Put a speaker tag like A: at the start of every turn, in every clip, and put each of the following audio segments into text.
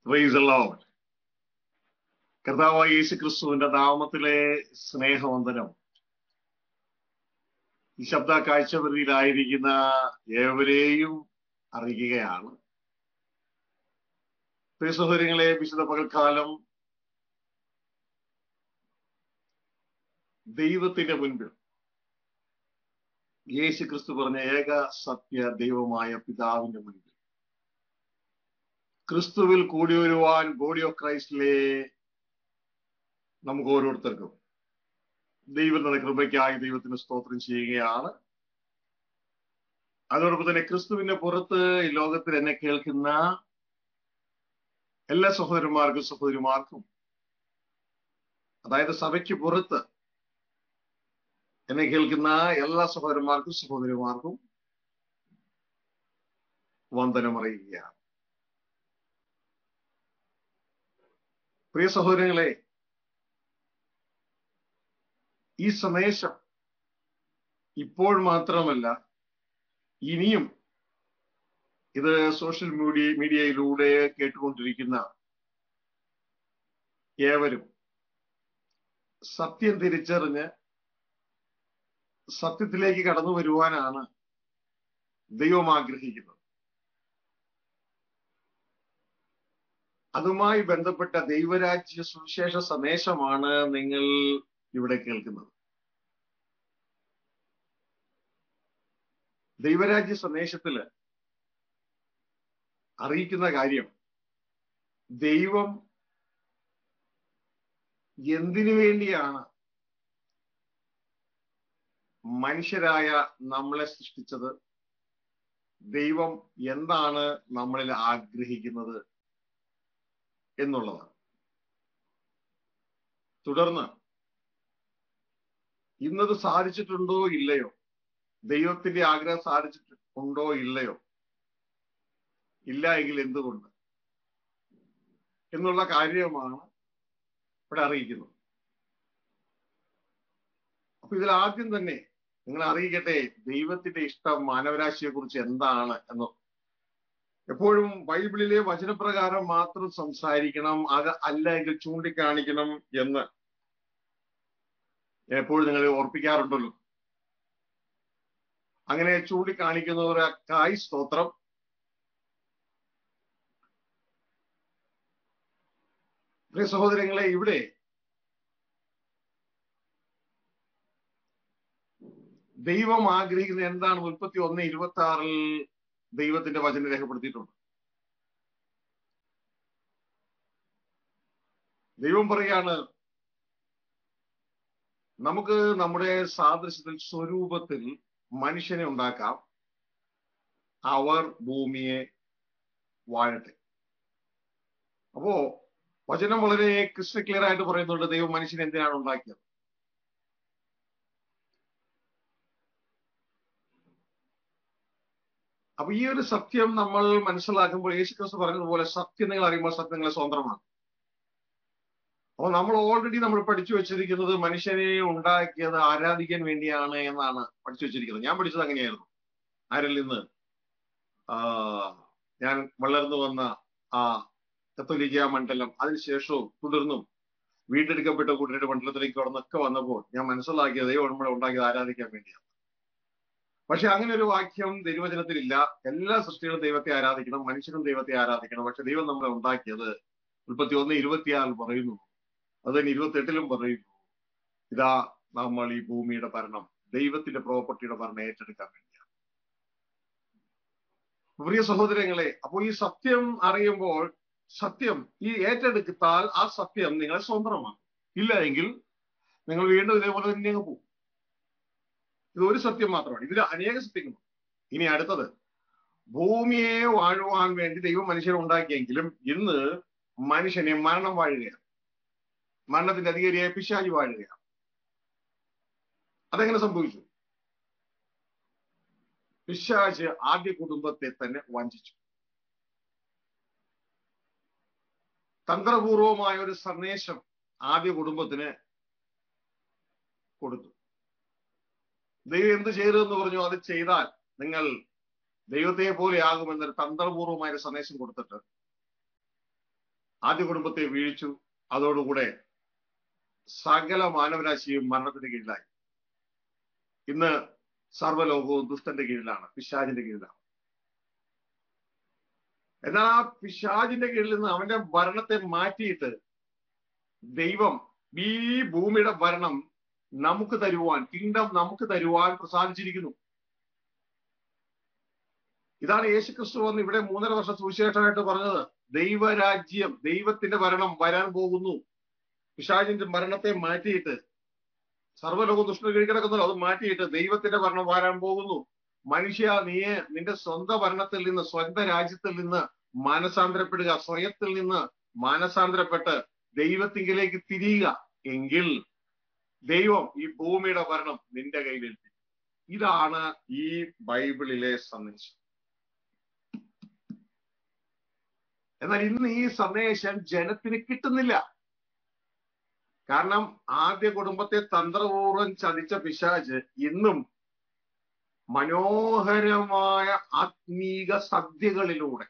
A: Price load കർത്താവായ യേശു ക്രിസ്തുവിന്റെ നാമത്തിലെ സ്നേഹവന്ദനം ഈ ശബ്ദ കാഴ്ചപരിധിയിലായിരിക്കുന്ന ഏവരെയും അറിയുകയാണ് പ്രിയ സഹോദരങ്ങളെ വിശുദ്ധ പകൽക്കാലം ദൈവത്തിന്റെ മുൻപിൽ യേശു ക്രിസ്തു പറഞ്ഞ ഏക സത്യ ദൈവമായ പിതാവിന്റെ മുൻപിൽ ക്രിസ്തുവിൽ കൂടി വരുവാൻ ബോഡി ഓഫ് ക്രൈസ്റ്റിലെ നമുക്ക് ഓരോരുത്തർക്കും ദൈവത്തിന്റെ കൃപയ്ക്കായി ദൈവത്തിന് സ്തോത്രം ചെയ്യുകയാണ് അതോടൊപ്പം തന്നെ ക്രിസ്തുവിന്റെ പുറത്ത് ഈ ലോകത്തിൽ എന്നെ കേൾക്കുന്ന എല്ലാ സഹോദരന്മാർക്കും സഹോദരിമാർക്കും അതായത് സഭയ്ക്ക് പുറത്ത് എന്നെ കേൾക്കുന്ന എല്ലാ സഹോദരന്മാർക്കും സഹോദരിമാർക്കും വന്ദനം അറിയുകയാണ് പ്രിയ സഹോദരങ്ങളെ ഈ സന്ദേശം ഇപ്പോൾ മാത്രമല്ല ഇനിയും ഇത് സോഷ്യൽ മീഡിയ മീഡിയയിലൂടെ കേട്ടുകൊണ്ടിരിക്കുന്ന ഏവരും സത്യം തിരിച്ചറിഞ്ഞ് സത്യത്തിലേക്ക് കടന്നു വരുവാനാണ് ദൈവം ആഗ്രഹിക്കുന്നത് അതുമായി ബന്ധപ്പെട്ട ദൈവരാജ്യ സുവിശേഷ സന്ദേശമാണ് നിങ്ങൾ ഇവിടെ കേൾക്കുന്നത് ദൈവരാജ്യ സന്ദേശത്തില് അറിയിക്കുന്ന കാര്യം ദൈവം എന്തിനു വേണ്ടിയാണ് മനുഷ്യരായ നമ്മളെ സൃഷ്ടിച്ചത് ദൈവം എന്താണ് നമ്മളിൽ ആഗ്രഹിക്കുന്നത് എന്നുള്ളതാണ് തുടർന്ന് ഇന്നത് സാധിച്ചിട്ടുണ്ടോ ഇല്ലയോ ദൈവത്തിന്റെ ആഗ്രഹം സാധിച്ചിട്ടുണ്ടോ ഇല്ലയോ ഇല്ല എങ്കിൽ എന്തുകൊണ്ട് എന്നുള്ള കാര്യമാണ് ഇവിടെ അറിയിക്കുന്നത് അപ്പൊ ഇതിൽ ആദ്യം തന്നെ നിങ്ങൾ അറിയിക്കട്ടെ ദൈവത്തിന്റെ ഇഷ്ടം മാനവരാശിയെ കുറിച്ച് എന്താണ് എന്ന് എപ്പോഴും ബൈബിളിലെ വചനപ്രകാരം മാത്രം സംസാരിക്കണം അത് അല്ല എങ്കിൽ ചൂണ്ടിക്കാണിക്കണം എന്ന് എപ്പോഴും നിങ്ങളെ ഓർപ്പിക്കാറുണ്ടല്ലോ അങ്ങനെ ചൂണ്ടിക്കാണിക്കുന്നവർക്കായി സ്തോത്രം പ്രിയ സഹോദരങ്ങളെ ഇവിടെ ദൈവം ആഗ്രഹിക്കുന്നത് എന്താണ് മുപ്പത്തി ഒന്ന് ഇരുപത്തി ആറിൽ ദൈവത്തിന്റെ വചനം രേഖപ്പെടുത്തിയിട്ടുണ്ട് ദൈവം പറയാണ് നമുക്ക് നമ്മുടെ സാദൃശ്യത്തിൽ സ്വരൂപത്തിൽ മനുഷ്യനെ ഉണ്ടാക്കാം അവർ ഭൂമിയെ വാഴട്ടെ അപ്പോ വചനം വളരെ ക്രിസ്റ്റൽ ക്ലിയർ ആയിട്ട് പറയുന്നുണ്ട് ദൈവം മനുഷ്യനെ എന്തിനാണ് ഉണ്ടാക്കിയത് അപ്പൊ ഈ ഒരു സത്യം നമ്മൾ മനസ്സിലാക്കുമ്പോൾ യേശു ക്രിസ്തു പറഞ്ഞതുപോലെ സത്യം നിങ്ങൾ അറിയുമ്പോൾ സത്യം നിങ്ങളെ സ്വന്തമാണ് അപ്പൊ നമ്മൾ ഓൾറെഡി നമ്മൾ പഠിച്ചു വെച്ചിരിക്കുന്നത് മനുഷ്യനെ ഉണ്ടാക്കിയത് ആരാധിക്കാൻ വേണ്ടിയാണ് എന്നാണ് പഠിച്ചു വെച്ചിരിക്കുന്നത് ഞാൻ പഠിച്ചത് അങ്ങനെയായിരുന്നു ആരിൽ നിന്ന് ആ ഞാൻ വളർന്നു വന്ന ആ കത്തോലിക്ക മണ്ഡലം അതിനുശേഷവും തുടർന്നും വീണ്ടെടുക്കപ്പെട്ട കൂട്ടരുടെ മണ്ഡലത്തിലേക്ക് കടന്നൊക്കെ വന്നപ്പോൾ ഞാൻ മനസ്സിലാക്കിയത് ദൈവം നമ്മളെ ഉണ്ടാക്കിയത് ആരാധിക്കാൻ വേണ്ടിയാണ് പക്ഷെ അങ്ങനെ ഒരു വാക്യം ദൈവവചനത്തിലില്ല എല്ലാ സൃഷ്ടികളും ദൈവത്തെ ആരാധിക്കണം മനുഷ്യനും ദൈവത്തെ ആരാധിക്കണം പക്ഷെ ദൈവം നമ്മളെ ഉണ്ടാക്കിയത് മുപ്പത്തി ഒന്ന് ഇരുപത്തിയാറിൽ പറയുന്നു അത് തന്നെ ഇരുപത്തെട്ടിലും പറയുന്നു ഇതാ നമ്മൾ ഈ ഭൂമിയുടെ ഭരണം ദൈവത്തിന്റെ പ്രോപ്പർട്ടിയുടെ ഭരണം ഏറ്റെടുക്കാൻ വേണ്ടിയാണ് പ്രിയ സഹോദരങ്ങളെ അപ്പോൾ ഈ സത്യം അറിയുമ്പോൾ സത്യം ഈ ഏറ്റെടുത്താൽ ആ സത്യം നിങ്ങളെ സ്വന്തമാണ് ഇല്ല എങ്കിൽ നിങ്ങൾ വീണ്ടും ഇതേപോലെ തന്നെ അങ്ങ് പോകും ഇത് ഒരു സത്യം മാത്രമാണ് ഇതിൽ അനേക സത്യങ്ങളുണ്ട് ഇനി അടുത്തത് ഭൂമിയെ വാഴുവാൻ വേണ്ടി ദൈവം മനുഷ്യനെ ഉണ്ടാക്കിയെങ്കിലും ഇന്ന് മനുഷ്യനെ മരണം വാഴുകയാണ് മരണത്തിന്റെ അധികാരിയായ പിശാചി വാഴുകയാണ് അതെങ്ങനെ സംഭവിച്ചു പിശാച് ആദ്യ കുടുംബത്തെ തന്നെ വഞ്ചിച്ചു തന്ത്രപൂർവമായ ഒരു സന്ദേശം ആദ്യ കുടുംബത്തിന് കൊടുത്തു ദൈവം എന്ത് ചെയ്തു എന്ന് പറഞ്ഞു അത് ചെയ്താൽ നിങ്ങൾ ദൈവത്തെ പോലെ ആകുമെന്നൊരു തന്ത്രപൂർവമായ ഒരു സന്ദേശം കൊടുത്തിട്ട് ആദ്യ കുടുംബത്തെ വീഴിച്ചു അതോടുകൂടെ സകല മാനവരാശിയും മരണത്തിന്റെ കീഴിലായി ഇന്ന് സർവ്വലോകവും ദുഷ്ടന്റെ കീഴിലാണ് പിശാചിന്റെ കീഴിലാണ് എന്നാൽ ആ പിശാചിന്റെ കീഴിൽ നിന്ന് അവന്റെ ഭരണത്തെ മാറ്റിയിട്ട് ദൈവം ഈ ഭൂമിയുടെ ഭരണം നമുക്ക് തരുവാൻ കിങ്ഡം നമുക്ക് തരുവാൻ പ്രസാദിച്ചിരിക്കുന്നു ഇതാണ് യേശുക്രിസ്തു വന്ന് ഇവിടെ മൂന്നര വർഷം സുവിശേഷമായിട്ട് പറഞ്ഞത് ദൈവരാജ്യം ദൈവത്തിന്റെ ഭരണം വരാൻ പോകുന്നു പിശാചിന്റെ ഭരണത്തെ മാറ്റിയിട്ട് സർവ്വലോക ദുഷ്ട കിടക്കുന്നല്ലോ അത് മാറ്റിയിട്ട് ദൈവത്തിന്റെ ഭരണം വരാൻ പോകുന്നു മനുഷ്യ നീ നിന്റെ സ്വന്തം ഭരണത്തിൽ നിന്ന് സ്വന്തം രാജ്യത്തിൽ നിന്ന് മാനസാന്തരപ്പെടുക സ്വയത്തിൽ നിന്ന് മാനസാന്തരപ്പെട്ട് ദൈവത്തിങ്കിലേക്ക് തിരിയുക എങ്കിൽ ദൈവം ഈ ഭൂമിയുടെ ഭരണം നിന്റെ കയ്യിലേൽപ്പിക്കും ഇതാണ് ഈ ബൈബിളിലെ സന്ദേശം എന്നാൽ ഇന്ന് ഈ സന്ദേശം ജനത്തിന് കിട്ടുന്നില്ല കാരണം ആദ്യ കുടുംബത്തെ തന്ത്രപൂർവ്വം ചതിച്ച പിശാജ് ഇന്നും മനോഹരമായ ആത്മീക സദ്യകളിലൂടെ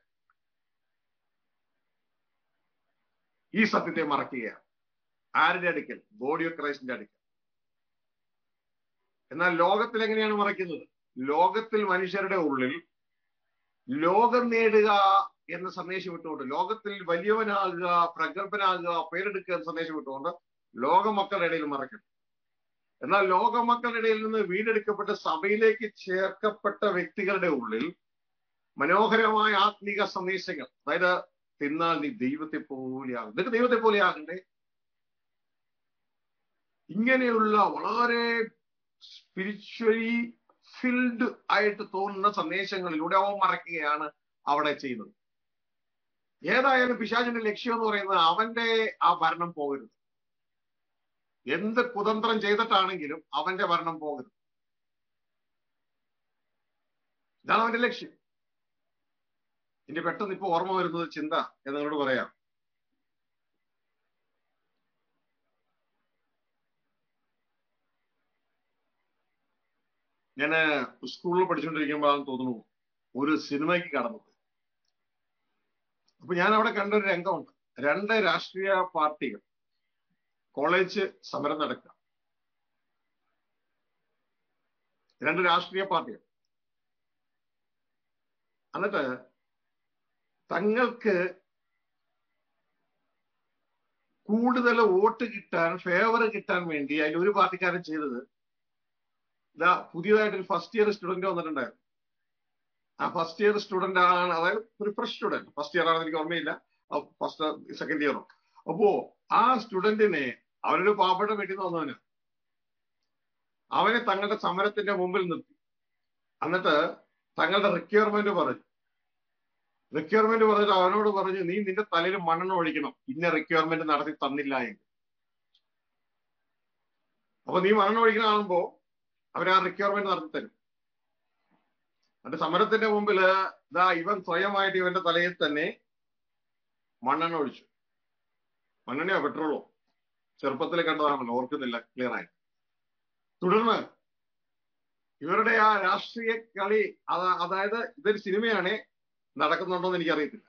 A: ഈ സത്യത്തെ മറക്കുകയാണ് ആരുടെ അടുക്കൽ ബോഡി ഓഫ് ക്രൈസ്റ്റിന്റെ അടുക്കൽ എന്നാൽ ലോകത്തിൽ എങ്ങനെയാണ് മറയ്ക്കുന്നത് ലോകത്തിൽ മനുഷ്യരുടെ ഉള്ളിൽ ലോകം നേടുക എന്ന സന്ദേശം ഇട്ടുകൊണ്ട് ലോകത്തിൽ വലിയവനാകുക പ്രഗത്ഭനാകുക പേരെടുക്കുക എന്ന സന്ദേശം ഇട്ടുകൊണ്ട് ലോകമക്കളുടെ ഇടയിൽ മറക്കണം എന്നാൽ ലോകമക്കളുടെ ഇടയിൽ നിന്ന് വീണ്ടെടുക്കപ്പെട്ട് സഭയിലേക്ക് ചേർക്കപ്പെട്ട വ്യക്തികളുടെ ഉള്ളിൽ മനോഹരമായ ആത്മീക സന്ദേശങ്ങൾ അതായത് തിന്നാൽ നീ ദൈവത്തെ പോലെയാകും നിനക്ക് ദൈവത്തെ പോലെയാകണ്ടേ ഇങ്ങനെയുള്ള വളരെ സ്പിരിച്വലി ഫിൽഡ് ആയിട്ട് തോന്നുന്ന സന്ദേശങ്ങളിലൂടെ അവൻ മറയ്ക്കുകയാണ് അവിടെ ചെയ്യുന്നത് ഏതായാലും പിശാചിന്റെ ലക്ഷ്യം എന്ന് പറയുന്നത് അവന്റെ ആ ഭരണം പോകരുത് എന്ത് കുതന്ത്രം ചെയ്തിട്ടാണെങ്കിലും അവന്റെ ഭരണം പോകരുത് ഇതാണ് അവന്റെ ലക്ഷ്യം ഇനി പെട്ടെന്ന് ഇപ്പൊ ഓർമ്മ വരുന്നത് ചിന്ത എന്ന് നിങ്ങളോട് പറയാം ഞാന് സ്കൂളിൽ പഠിച്ചുകൊണ്ടിരിക്കുമ്പോഴാണെന്ന് തോന്നുന്നു ഒരു സിനിമയ്ക്ക് കടന്നു അപ്പൊ ഞാൻ അവിടെ കണ്ട ഒരു രംഗമുണ്ട് രണ്ട് രാഷ്ട്രീയ പാർട്ടികൾ കോളേജ് സമരം നടക്കുക രണ്ട് രാഷ്ട്രീയ പാർട്ടികൾ എന്നിട്ട് തങ്ങൾക്ക് കൂടുതൽ വോട്ട് കിട്ടാൻ ഫേവർ കിട്ടാൻ വേണ്ടി അതിൽ ഒരു പാർട്ടിക്കാരൻ ചെയ്തത് ഇതാ പുതിയതായിട്ട് ഒരു ഫസ്റ്റ് ഇയർ സ്റ്റുഡന്റ് വന്നിട്ടുണ്ടായിരുന്നു ആ ഫസ്റ്റ് ഇയർ സ്റ്റുഡന്റ് ആണ് അതായത് ഒരു ഫ്രഷ് സ്റ്റുഡന്റ് ഫസ്റ്റ് ഇയർ ആണെന്ന് എനിക്ക് ഓർമ്മയില്ല ഫസ്റ്റ് സെക്കൻഡ് ഇയറോ അപ്പോ ആ സ്റ്റുഡന്റിനെ അവനൊരു പാവപ്പെട്ട വീട്ടിൽ നിന്ന് വന്നവന് അവനെ തങ്ങളുടെ സമരത്തിന്റെ മുമ്പിൽ നിർത്തി എന്നിട്ട് തങ്ങളുടെ റിക്വയർമെന്റ് പറഞ്ഞു റിക്വയർമെന്റ് പറഞ്ഞിട്ട് അവനോട് പറഞ്ഞു നീ നിന്റെ തലയിൽ മണ്ണെണ്ണ ഒഴിക്കണം ഇന്ന റിക്വയർമെന്റ് നടത്തി തന്നില്ല എങ്കിൽ അപ്പൊ നീ മണ്ണെണ്ണ ഒഴിക്കണ കാണുമ്പോ അവർ ആ റിക്വയർമെന്റ് നടത്തി തരും എന്നിട്ട് സമരത്തിന്റെ മുമ്പിൽ ഇതാ ഇവൻ സ്വയമായിട്ട് ഇവന്റെ തലയിൽ തന്നെ മണ്ണെണ്ണ ഒഴിച്ചു മണ്ണെണ്ണയോ പെട്രോളോ ചെറുപ്പത്തിൽ കണ്ടതാണല്ലോ ഓർക്കുന്നില്ല ക്ലിയർ ആയിട്ട് തുടർന്ന് ഇവരുടെ ആ രാഷ്ട്രീയ കളി അതായത് ഇതൊരു സിനിമയാണ് നടക്കുന്നുണ്ടോ എന്ന് എനിക്കറിയത്തില്ല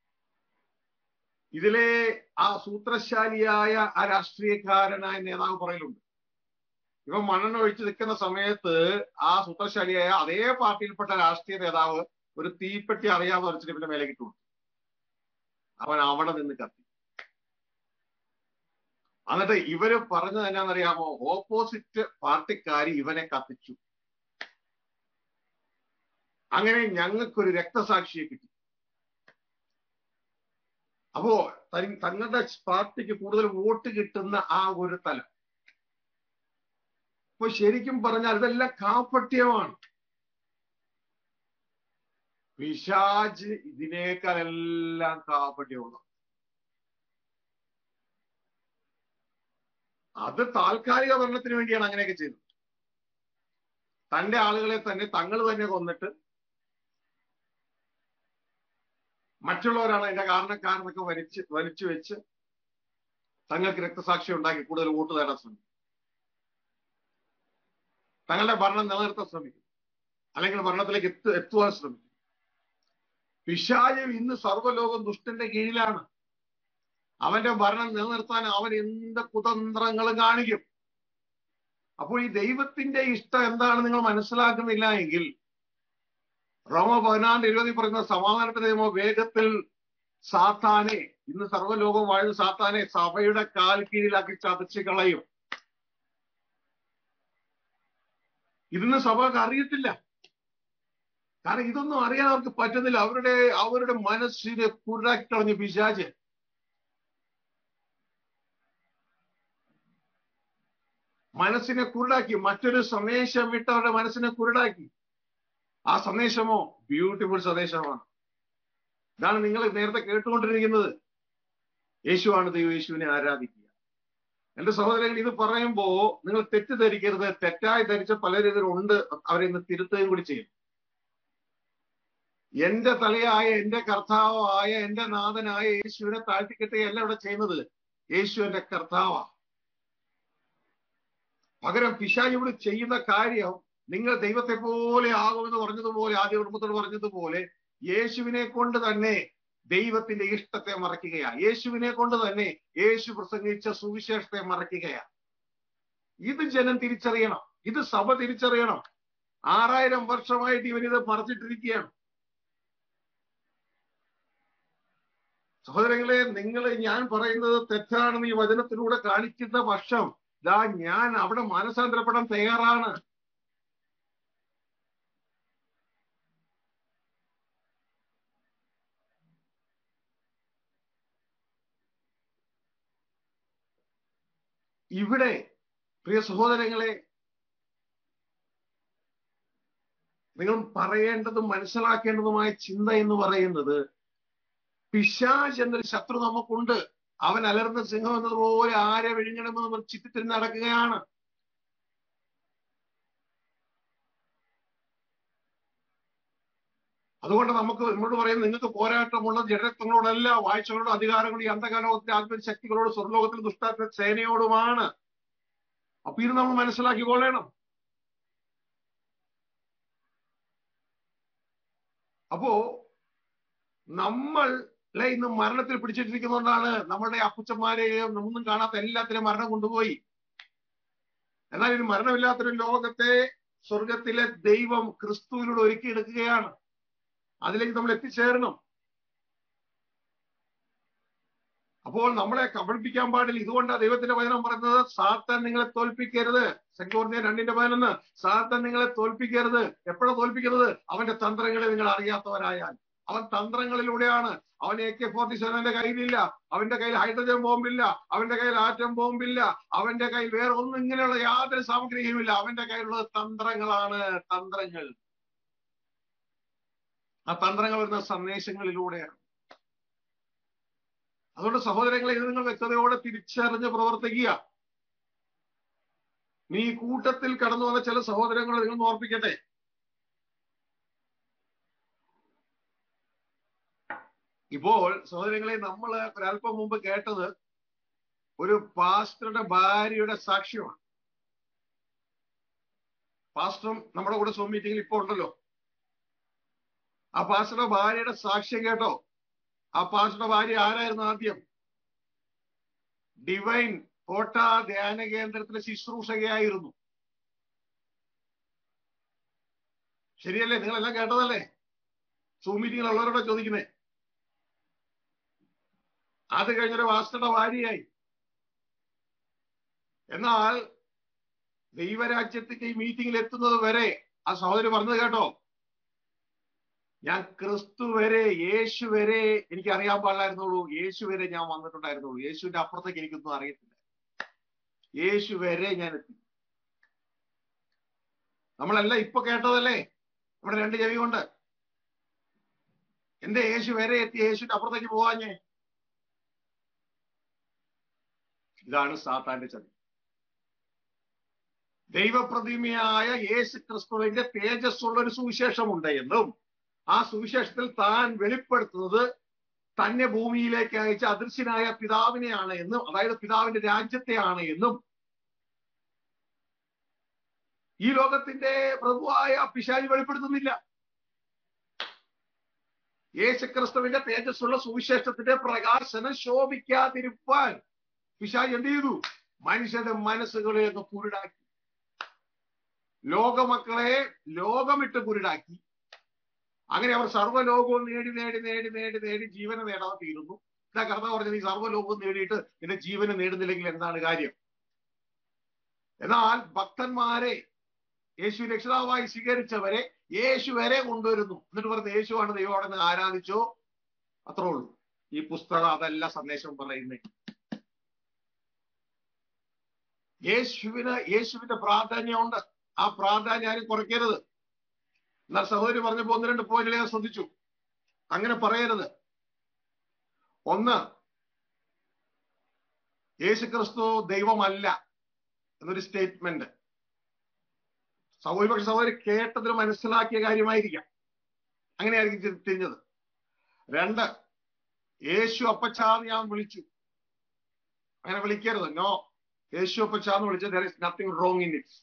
A: ഇതിലെ ആ സൂത്രശാലിയായ ആ രാഷ്ട്രീയക്കാരനായ നേതാവ് പറയലുണ്ട് ഇവൻ മണ്ണെണ്ണ ഒഴിച്ച് നിൽക്കുന്ന സമയത്ത് ആ സൂത്രശാലിയായ അതേ പാർട്ടിയിൽപ്പെട്ട രാഷ്ട്രീയ നേതാവ് ഒരു തീപ്പെട്ടി അറിയാതെ വരച്ചിട്ട് ഇവന്റെ മേലെ കിട്ടു അവൻ അവിടെ നിന്ന് കത്തി എന്നിട്ട് ഇവര് പറഞ്ഞത് എന്നാന്നറിയാമോ ഓപ്പോസിറ്റ് പാർട്ടിക്കാരി ഇവനെ കത്തിച്ചു അങ്ങനെ ഞങ്ങൾക്കൊരു രക്തസാക്ഷിയെ കിട്ടി അപ്പോ തങ്ങളുടെ പാർട്ടിക്ക് കൂടുതൽ വോട്ട് കിട്ടുന്ന ആ ഒരു തലം അപ്പൊ ശരിക്കും പറഞ്ഞാൽ ഇതെല്ലാം കാപ്പട്യമാണ് പിശാജ് ഇതിനേക്കാളെല്ലാം കാപ്പട്യമുള്ളത് അത് താൽക്കാലിക ഭരണത്തിന് വേണ്ടിയാണ് അങ്ങനെയൊക്കെ ചെയ്തത് തന്റെ ആളുകളെ തന്നെ തങ്ങൾ തന്നെ കൊന്നിട്ട് മറ്റുള്ളവരാണ് അതിന്റെ കാരണക്കാരനൊക്കെ വലിച്ച് വലിച്ചു വെച്ച് തങ്ങൾക്ക് രക്തസാക്ഷി ഉണ്ടാക്കി കൂടുതൽ വോട്ട് നേടാൻ ശ്രമിക്കും തങ്ങളുടെ ഭരണം നിലനിർത്താൻ ശ്രമിക്കും അല്ലെങ്കിൽ ഭരണത്തിലേക്ക് എത്തു എത്തുവാൻ ശ്രമിക്കും പിശാച് ഇന്ന് സർവ്വലോകം ദുഷ്ടന്റെ കീഴിലാണ് അവന്റെ ഭരണം നിലനിർത്താൻ അവൻ എന്ത് കുതന്ത്രങ്ങളും കാണിക്കും അപ്പോൾ ഈ ദൈവത്തിന്റെ ഇഷ്ടം എന്താണ് നിങ്ങൾ മനസ്സിലാക്കുന്നില്ല എങ്കിൽ റോമ പതിനാല് ഇരുപതിൽ പറയുന്ന സമാധാനത്തിന്റെ നിയമം വേഗത്തിൽ സാത്താനെ ഇന്ന് സർവ്വലോകം വാഴുന്ന സാത്താനെ സഭയുടെ കാൽ കീഴിലാക്കി ചതച്ച് കളയും ഇതിന്ന് സഭക്ക് അറിയത്തില്ല കാരണം ഇതൊന്നും അറിയാൻ അവർക്ക് പറ്റുന്നില്ല അവരുടെ അവരുടെ മനസ്സിനെ കുരുടാക്കി കളഞ്ഞു പിശാച് മനസ്സിനെ കുരുടാക്കി മറ്റൊരു സന്ദേശം വിട്ട് അവരുടെ മനസ്സിനെ കുരുടാക്കി ആ സന്ദേശമോ ബ്യൂട്ടിഫുൾ സന്ദേശമാണ് ഇതാണ് നിങ്ങൾ നേരത്തെ കേട്ടുകൊണ്ടിരിക്കുന്നത് യേശുവാണ് ദൈവം യേശുവിനെ ആരാധിക്കുക എന്റെ സഹോദരങ്ങൾ ഇത് പറയുമ്പോ നിങ്ങൾ തെറ്റിദ്ധരിക്കരുത് തെറ്റായി ധരിച്ച പലരും ഇതിലുണ്ട് അവരെ ഇന്ന് തിരുത്തുകയും കൂടി ചെയ്യും എന്റെ തലയായ എന്റെ കർത്താവായ എന്റെ നാഥനായ യേശുവിനെ താഴ്ത്തിക്കെട്ടുകയല്ല ഇവിടെ ചെയ്യുന്നത് യേശു എന്റെ കർത്താവാ പകരം പിശാജ് ഇവിടെ ചെയ്യുന്ന കാര്യം നിങ്ങൾ ദൈവത്തെ പോലെ ആകുമെന്ന് പറഞ്ഞതുപോലെ ആദ്യ കുടുംബത്തോട് പറഞ്ഞതുപോലെ യേശുവിനെ കൊണ്ട് തന്നെ ദൈവത്തിന്റെ ഇഷ്ടത്തെ മറയ്ക്കുകയാ യേശുവിനെ കൊണ്ട് തന്നെ യേശു പ്രസംഗിച്ച സുവിശേഷത്തെ മറയ്ക്കുകയാ ഇത് ജനം തിരിച്ചറിയണം ഇത് സഭ തിരിച്ചറിയണം ആറായിരം വർഷമായിട്ട് ഇവനിത് മറച്ചിട്ടിരിക്കുകയാണ് സഹോദരങ്ങളെ നിങ്ങൾ ഞാൻ പറയുന്നത് തെറ്റാണെന്ന് ഈ വചനത്തിലൂടെ കാണിക്കുന്ന പക്ഷം ദാ ഞാൻ അവിടെ മാനസാന്തരപ്പെടാൻ തയ്യാറാണ് ഇവിടെ പ്രിയ സഹോദരങ്ങളെ നിങ്ങൾ പറയേണ്ടതും മനസ്സിലാക്കേണ്ടതുമായ ചിന്ത എന്ന് പറയുന്നത് പിശാജ് എന്നൊരു ശത്രു നമുക്കുണ്ട് അവൻ അലർന്ന സിംഹം എന്നതുപോലെ ആരെ വിഴുങ്ങണമെന്ന് നമ്മൾ ചിത്തിത്തിരിഞ്ഞ് നടക്കുകയാണ് അതുകൊണ്ട് നമുക്ക് നമ്മളോട് പറയും നിങ്ങൾക്ക് പോരാട്ടമുള്ള ജഡരത്വങ്ങളോടല്ല വാഴ്ചകളോടും അധികാരങ്ങളോടും ഈ അന്ധകാലോകത്തിലെ ആത്മശക്തികളോട് സ്വർലോകത്തിലെ ദുഷ്ടാത്മ സേനയോടുമാണ് അപ്പൊ ഇത് നമ്മൾ മനസ്സിലാക്കിക്കൊള്ളണം അപ്പോ നമ്മളെ ഇന്ന് മരണത്തിൽ പിടിച്ചിട്ടിരിക്കുന്നതുകൊണ്ടാണ് നമ്മുടെ അപ്പുച്ചന്മാരെയും ഒന്നും കാണാത്ത എല്ലാത്തിനും മരണം കൊണ്ടുപോയി എന്നാൽ ഇനി മരണമില്ലാത്തൊരു ലോകത്തെ സ്വർഗത്തിലെ ദൈവം ക്രിസ്തുവിലൂടെ ഒരുക്കിയെടുക്കുകയാണ് അതിലേക്ക് നമ്മൾ എത്തിച്ചേരണം അപ്പോൾ നമ്മളെ കബളിപ്പിക്കാൻ പാടില്ല ഇതുകൊണ്ടാണ് ദൈവത്തിന്റെ വചനം പറയുന്നത് സാത്താൻ നിങ്ങളെ തോൽപ്പിക്കരുത് സെക്കോർദിയ രണ്ടിന്റെ പതിനൊന്ന് സാത്താൻ നിങ്ങളെ തോൽപ്പിക്കരുത് എപ്പോഴാണ് തോൽപ്പിക്കുന്നത് അവന്റെ തന്ത്രങ്ങളെ നിങ്ങൾ അറിയാത്തവരായാൽ അവൻ തന്ത്രങ്ങളിലൂടെയാണ് അവൻ എ കെ ഫോർട്ടി സെവന്റെ കയ്യിലില്ല അവന്റെ കയ്യിൽ ഹൈഡ്രജൻ ബോംബില്ല അവന്റെ കയ്യിൽ ആറ്റം ബോംബില്ല അവന്റെ കയ്യിൽ വേറെ ഒന്നും ഇങ്ങനെയുള്ള യാതൊരു സാമഗ്രിയുമില്ല അവന്റെ കയ്യിലുള്ളത് തന്ത്രങ്ങളാണ് തന്ത്രങ്ങൾ ആ തന്ത്രങ്ങൾ വരുന്ന സന്ദേശങ്ങളിലൂടെയാണ് അതുകൊണ്ട് സഹോദരങ്ങളെ ഇത് നിങ്ങൾ വ്യക്തതയോടെ തിരിച്ചറിഞ്ഞ് പ്രവർത്തിക്കുക നീ കൂട്ടത്തിൽ കടന്നു വന്ന ചില സഹോദരങ്ങളെ നിങ്ങൾ ഓർപ്പിക്കട്ടെ ഇപ്പോൾ സഹോദരങ്ങളെ നമ്മൾ ഒരല്പം മുമ്പ് കേട്ടത് ഒരു പാസ്റ്ററുടെ ഭാര്യയുടെ സാക്ഷ്യമാണ് പാസ്റ്ററും നമ്മുടെ കൂടെ സോം മീറ്റിംഗിൽ ഇപ്പോൾ ഉണ്ടല്ലോ ആ പാസ്റ്ററുടെ ഭാര്യയുടെ സാക്ഷ്യം കേട്ടോ ആ പാസ്റ്ററുടെ ഭാര്യ ആരായിരുന്നു ആദ്യം ഡിവൈൻ കോട്ട ധ്യാന കേന്ദ്രത്തിലെ ശുശ്രൂഷകയായിരുന്നു ശരിയല്ലേ നിങ്ങളെല്ലാം കേട്ടതല്ലേ സൂം മീറ്റിംഗിലുള്ളവരോടെ ചോദിക്കുന്നേ അത് കഴിഞ്ഞൊരു പാസ്റ്ററുടെ ഭാര്യയായി എന്നാൽ ദൈവരാജ്യത്തിന്റെ ഈ മീറ്റിംഗിൽ എത്തുന്നത് വരെ ആ സഹോദരി പറഞ്ഞത് കേട്ടോ ഞാൻ ക്രിസ്തു വരെ യേശു വരെ എനിക്ക് അറിയാൻ പാടില്ലായിരുന്നുള്ളൂ യേശു വരെ ഞാൻ വന്നിട്ടുണ്ടായിരുന്നുള്ളൂ യേശുവിന്റെ അപ്പുറത്തേക്ക് എനിക്കൊന്നും അറിയത്തില്ല യേശു വരെ ഞാൻ എത്തി നമ്മളെല്ലാം ഇപ്പൊ കേട്ടതല്ലേ നമ്മുടെ രണ്ട് ചെവി കൊണ്ട് എന്റെ യേശു വരെ എത്തി യേശുവിന്റെ അപ്പുറത്തേക്ക് പോവാഞ്ഞേ ഇതാണ് സാത്താന്റെ ചതി ദൈവപ്രതിമയായ യേശു ക്രിസ്തുവിന്റെ തേജസ്സുള്ള ഒരു സുവിശേഷമുണ്ട് എന്നും ആ സുവിശേഷത്തിൽ താൻ വെളിപ്പെടുത്തുന്നത് തന്നെ ഭൂമിയിലേക്ക് അയച്ച അദൃശ്യനായ പിതാവിനെയാണ് എന്നും അതായത് പിതാവിന്റെ രാജ്യത്തെയാണ് എന്നും ഈ ലോകത്തിന്റെ പ്രഭുവായ പിശാചി വെളിപ്പെടുത്തുന്നില്ല യേശുക്രിസ്തുവിന്റെ തേജസ്സുള്ള സുവിശേഷത്തിന്റെ പ്രകാശനം ശോഭിക്കാതിരിപ്പാൻ പിശാജ് എന്ത് ചെയ്തു മനുഷ്യന്റെ മനസ്സുകളെ ഒന്ന് കുരുടാക്കി ലോകമക്കളെ ലോകമിട്ട് കുരുടാക്കി അങ്ങനെ അവർ സർവ്വലോകവും നേടി നേടി നേടി നേടി നേടി ജീവനെ നേടാതെ തീരുന്നു ഇതാ കർത്താവ് പറഞ്ഞത് ഈ സർവ്വലോകവും നേടിയിട്ട് നിന്റെ ജീവനെ നേടുന്നില്ലെങ്കിൽ എന്താണ് കാര്യം എന്നാൽ ഭക്തന്മാരെ യേശു രക്ഷിതാവായി സ്വീകരിച്ചവരെ യേശു വരെ കൊണ്ടുവരുന്നു എന്നിട്ട് പറഞ്ഞ യേശുവാണ് ദൈവമാണെന്ന് ആരാധിച്ചോ അത്രേ ഉള്ളൂ ഈ പുസ്തകം അതല്ല സന്ദേശം പറയുന്നത് യേശുവിന് യേശുവിന്റെ പ്രാധാന്യമുണ്ട് ആ പ്രാധാന്യം ആരും കുറയ്ക്കരുത് എന്നാൽ സഹോദരി പറഞ്ഞപ്പോ ഒന്ന് രണ്ട് പോയിന്റുകൾ ഞാൻ ശ്രദ്ധിച്ചു അങ്ങനെ പറയരുത് ഒന്ന് യേശുക്രിസ്തു ദൈവമല്ല എന്നൊരു സ്റ്റേറ്റ്മെന്റ് സഹോദരി പക്ഷെ സഹോദരി കേട്ടതിന് മനസ്സിലാക്കിയ കാര്യമായിരിക്കാം അങ്ങനെയായിരിക്കും തിരിഞ്ഞത് രണ്ട് യേശു അപ്പച്ചാന്ന് ഞാൻ വിളിച്ചു അങ്ങനെ വിളിക്കരുത് നോ യേശു അപ്പച്ചാന്ന് വിളിച്ചത് there is nothing wrong in it's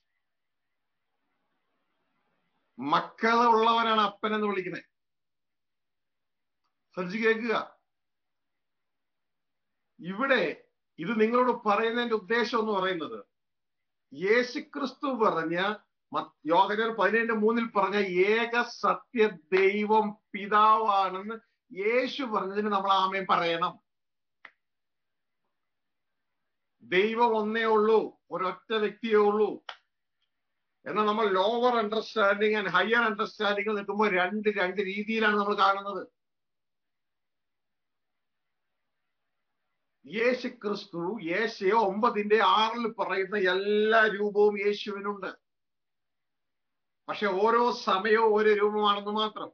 A: മക്കള ഉള്ളവനാണ് അപ്പൻ എന്ന് വിളിക്കുന്നത് ശ്രദ്ധിച്ച് കേൾക്കുക ഇവിടെ ഇത് നിങ്ങളോട് പറയുന്നതിന്റെ ഉദ്ദേശം എന്ന് പറയുന്നത് യേശുക്രിസ്തു പറഞ്ഞ യോഹനർ പതിനേഴ് മൂന്നിൽ പറഞ്ഞ ഏക സത്യ ദൈവം പിതാവാണെന്ന് യേശു പറഞ്ഞതിന് നമ്മൾ ആമയും പറയണം ദൈവം ഒന്നേ ഉള്ളൂ ഒരൊറ്റ വ്യക്തിയേ ഉള്ളൂ എന്നാൽ നമ്മൾ lower understanding and higher understanding നിൽക്കുമ്പോൾ രണ്ട് രണ്ട് രീതിയിലാണ് നമ്മൾ കാണുന്നത് യേശു ക്രിസ്തു യേശു ഒമ്പതിന്റെ ആറിൽ പറയുന്ന എല്ലാ രൂപവും യേശുവിനുണ്ട് പക്ഷെ ഓരോ സമയവും ഓരോ രൂപമാണെന്ന് മാത്രം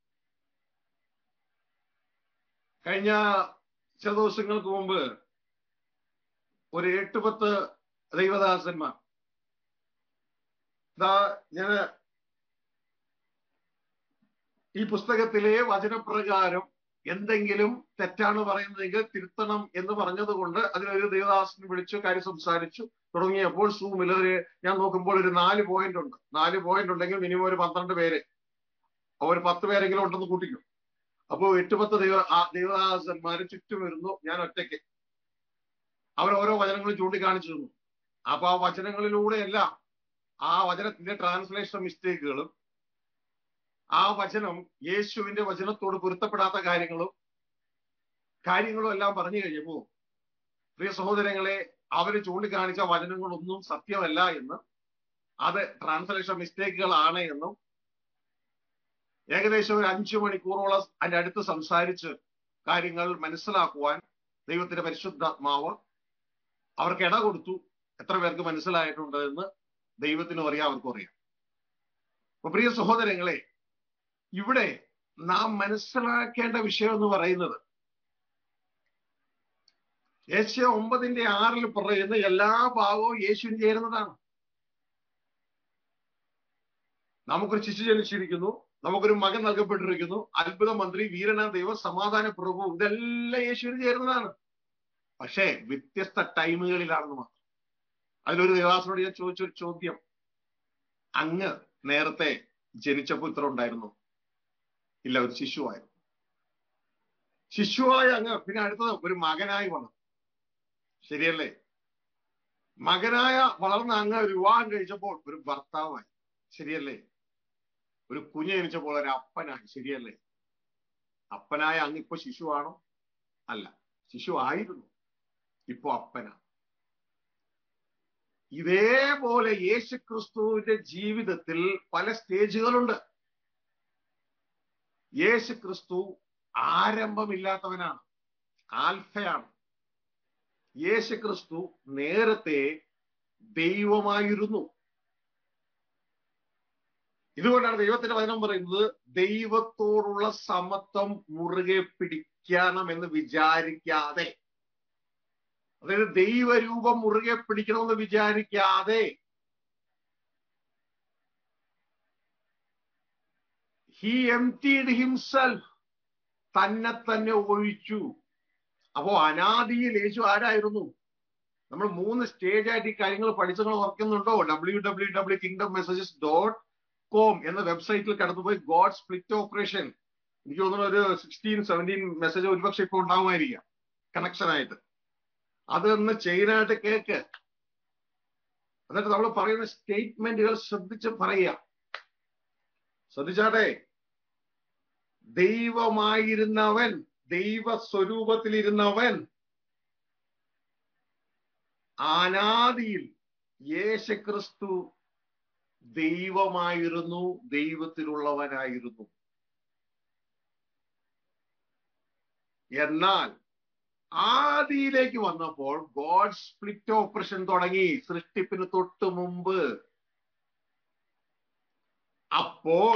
A: കഴിഞ്ഞ ചില ദിവസങ്ങൾക്ക് മുമ്പ് ഒരു എട്ട് പത്ത് ദൈവദാസന്മാർ ഇതാ ഞാൻ ഈ പുസ്തകത്തിലെ വചനപ്രകാരം എന്തെങ്കിലും തെറ്റാണ് പറയുന്നതെങ്കിൽ തിരുത്തണം എന്ന് പറഞ്ഞതുകൊണ്ട് അതിലൊരു ദേവദാസനെ വിളിച്ചു കാര്യം സംസാരിച്ചു തുടങ്ങിയപ്പോൾ സൂമിൽ ഒരു ഞാൻ നോക്കുമ്പോൾ ഒരു നാല് പോയിന്റ് ഉണ്ട് നാല് പോയിന്റ് ഉണ്ടെങ്കിൽ മിനിമം ഒരു പന്ത്രണ്ട് പേര് ഒരു പത്ത് പേരെങ്കിലും ഉണ്ടെന്ന് കൂട്ടിക്കും അപ്പോൾ എട്ട് പത്ത് ദൈവ ദേവദാസന്മാര് ചുറ്റും വരുന്നു ഞാൻ ഒറ്റയ്ക്ക് അവർ ഓരോ വചനങ്ങളും ചൂണ്ടിക്കാണിച്ചു തന്നു അപ്പൊ ആ വചനങ്ങളിലൂടെയെല്ലാം ആ വചനത്തിന്റെ ട്രാൻസ്ലേഷൻ മിസ്റ്റേക്കുകളും ആ വചനം യേശുവിന്റെ വചനത്തോട് പൊരുത്തപ്പെടാത്ത കാര്യങ്ങളും കാര്യങ്ങളും എല്ലാം പറഞ്ഞു കഴിഞ്ഞപ്പോ പ്രിയ സഹോദരങ്ങളെ അവര് ചൂണ്ടിക്കാണിച്ച വചനങ്ങളൊന്നും സത്യമല്ല എന്ന് അത് ട്രാൻസ്ലേഷൻ മിസ്റ്റേക്കുകളാണ് എന്നും ഏകദേശം ഒരു അഞ്ചു മണിക്കൂറോളം അതിന്റെ അടുത്ത് സംസാരിച്ച് കാര്യങ്ങൾ മനസ്സിലാക്കുവാൻ ദൈവത്തിന്റെ പരിശുദ്ധാത്മാവ് അവർക്ക് ഇട കൊടുത്തു എത്ര പേർക്ക് മനസ്സിലായിട്ടുണ്ട് എന്ന് ദൈവത്തിനും അറിയാം അവർക്കും അറിയാം അപ്പൊ പ്രിയ സഹോദരങ്ങളെ ഇവിടെ നാം മനസ്സിലാക്കേണ്ട വിഷയം എന്ന് പറയുന്നത് യേശു ഒമ്പതിന്റെ ആറിൽ പറയുന്ന എല്ലാ ഭാവവും യേശുവിന് ചേരുന്നതാണ് നമുക്കൊരു ശിശു ജനിച്ചിരിക്കുന്നു നമുക്കൊരു മകൻ നൽകപ്പെട്ടിരിക്കുന്നു അത്ഭുത മന്ത്രി വീരന ദൈവം സമാധാന പ്രഭു ഇതെല്ലാം യേശുവിന് ചേരുന്നതാണ് പക്ഷേ വ്യത്യസ്ത ടൈമുകളിലാണെന്ന് മാത്രം അതിലൊരു ദേവാസനോട് ഞാൻ ചോദിച്ചൊരു ചോദ്യം അങ്ങ് നേരത്തെ ജനിച്ചപ്പോൾ ഇത്ര ഉണ്ടായിരുന്നു ഇല്ല ഒരു ശിശുവായിരുന്നു ശിശുവായ അങ്ങ് പിന്നെ അടുത്തത് ഒരു മകനായി വളർന്നു ശരിയല്ലേ മകനായ വളർന്ന അങ്ങ് ഒരു വിവാഹം കഴിച്ചപ്പോൾ ഒരു ഭർത്താവായി ശരിയല്ലേ ഒരു കുഞ്ഞ് ജനിച്ചപ്പോൾ ഒരു അപ്പനായി ശരിയല്ലേ അപ്പനായ അങ്ങ് ഇപ്പൊ ശിശുവാണോ അല്ല ശിശു ആയിരുന്നു ഇപ്പൊ അപ്പനാണ് ഇതേപോലെ യേശു ക്രിസ്തുവിന്റെ ജീവിതത്തിൽ പല സ്റ്റേജുകളുണ്ട് യേശു ക്രിസ്തു ആരംഭമില്ലാത്തവനാണ് ആൽഫയാണ് യേശു ക്രിസ്തു നേരത്തെ ദൈവമായിരുന്നു ഇതുകൊണ്ടാണ് ദൈവത്തിന്റെ വചനം പറയുന്നത് ദൈവത്തോടുള്ള സമത്വം മുറുകെ പിടിക്കണം എന്ന് വിചാരിക്കാതെ അതായത് ദൈവരൂപം മുറുകെ പിടിക്കണമെന്ന് വിചാരിക്കാതെ ഹി എംറ്റീഡ് ഹിംസെൽഫ് തന്നെ തന്നെ ഒഴിച്ചു അപ്പോ അനാദിയിൽ യേശു ആരായിരുന്നു നമ്മൾ മൂന്ന് സ്റ്റേജ് ആയിട്ട് ഈ കാര്യങ്ങൾ പഠിച്ചങ്ങൾ ഓർക്കുന്നുണ്ടോ W W W kingdom messages dot com എന്ന വെബ്സൈറ്റിൽ കടന്നുപോയി ഗോഡ് സ്പ്ലിറ്റ് ഓപ്പറേഷൻ എനിക്ക് തോന്നുന്നു ഒരു സിക്സ്റ്റീൻ സെവൻറ്റീൻ മെസ്സേജ് ഒരുപക്ഷെ ഇപ്പൊ ഉണ്ടാവുമായിരിക്കാം കണക്ഷൻ ആയിട്ട് അതൊന്ന് ചെയിനായിട്ട് കേക്ക് എന്നിട്ട് നമ്മൾ പറയുന്ന സ്റ്റേറ്റ്മെന്റുകൾ ശ്രദ്ധിച്ച് പറയുക ശ്രദ്ധിച്ചാട്ടെ ദൈവമായിരുന്നവൻ ദൈവ സ്വരൂപത്തിലിരുന്നവൻ അനാദിയിൽ യേശുക്രിസ്തു ദൈവമായിരുന്നു ദൈവത്തിലുള്ളവനായിരുന്നു എന്നാൽ ആദിയിലേക്ക് വന്നപ്പോൾ ഗോഡ് സ്പ്ലിറ്റ് ഓപ്പറേഷൻ തുടങ്ങി സൃഷ്ടിപ്പിന് തൊട്ട് മുമ്പ് അപ്പോൾ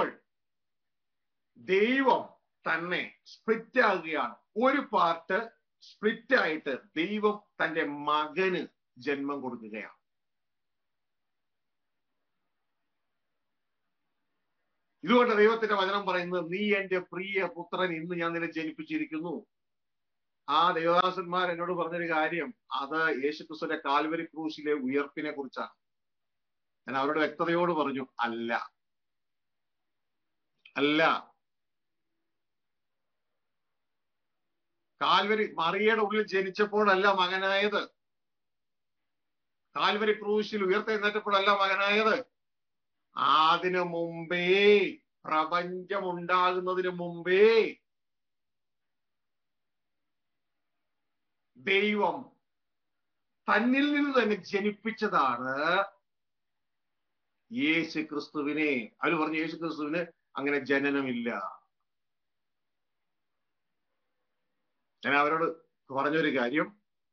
A: ദൈവം തന്നെ സ്പ്ലിറ്റ് ആകുകയാണ് ഒരു പാർട്ട് സ്പ്ലിറ്റ് ആയിട്ട് ദൈവം തന്റെ മകന് ജന്മം കൊടുക്കുകയാണ് ഇതുകൊണ്ട് ദൈവത്തിന്റെ വചനം പറയുന്നത് നീ എന്റെ പ്രിയ പുത്രൻ ഇന്ന് ഞാൻ നിന്നെ ജനിപ്പിച്ചിരിക്കുന്നു ആ ദേവദാസന്മാർ എന്നോട് പറഞ്ഞൊരു കാര്യം അത് യേശുക്രിസ്തുവിന്റെ കാൽവരി ക്രൂശിലെ ഉയർപ്പിനെ കുറിച്ചാണ് ഞാൻ അവരുടെ വ്യക്തതയോട് പറഞ്ഞു അല്ല അല്ല കാൽവരി മറിയയുടെ ഉള്ളിൽ ജനിച്ചപ്പോഴല്ല മകനായത് കാൽവരി ക്രൂശിൽ ഉയർത്തെഴുന്നേറ്റപ്പോഴല്ല മകനായത് അതിനു മുമ്പേ പ്രപഞ്ചം ഉണ്ടാകുന്നതിന് മുമ്പേ ദൈവം തന്നിൽ നിന്ന് തന്നെ ജനിപ്പിച്ചതാണ് യേശു ക്രിസ്തുവിനെ അവർ പറഞ്ഞു യേശു ക്രിസ്തുവിന് അങ്ങനെ ജനനമില്ല ഞാൻ അവരോട് പറഞ്ഞൊരു കാര്യം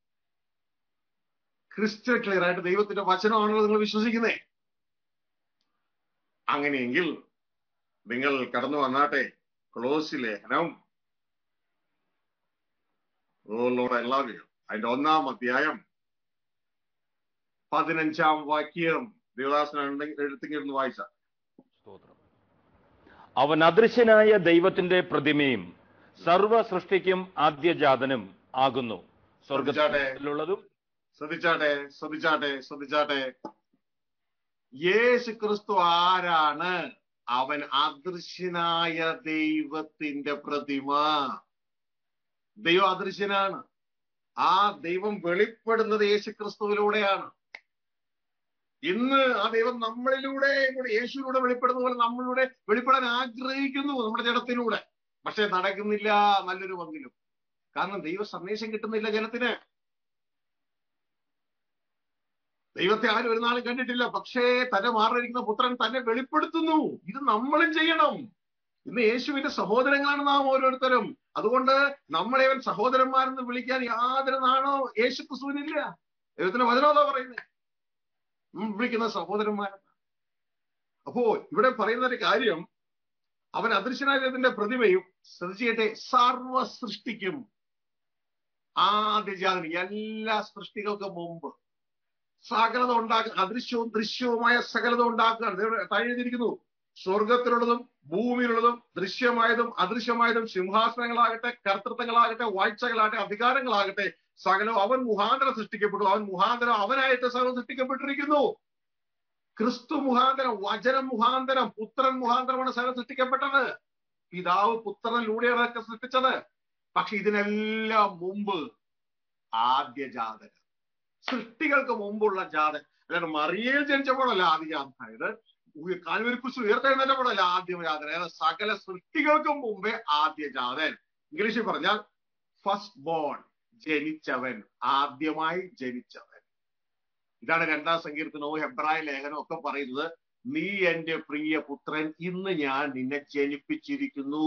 A: ക്രിസ്റ്റൽ ക്ലിയർ ആയിട്ട് ദൈവത്തിന്റെ വചനമാണല്ലോ നിങ്ങൾ വിശ്വസിക്കുന്നേ അങ്ങനെയെങ്കിൽ നിങ്ങൾ കടന്നു വന്നാട്ടെ ക്ലോസ് ലേഖനം oh lord I love you അതിന്റെ ഒന്നാം അധ്യായം പതിനഞ്ചാം വാക്യം ദേവദാസനുണ്ടെങ്കിൽ എടുത്തെങ്കിൽ വായിച്ച
B: സ്തോത്രം അവൻ അദൃശ്യനായ ദൈവത്തിന്റെ പ്രതിമയും സർവ സൃഷ്ടിക്കും ആദ്യജാതനും ആകുന്നു സ്വർഗത്തിലുള്ളതും
A: ശ്രദ്ധിച്ചാട്ടെ ശ്രദ്ധിച്ചാട്ടെ ശ്രദ്ധിച്ചാട്ടെ യേശു ക്രിസ്തു ആരാണ് അവൻ അദൃശ്യനായ ദൈവത്തിന്റെ പ്രതിമ ദൈവം അദൃശ്യനാണ് ആ ദൈവം വെളിപ്പെടുന്നത് യേശു ക്രിസ്തുവിലൂടെയാണ് ഇന്ന് ആ ദൈവം നമ്മളിലൂടെ കൂടെ യേശുവിലൂടെ വെളിപ്പെടുന്ന പോലെ നമ്മളിലൂടെ വെളിപ്പെടാൻ ആഗ്രഹിക്കുന്നു നമ്മുടെ ജനത്തിലൂടെ പക്ഷെ നടക്കുന്നില്ല നല്ലൊരു പങ്കിലും കാരണം ദൈവ സന്ദേശം കിട്ടുന്നില്ല ജനത്തിന് ദൈവത്തെ ആരും ഒരു നാളും കണ്ടിട്ടില്ല പക്ഷേ തന്നെ മാറിയിരിക്കുന്ന പുത്രൻ തന്നെ വെളിപ്പെടുത്തുന്നു ഇത് നമ്മളും ചെയ്യണം ഇന്ന് യേശുവിന്റെ സഹോദരങ്ങളാണ് നാം ഓരോരുത്തരും അതുകൊണ്ട് നമ്മളെ അവൻ സഹോദരന്മാരെന്ന് വിളിക്കാൻ യാതൊരു നാണോ യേശു ക്രിസ്തുവിനില്ല ദൈവത്തിന്റെ വചനോതാ പറയുന്നത് വിളിക്കുന്ന സഹോദരന്മാരെന്ന് അപ്പോ ഇവിടെ പറയുന്ന ഒരു കാര്യം അവൻ അദൃശ്യനായതിന്റെ പ്രതിമയും ശ്രദ്ധിച്ചിട്ടെ സർവ സൃഷ്ടിക്കും ആദ്യജാതന് എല്ലാ സൃഷ്ടികൾക്കും മുമ്പ് സകലത ഉണ്ടാക്കുക അദൃശ്യവും ദൃശ്യവുമായ സകലത ഉണ്ടാക്കുകയാണ് താഴെഴുതിയിരിക്കുന്നു സ്വർഗത്തിലുള്ളതും ഭൂമിയിലുള്ളതും ദൃശ്യമായതും അദൃശ്യമായതും സിംഹാസനങ്ങളാകട്ടെ കർത്തൃത്വങ്ങളാകട്ടെ വാഴ്ചകളാകട്ടെ അധികാരങ്ങളാകട്ടെ സകലം അവൻ മുഖാന്തരം സൃഷ്ടിക്കപ്പെട്ടു അവൻ മുഖാന്തരം അവനായിട്ട് സകലം സൃഷ്ടിക്കപ്പെട്ടിരിക്കുന്നു ക്രിസ്തു മുഖാന്തരം വചനം മുഖാന്തരം പുത്രൻ മുഖാന്തരമാണ് സകലം സൃഷ്ടിക്കപ്പെട്ടത് പിതാവ് പുത്രനിലൂടെയാണ് അതൊക്കെ സൃഷ്ടിച്ചത് പക്ഷെ ഇതിനെല്ലാം മുമ്പ് ആദ്യജാതൻ സൃഷ്ടികൾക്ക് മുമ്പുള്ള ജാതൻ അല്ലാണ്ട് മറിയയിൽ ജനിച്ചപ്പോഴല്ല ആദ്യജാതനായത് കാൽവരിക്കുറിച്ച് ഉയർത്തെഴുന്നേറ്റപ്പോഴല്ല ആദ്യജാതൻ അതായത് സകല സൃഷ്ടികൾക്കും മുമ്പേ ആദ്യജാതൻ ഇംഗ്ലീഷിൽ പറഞ്ഞാൽ ഫസ്റ്റ് ബോൺ ജനിച്ചവൻ ആദ്യമായി ജനിച്ചവൻ ഇതാണ് രണ്ടാം സങ്കീർത്തനവും ഹെബ്രായ ലേഖനവും ഒക്കെ പറയുന്നത് നീ എന്റെ പ്രിയ പുത്രൻ ഇന്ന് ഞാൻ നിന്നെ ജനിപ്പിച്ചിരിക്കുന്നു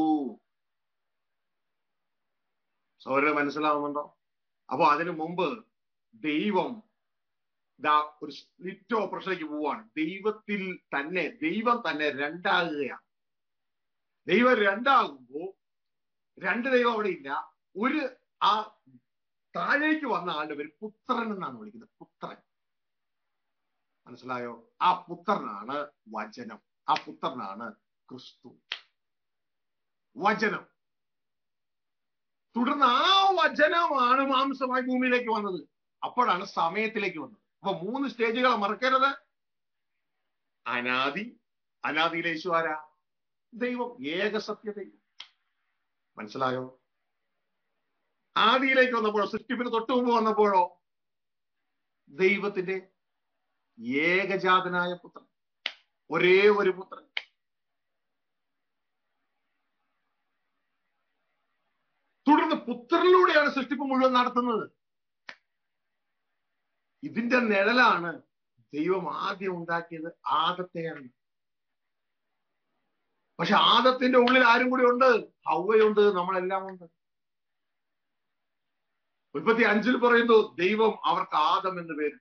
A: സൗര മനസ്സിലാവുന്നുണ്ടോ അപ്പൊ അതിനു മുമ്പ് ദൈവം ദാ ഒരു സ്പ്ലിറ്റ് ഓപ്പറേഷനിലേക്ക് പോവാണ് ദൈവത്തിൽ തന്നെ ദൈവം തന്നെ രണ്ടാകുകയാണ് ദൈവം രണ്ടാകുമ്പോ രണ്ട് ദൈവം അവിടെ ഇല്ല ഒരു ആ താഴേക്ക് വന്ന ആളുടെ പേര് പുത്രൻ എന്നാണ് വിളിക്കുന്നത് പുത്രൻ മനസ്സിലായോ ആ പുത്രനാണ് വചനം ആ പുത്രനാണ് ക്രിസ്തു വചനം തുടർന്ന് ആ വചനമാണ് മാംസമായി ഭൂമിയിലേക്ക് വന്നത് അപ്പോഴാണ് സമയത്തിലേക്ക് വന്നത് അപ്പൊ മൂന്ന് സ്റ്റേജുകൾ മറക്കരുത് അനാദി അനാദിയിലെ യേശു ആരാ ദൈവം ഏകസത്യ ദൈവം മനസ്സിലായോ ആദിയിലേക്ക് വന്നപ്പോഴോ സൃഷ്ടിപ്പിന് തൊട്ടു മുമ്പ് വന്നപ്പോഴോ ദൈവത്തിന്റെ ഏകജാതനായ പുത്രൻ ഒരേ ഒരു പുത്രൻ തുടർന്ന് പുത്രനിലൂടെയാണ് സൃഷ്ടിപ്പ് മുഴുവൻ നടത്തുന്നത് ഇതിന്റെ നിഴലാണ് ദൈവം ആദ്യം ഉണ്ടാക്കിയത് ആദത്തെയാണ് പക്ഷെ ആദത്തിന്റെ ഉള്ളിൽ ആരും കൂടി ഉണ്ട് ഹൗവയുണ്ട് നമ്മളെല്ലാം ഉണ്ട് ഉൽപ്പത്തി അഞ്ചിൽ പറയുന്നു ദൈവം അവർക്ക് ആദം എന്ന് പേരിട്ടു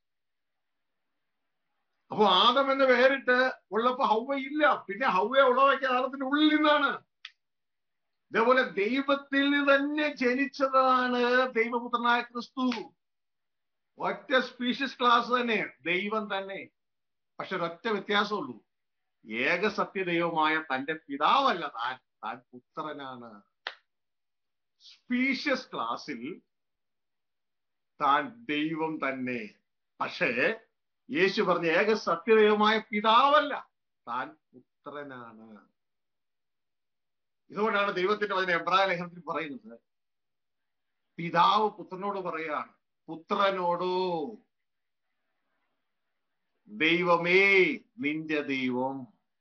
A: അപ്പൊ ആദം എന്ന് പേരിട്ട് ഉള്ളപ്പോ ഹൗവ ഇല്ല പിന്നെ ഹൗവയെ ഉളവാക്കിയ ആദത്തിന്റെ ഉള്ളിൽ നിന്നാണ് ഇതേപോലെ ദൈവത്തിൽ തന്നെ ജനിച്ചതാണ് ദൈവപുത്രനായ ക്രിസ്തു ഒറ്റ സ്പീഷ്യസ് ക്ലാസ് തന്നെ ദൈവം തന്നെ പക്ഷെ ഒരൊറ്റ വ്യത്യാസമുള്ളൂ ഏക സത്യദൈവമായ തന്റെ പിതാവല്ല താൻ താൻ പുത്രനാണ് സ്പീഷ്യസ് ക്ലാസ്സിൽ താൻ ദൈവം തന്നെ പക്ഷേ യേശു പറഞ്ഞ ഏക സത്യദൈവമായ പിതാവല്ല താൻ പുത്രനാണ് ഇതുകൊണ്ടാണ് ദൈവത്തിന്റെ അതിന് എബ്രായ ലേഖനത്തിൽ പറയുന്നത് പിതാവ് പുത്രനോട് പറയാണ് പുത്രനോടോ ദൈവമേ നിന്റെ ദൈവം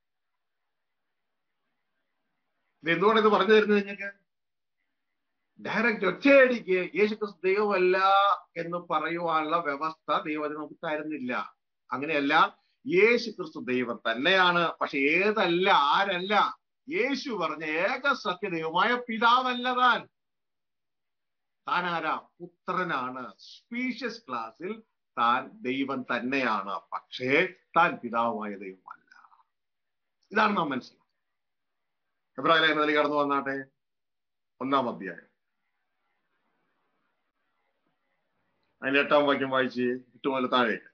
A: ഇതെന്തുകൊണ്ട് ഇത് പറഞ്ഞു തരുന്നത് നിങ്ങൾക്ക് ഡയറക്റ്റ് ഒറ്റയടിക്ക് യേശു ക്രിസ്തു ദൈവമല്ല എന്ന് പറയുവാനുള്ള വ്യവസ്ഥ ദൈവത്തിന് നമുക്ക് തരുന്നില്ല അങ്ങനെയല്ല യേശു ക്രിസ്തു ദൈവം തന്നെയാണ് പക്ഷെ ഏതല്ല ആരല്ല യേശു പറഞ്ഞ ഏക സത്യദൈവമായ പിതാവല്ല താൻ താൻ ആരാ പുത്രനാണ് സ്പീഷ്യസ് ക്ലാസ്സിൽ താൻ ദൈവം തന്നെയാണ് പക്ഷേ താൻ പിതാവുമായ ദൈവമല്ല ഇതാണ് നാം മനസ്സിലാക്കുന്നത് എബ്രാഹിം എന്നതിൽ കടന്നു വന്നാട്ടെ ഒന്നാം അധ്യായം അതിന്റെ എട്ടാം വാക്യം വായിച്ച് ഇട്ടുപോലെ താഴേക്ക്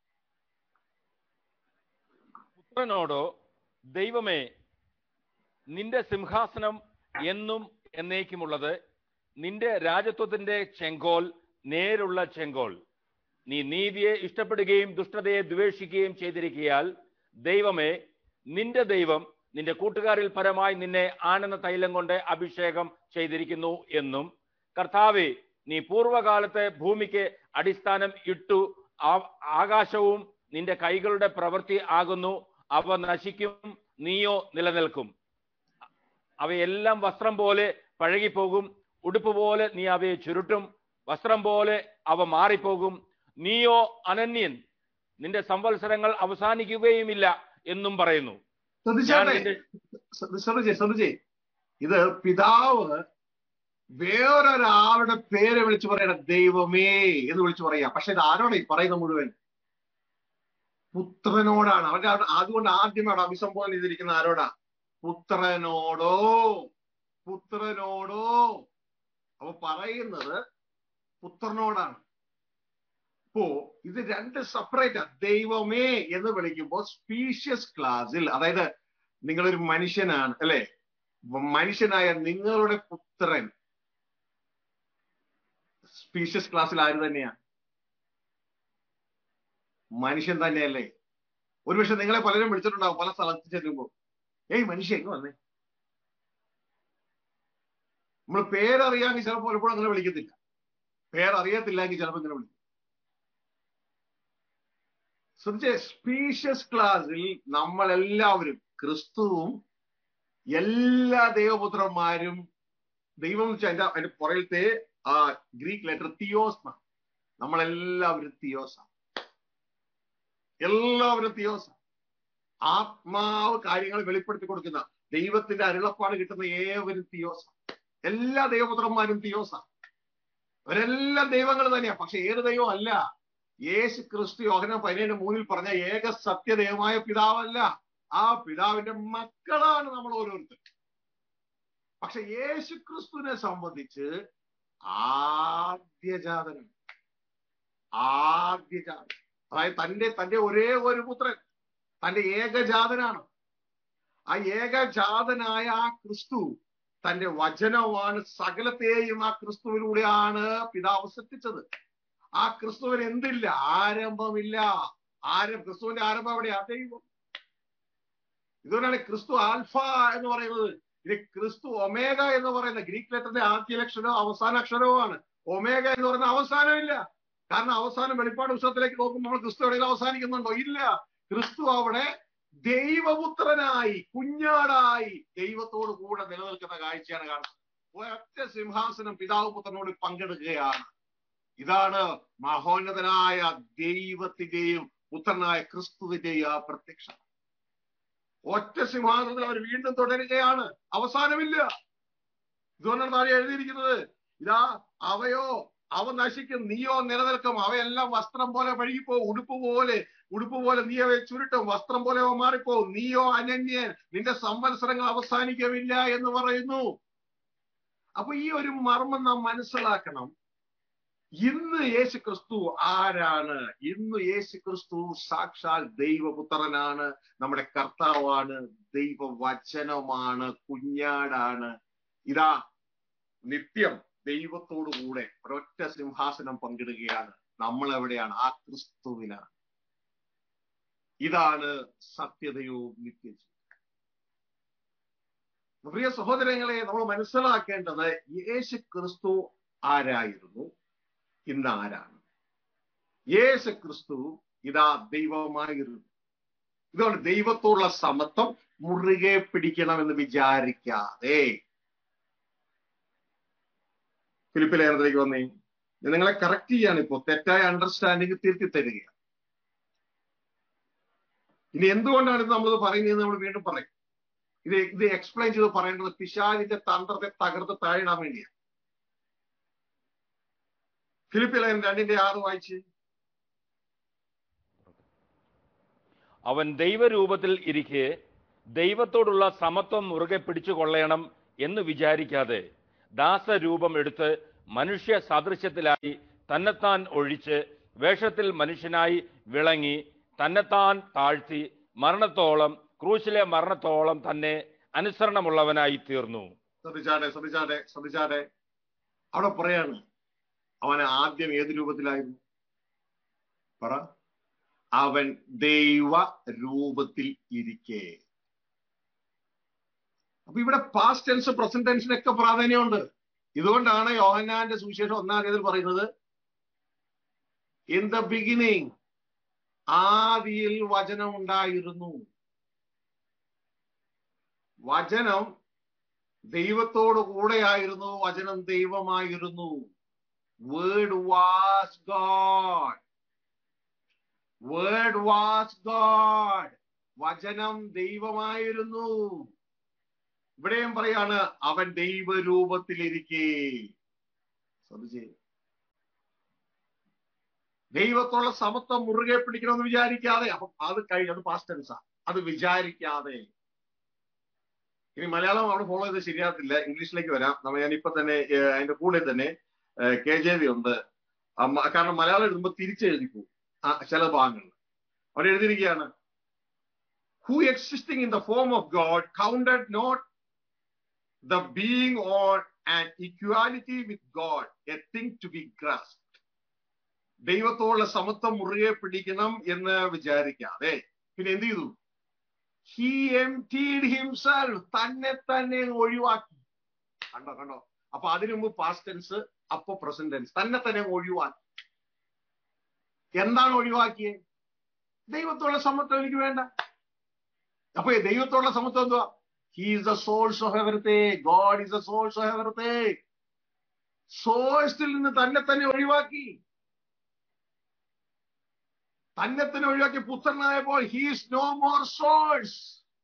B: പുത്രനോടോ ദൈവമേ നിന്റെ സിംഹാസനം എന്നും എന്നേക്കുമുള്ളത് നിന്റെ രാജത്വത്തിന്റെ ചെങ്കോൽ നേരുള്ള ചെങ്കോൽ നീ നീതിയെ ഇഷ്ടപ്പെടുകയും ദുഷ്ടതയെ ദ്വേഷിക്കുകയും ചെയ്തിരിക്കയാൽ ദൈവമേ നിന്റെ ദൈവം നിന്റെ കൂട്ടുകാരിൽ പരമായി നിന്നെ ആനന്ദ തൈലം കൊണ്ട് അഭിഷേകം ചെയ്തിരിക്കുന്നു എന്നും കർത്താവെ നീ പൂർവകാലത്തെ ഭൂമിക്ക് അടിസ്ഥാനം ഇട്ടു ആ- ആകാശവും നിന്റെ കൈകളുടെ പ്രവൃത്തി ആകുന്നു അവ നശിക്കും നീയോ നിലനിൽക്കും അവയെല്ലാം വസ്ത്രം പോലെ പഴകിപ്പോകും ഉടുപ്പ് പോലെ നീ അവയെ ചുരുട്ടും വസ്ത്രം പോലെ അവ മാറിപ്പോകും നീയോ അനന്യൻ നിന്റെ സംവത്സരങ്ങൾ അവസാനിക്കുകയുമില്ല എന്നും പറയുന്നു ഞാൻ
A: ശ്രദ്ധിച്ചാട്ടെ
B: നിന്റെ
A: ശ്രദ്ധ- ശ്രദ്ധിച്ചേ ശ്രദ്ധിച്ചേ ഇത് പിതാവ് വേറൊരാളുടെ പേര് വിളിച്ചു പറയണ ദൈവമേ എന്ന് വിളിച്ചു പറയാ പക്ഷെ ഇത് ആരോടെ ഈ പറയുന്ന മുഴുവൻ പുത്രനോടാണ് അവരുടെ അവിടെ അതുകൊണ്ട് ആദ്യമേ അവിടെ അഭിസംബോധന ചെയ്തിരിക്കുന്ന ആരോടാ പുത്രനോടോ പുത്രനോടോ അപ്പൊ പറയുന്നത് പുത്രനോടാണ് ഇപ്പോ ഇത് രണ്ട് സെപ്പറേറ്റ് ദൈവമേ എന്ന് വിളിക്കുമ്പോൾ സ്പീഷ്യസ് ക്ലാസ്സിൽ അതായത് നിങ്ങളൊരു മനുഷ്യനാണ് അല്ലെ മനുഷ്യനായ നിങ്ങളുടെ പുത്രൻ സ്പീഷ്യസ് ക്ലാസ്സിൽ ആര് തന്നെയാ മനുഷ്യൻ തന്നെയല്ലേ ഒരുപക്ഷെ നിങ്ങളെ പലരും വിളിച്ചിട്ടുണ്ടാവും പല സ്ഥലത്ത് ചെല്ലുമ്പോൾ ഏയ് മനുഷ്യ എങ്ങ് വന്നേ നമ്മൾ പേരറിയാമെങ്കിൽ ചിലപ്പോൾ പലപ്പോഴും അങ്ങനെ വിളിക്കത്തില്ല പേരറിയത്തില്ലെങ്കിൽ ചിലപ്പോൾ ഇങ്ങനെ വിളിക്കും ശ്രദ്ധിച്ചേ സ്പീഷ്യസ് ക്ലാസ്സിൽ നമ്മളെല്ലാവരും ക്രിസ്തുവും എല്ലാ ദൈവപുത്രന്മാരും ദൈവം എന്ന് വെച്ചാൽ അതിന്റെ അതിന്റെ പുറകിലത്തെ ആ ഗ്രീക്ക് ലെറ്റർ തിയോസ് നമ്മളെല്ലാവരും തിയോസ എല്ലാവരും തിയോസ ആത്മാവ് കാര്യങ്ങൾ വെളിപ്പെടുത്തി കൊടുക്കുന്ന ദൈവത്തിന്റെ അരുളപ്പാട് കിട്ടുന്ന ഏവരും തിയോസ എല്ലാ ദൈവപുത്രന്മാരും തിയോസ അവരെല്ലാം ദൈവങ്ങൾ തന്നെയാ പക്ഷെ ഏത് ദൈവം അല്ല യേശു ക്രിസ്തു യോഹന പതിനേഴ് മൂന്നിൽ പറഞ്ഞ ഏക സത്യദൈവമായ പിതാവല്ല ആ പിതാവിന്റെ മക്കളാണ് നമ്മൾ ഓരോരുത്തർ പക്ഷെ യേശു ക്രിസ്തുവിനെ സംബന്ധിച്ച് ആദ്യജാതനം ആദ്യജാതൻ അതായത് തന്റെ തന്റെ ഒരേ ഒരു പുത്രൻ തന്റെ ഏകജാതനാണ് ആ ഏകജാതനായ ആ ക്രിസ്തു തന്റെ വചനമാണ് സകലത്തെയും ആ ക്രിസ്തുവിലൂടെയാണ് പിതാവ് സൃഷ്ടിച്ചത് ആ ക്രിസ്തുവിന് എന്തില്ല ആരംഭമില്ല ആരം ക്രിസ്തുവിന്റെ ആരംഭം എവിടെയാ ദൈവം ഇതുകൊണ്ടാണ് ക്രിസ്തു ആൽഫ എന്ന് പറയുന്നത് ഇത് ക്രിസ്തു ഒമേഗ എന്ന് പറയുന്ന ഗ്രീക്ക് ലെറ്ററിന്റെ ആദ്യ അക്ഷരവും അവസാന അക്ഷരവുമാണ് ഒമേഗ എന്ന് പറയുന്ന അവസാനമില്ല കാരണം അവസാനം വെളിപ്പാട് പുസ്തകത്തിലേക്ക് നോക്കുമ്പോൾ നമ്മൾ ക്രിസ്തു എവിടെയും അവസാനിക്കുന്നുണ്ടോ ഇല്ല ക്രിസ്തു അവിടെ ദൈവപുത്രനായി കുഞ്ഞാടായി ദൈവത്തോട് കൂടെ നിലനിൽക്കുന്ന കാഴ്ചയാണ് കാണുന്നത് ഒറ്റ സിംഹാസനം പിതാവ് പുത്രനോട് പങ്കെടുക്കുകയാണ് ഇതാണ് മഹോന്നതനായ ദൈവത്തിന്റെയും പുത്രനായ ക്രിസ്തുവിന്റെയും ആ പ്രത്യക്ഷം ഒറ്റ സിംഹാസനത്തിൽ അവർ വീണ്ടും തുടരുകയാണ് അവസാനമില്ല ഇതുകൊണ്ടാണ് താഴെ എഴുതിയിരിക്കുന്നത് ഇതാ അവയോ അവ നശിക്കും നീയോ നിലനിൽക്കും അവയെല്ലാം വസ്ത്രം പോലെ പഴുകിപ്പോവും ഉടുപ്പ് പോലെ ഉടുപ്പ് പോലെ നീ അവയെ ചുരുട്ടും വസ്ത്രം പോലെ അവ മാറിപ്പോവും നീയോ അനന്യൻ നിന്റെ സംവത്സരങ്ങൾ അവസാനിക്കവില്ല എന്ന് പറയുന്നു അപ്പൊ ഈ ഒരു മർമ്മം നാം മനസ്സിലാക്കണം ഇന്ന് യേശു ക്രിസ്തു ആരാണ് ഇന്ന് യേശു ക്രിസ്തു സാക്ഷാൽ ദൈവപുത്രനാണ് നമ്മുടെ കർത്താവാണ് ദൈവവചനമാണ് കുഞ്ഞാടാണ് ഇതാ നിത്യം ദൈവത്തോടു കൂടെ ഒരൊറ്റ സിംഹാസനം പങ്കിടുകയാണ് നമ്മൾ എവിടെയാണ് ആ ക്രിസ്തുവിലാണ് ഇതാണ് സത്യതയും നിത്യജീവൻ പ്രിയ സഹോദരങ്ങളെ നമ്മൾ മനസ്സിലാക്കേണ്ടത് യേശു ക്രിസ്തു ആരായിരുന്നു ഇന്ന് ആരാണ് യേശു ക്രിസ്തു ഇതാ ദൈവമായിരുന്നു ഇതുകൊണ്ട് ദൈവത്തോടുള്ള സമത്വം മുറുകെ പിടിക്കണമെന്ന് വിചാരിക്കാതെ ഫിലിപ്പ് ലേഖനത്തിലേക്ക് വന്നേ ഞാൻ നിങ്ങളെ കറക്റ്റ് ചെയ്യാണ് ഇപ്പോ തെറ്റായ അണ്ടർസ്റ്റാൻഡിങ് തിരുത്തി തരിക ഇനി എന്തുകൊണ്ടാണ് ഇത് നമ്മളിത് പറയുന്നത് നമ്മൾ വീണ്ടും പറയും ഇത് ഇത് എക്സ്പ്ലെയിൻ ചെയ്ത് പറയേണ്ടത് പിശാലിന്റെ തന്ത്രത്തെ തകർത്ത് താഴിടാൻ വേണ്ടിയാണ് ഫിലിപ്പ് ലേഖനം രണ്ടിന്റെ ആറ് വായിച്ച്
B: അവൻ ദൈവരൂപത്തിൽ ഇരിക്കെ ദൈവത്തോടുള്ള സമത്വം മുറുകെ പിടിച്ചു കൊള്ളണം എന്ന് വിചാരിക്കാതെ ദാസരൂപം എടുത്ത് മനുഷ്യ സാദൃശ്യത്തിലായി തന്നെത്താൻ ഒഴിച്ച് വേഷത്തിൽ മനുഷ്യനായി വിളങ്ങി തന്നെത്താൻ താഴ്ത്തി മരണത്തോളം ക്രൂശിലെ മരണത്തോളം തന്നെ അനുസരണമുള്ളവനായി തീർന്നു
A: ശ്രദ്ധിച്ചാട്ടെ ശ്രദ്ധിച്ചാട്ടെ ശ്രദ്ധിച്ചാട്ടെ അവിടെ പറയാണ് അവൻ ആദ്യം ഏത് രൂപത്തിലായിരുന്നു പറ അവൻ ദൈവ രൂപത്തിൽ ഇരിക്കെ അപ്പൊ ഇവിടെ പാസ്റ്റ് ടെൻസ് പ്രസന്റ് ടെൻസിനൊക്കെ പ്രാധാന്യമുണ്ട് ഇതുകൊണ്ടാണ് യോഹന്നാന്റെ സുവിശേഷം ഒന്നാം തീയതി പറയുന്നത് ഇൻ ദ ബിഗിനിങ് ആദിയിൽ വചനം ഉണ്ടായിരുന്നു വചനം ദൈവത്തോട് കൂടെയായിരുന്നു വചനം ദൈവമായിരുന്നു word was God word was God വചനം ദൈവമായിരുന്നു ഇവിടെയും പറയാണ് അവൻ ദൈവരൂപത്തിലിരിക്കേ ശ്രദ്ധിച്ചേ ദൈവത്തോളം സമത്വം മുറുകെ പിടിക്കണമെന്ന് വിചാരിക്കാതെ അപ്പൊ അത് കഴിഞ്ഞ് അത് പാസ്റ്റ് ടെൻസാ അത് വിചാരിക്കാതെ ഇനി മലയാളം അവിടെ ഫോളോ ചെയ്ത് ശരിയാകത്തില്ല ഇംഗ്ലീഷിലേക്ക് വരാം നമ്മ ഞാൻ ഇപ്പൊ തന്നെ ഏഹ്, അതിന്റെ കൂടെ തന്നെ കെ ജെ വി ഉണ്ട് അമ്മ- കാരണം മലയാളം എഴുതുമ്പോൾ തിരിച്ചെഴുതി പോകും ആ ചില ഭാഗങ്ങളിൽ അവിടെ എഴുതിയിരിക്കുകയാണ് who existing in the form of God counted not the being on and equality with God a thing to be grasp ദൈവത്തോടുള്ള സമത്വം മുറുകെ പിടിക്കണം എന്ന് വിചാരിക്കാതെ പിന്നെ എന്ത് ചെയ്തു ഹി എംറ്റീഡ് ഹിംസെൽഫ് തന്നെ തന്നെ ഒഴിവാക്കി കണ്ടോ കണ്ടോ അപ്പൊ അതിനു മുമ്പ് പാസ്റ്റ് ടെൻസ് അപ്പൊ പ്രസന്റ് ടെൻസ് തന്നെ തന്നെ ഒഴിവാക്കി എന്താണ് ഒഴിവാക്കിയത് ദൈവത്തോടുള്ള സമത്വം എനിക്ക് വേണ്ട അപ്പൊ ഈ ദൈവത്തോടുള്ള സമത്വം എന്തുവാ he is the source of everything God is the source of everything സോഴ്സിൽ നിന്ന് തന്നെ തന്നെ ഒഴിവാക്കി തന്നെ തന്നെ ഒഴിവാക്കി പുത്രനായപ്പോൾ ഹീസ് നോ മോർ സോഴ്സ്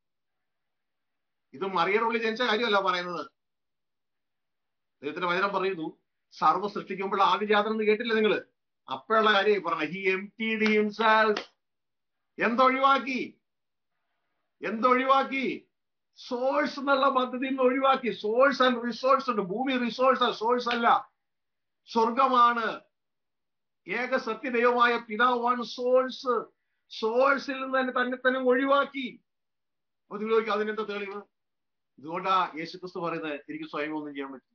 A: ഇത് മറിയറുള്ളിൽ ജനിച്ച കാര്യമല്ല പറയുന്നത് ദൈവത്തിന്റെ വചനം പറയുന്നു സർവ്വ സൃഷ്ടിക്കുമ്പോൾ ആദ്യജാതനം എന്ന് കേട്ടില്ല നിങ്ങൾ അപ്പോഴുള്ള കാര്യം പറഞ്ഞ he emptied himself എന്തൊഴിവാക്കി എന്തൊഴിവാക്കി സോഴ്സ് എന്നുള്ള പദ്ധതിയിൽ നിന്ന് ഒഴിവാക്കി സോഴ്സ് ആൻഡ് റിസോഴ്സ് ഉണ്ട് ഭൂമി റിസോഴ്സ് സോഴ്സ് അല്ല സ്വർഗമാണ് ഏക സത്യദൈവമായ പിതാവാണ് സോഴ്സ് സോഴ്സിൽ നിന്ന് തന്നെ തന്നെ തന്നെ ഒഴിവാക്കി അപ്പൊ നിങ്ങൾ ചോദിക്കും അതിനെന്താ തെളിവ് ഇതുകൊണ്ടാ യേശു ക്രിസ്തു പറയുന്നത് എനിക്ക് സ്വയം ഒന്നും ചെയ്യാൻ പറ്റില്ല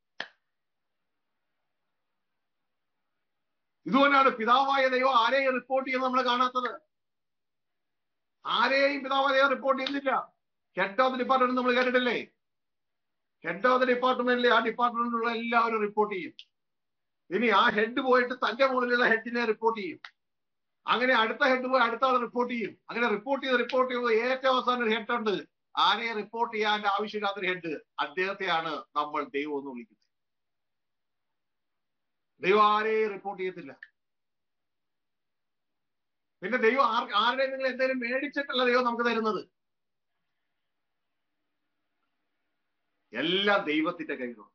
A: ഇതുകൊണ്ടാണ് പിതാവായ ദൈവം ആരെയും റിപ്പോർട്ട് ചെയ്യുന്നത് നമ്മൾ കാണാത്തത് ആരെയും പിതാവായ ദൈവം റിപ്പോർട്ട് ചെയ്യുന്നില്ല ഹെഡ് ഓഫ് ഡിപ്പാർട്ട്മെന്റ് നമ്മൾ കേട്ടിട്ടില്ലേ ഹെഡ് ഓഫ് ദ ഡിപ്പാർട്ട്മെന്റിലെ ആ ഡിപ്പാർട്ട്മെന്റിലുള്ള എല്ലാവരും റിപ്പോർട്ട് ചെയ്യും ഇനി ആ ഹെഡ് പോയിട്ട് തന്റെ മുകളിലുള്ള ഹെഡിനെ റിപ്പോർട്ട് ചെയ്യും അങ്ങനെ അടുത്ത ഹെഡ് പോയി അടുത്ത ആൾ റിപ്പോർട്ട് ചെയ്യും അങ്ങനെ റിപ്പോർട്ട് ചെയ്ത് റിപ്പോർട്ട് ചെയ്യുമ്പോൾ ഏറ്റവും അവസാനം ഒരു ഹെഡ് ഉണ്ട് ആരെ റിപ്പോർട്ട് ചെയ്യാൻ ആവശ്യമില്ലാത്തൊരു ഹെഡ് അദ്ദേഹത്തെയാണ് നമ്മൾ ദൈവം എന്ന് വിളിക്കുന്നത് ദൈവം ആരെയും റിപ്പോർട്ട് ചെയ്യത്തില്ല പിന്നെ ദൈവം ആർ ആരുടെ നിങ്ങൾ എന്തെങ്കിലും മേടിച്ചിട്ടല്ല ദൈവം നമുക്ക് തരുന്നത് എല്ലാം ദൈവത്തിന്റെ കയ്യിലുണ്ട്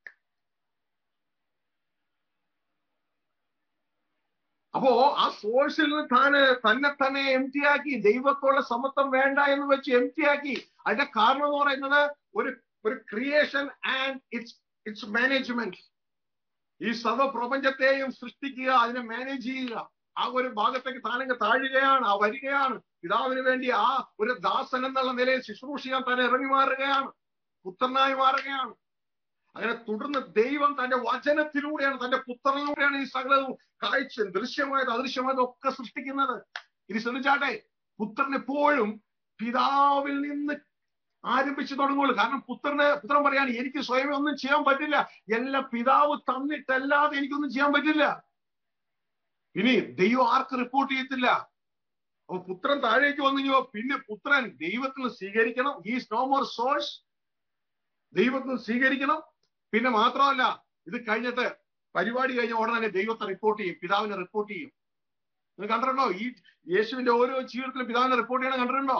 A: അപ്പോ ആ സോഴ്സിൽ നിന്ന് താന് തന്നെ തന്നെ എം ടി ആക്കി ദൈവത്തോടെ സമത്വം വേണ്ട എന്ന് വെച്ച് എം ടി ആക്കി അതിന്റെ കാരണം എന്ന് പറയുന്നത് ഒരു ഒരു creation and it's it's management ഈ സർവ്വപ്രപഞ്ചത്തെയും സൃഷ്ടിക്കുക അതിനെ മാനേജ് ചെയ്യുക ആ ഒരു ഭാഗത്തേക്ക് താനങ്ങ് താഴുകയാണ് ആ വരികയാണ് പിതാവിന് വേണ്ടി ആ ഒരു ദാസൻ എന്നുള്ള നിലയിൽ ശുശ്രൂഷിക്കാൻ തന്നെ ഇറങ്ങി മാറുകയാണ് പുത്രനായി മാറുകയാണ് അങ്ങനെ തുടർന്ന് ദൈവം തന്റെ വചനത്തിലൂടെയാണ് തന്റെ പുത്രനിലൂടെയാണ് ഈ സകലവും കാഴ്ച ദൃശ്യമായത് അദൃശ്യമായത് ഒക്കെ സൃഷ്ടിക്കുന്നത് ഇനി ശ്രദ്ധിച്ചാട്ടെ പുത്രൻ എപ്പോഴും പിതാവിൽ നിന്ന് ആരംഭിച്ചു തുടങ്ങുള്ളൂ കാരണം പുത്രന് പുത്രൻ പറയാണ് എനിക്ക് സ്വയം ഒന്നും ചെയ്യാൻ പറ്റില്ല എല്ലാം പിതാവ് തന്നിട്ടല്ലാതെ എനിക്കൊന്നും ചെയ്യാൻ പറ്റില്ല ഇനി ദൈവം ആർക്ക് റിപ്പോർട്ട് ചെയ്യത്തില്ല അപ്പൊ പുത്രൻ താഴേക്ക് വന്നു കഴിഞ്ഞോ പിന്നെ പുത്രൻ ദൈവത്തിന് സ്വീകരിക്കണം ഹീസ് നോ മോർ സോഴ്സ് ദൈവത്തിന് സ്വീകരിക്കണം പിന്നെ മാത്രമല്ല ഇത് കഴിഞ്ഞിട്ട് പരിപാടി കഴിഞ്ഞ ഉടനെ തന്നെ ദൈവത്തെ റിപ്പോർട്ട് ചെയ്യും പിതാവിനെ റിപ്പോർട്ട് ചെയ്യും നിങ്ങൾ കണ്ടിട്ടുണ്ടോ ഈ യേശുവിന്റെ ഓരോ ജീവിതത്തിലും പിതാവിനെ റിപ്പോർട്ട് ചെയ്യണം കണ്ടിട്ടുണ്ടോ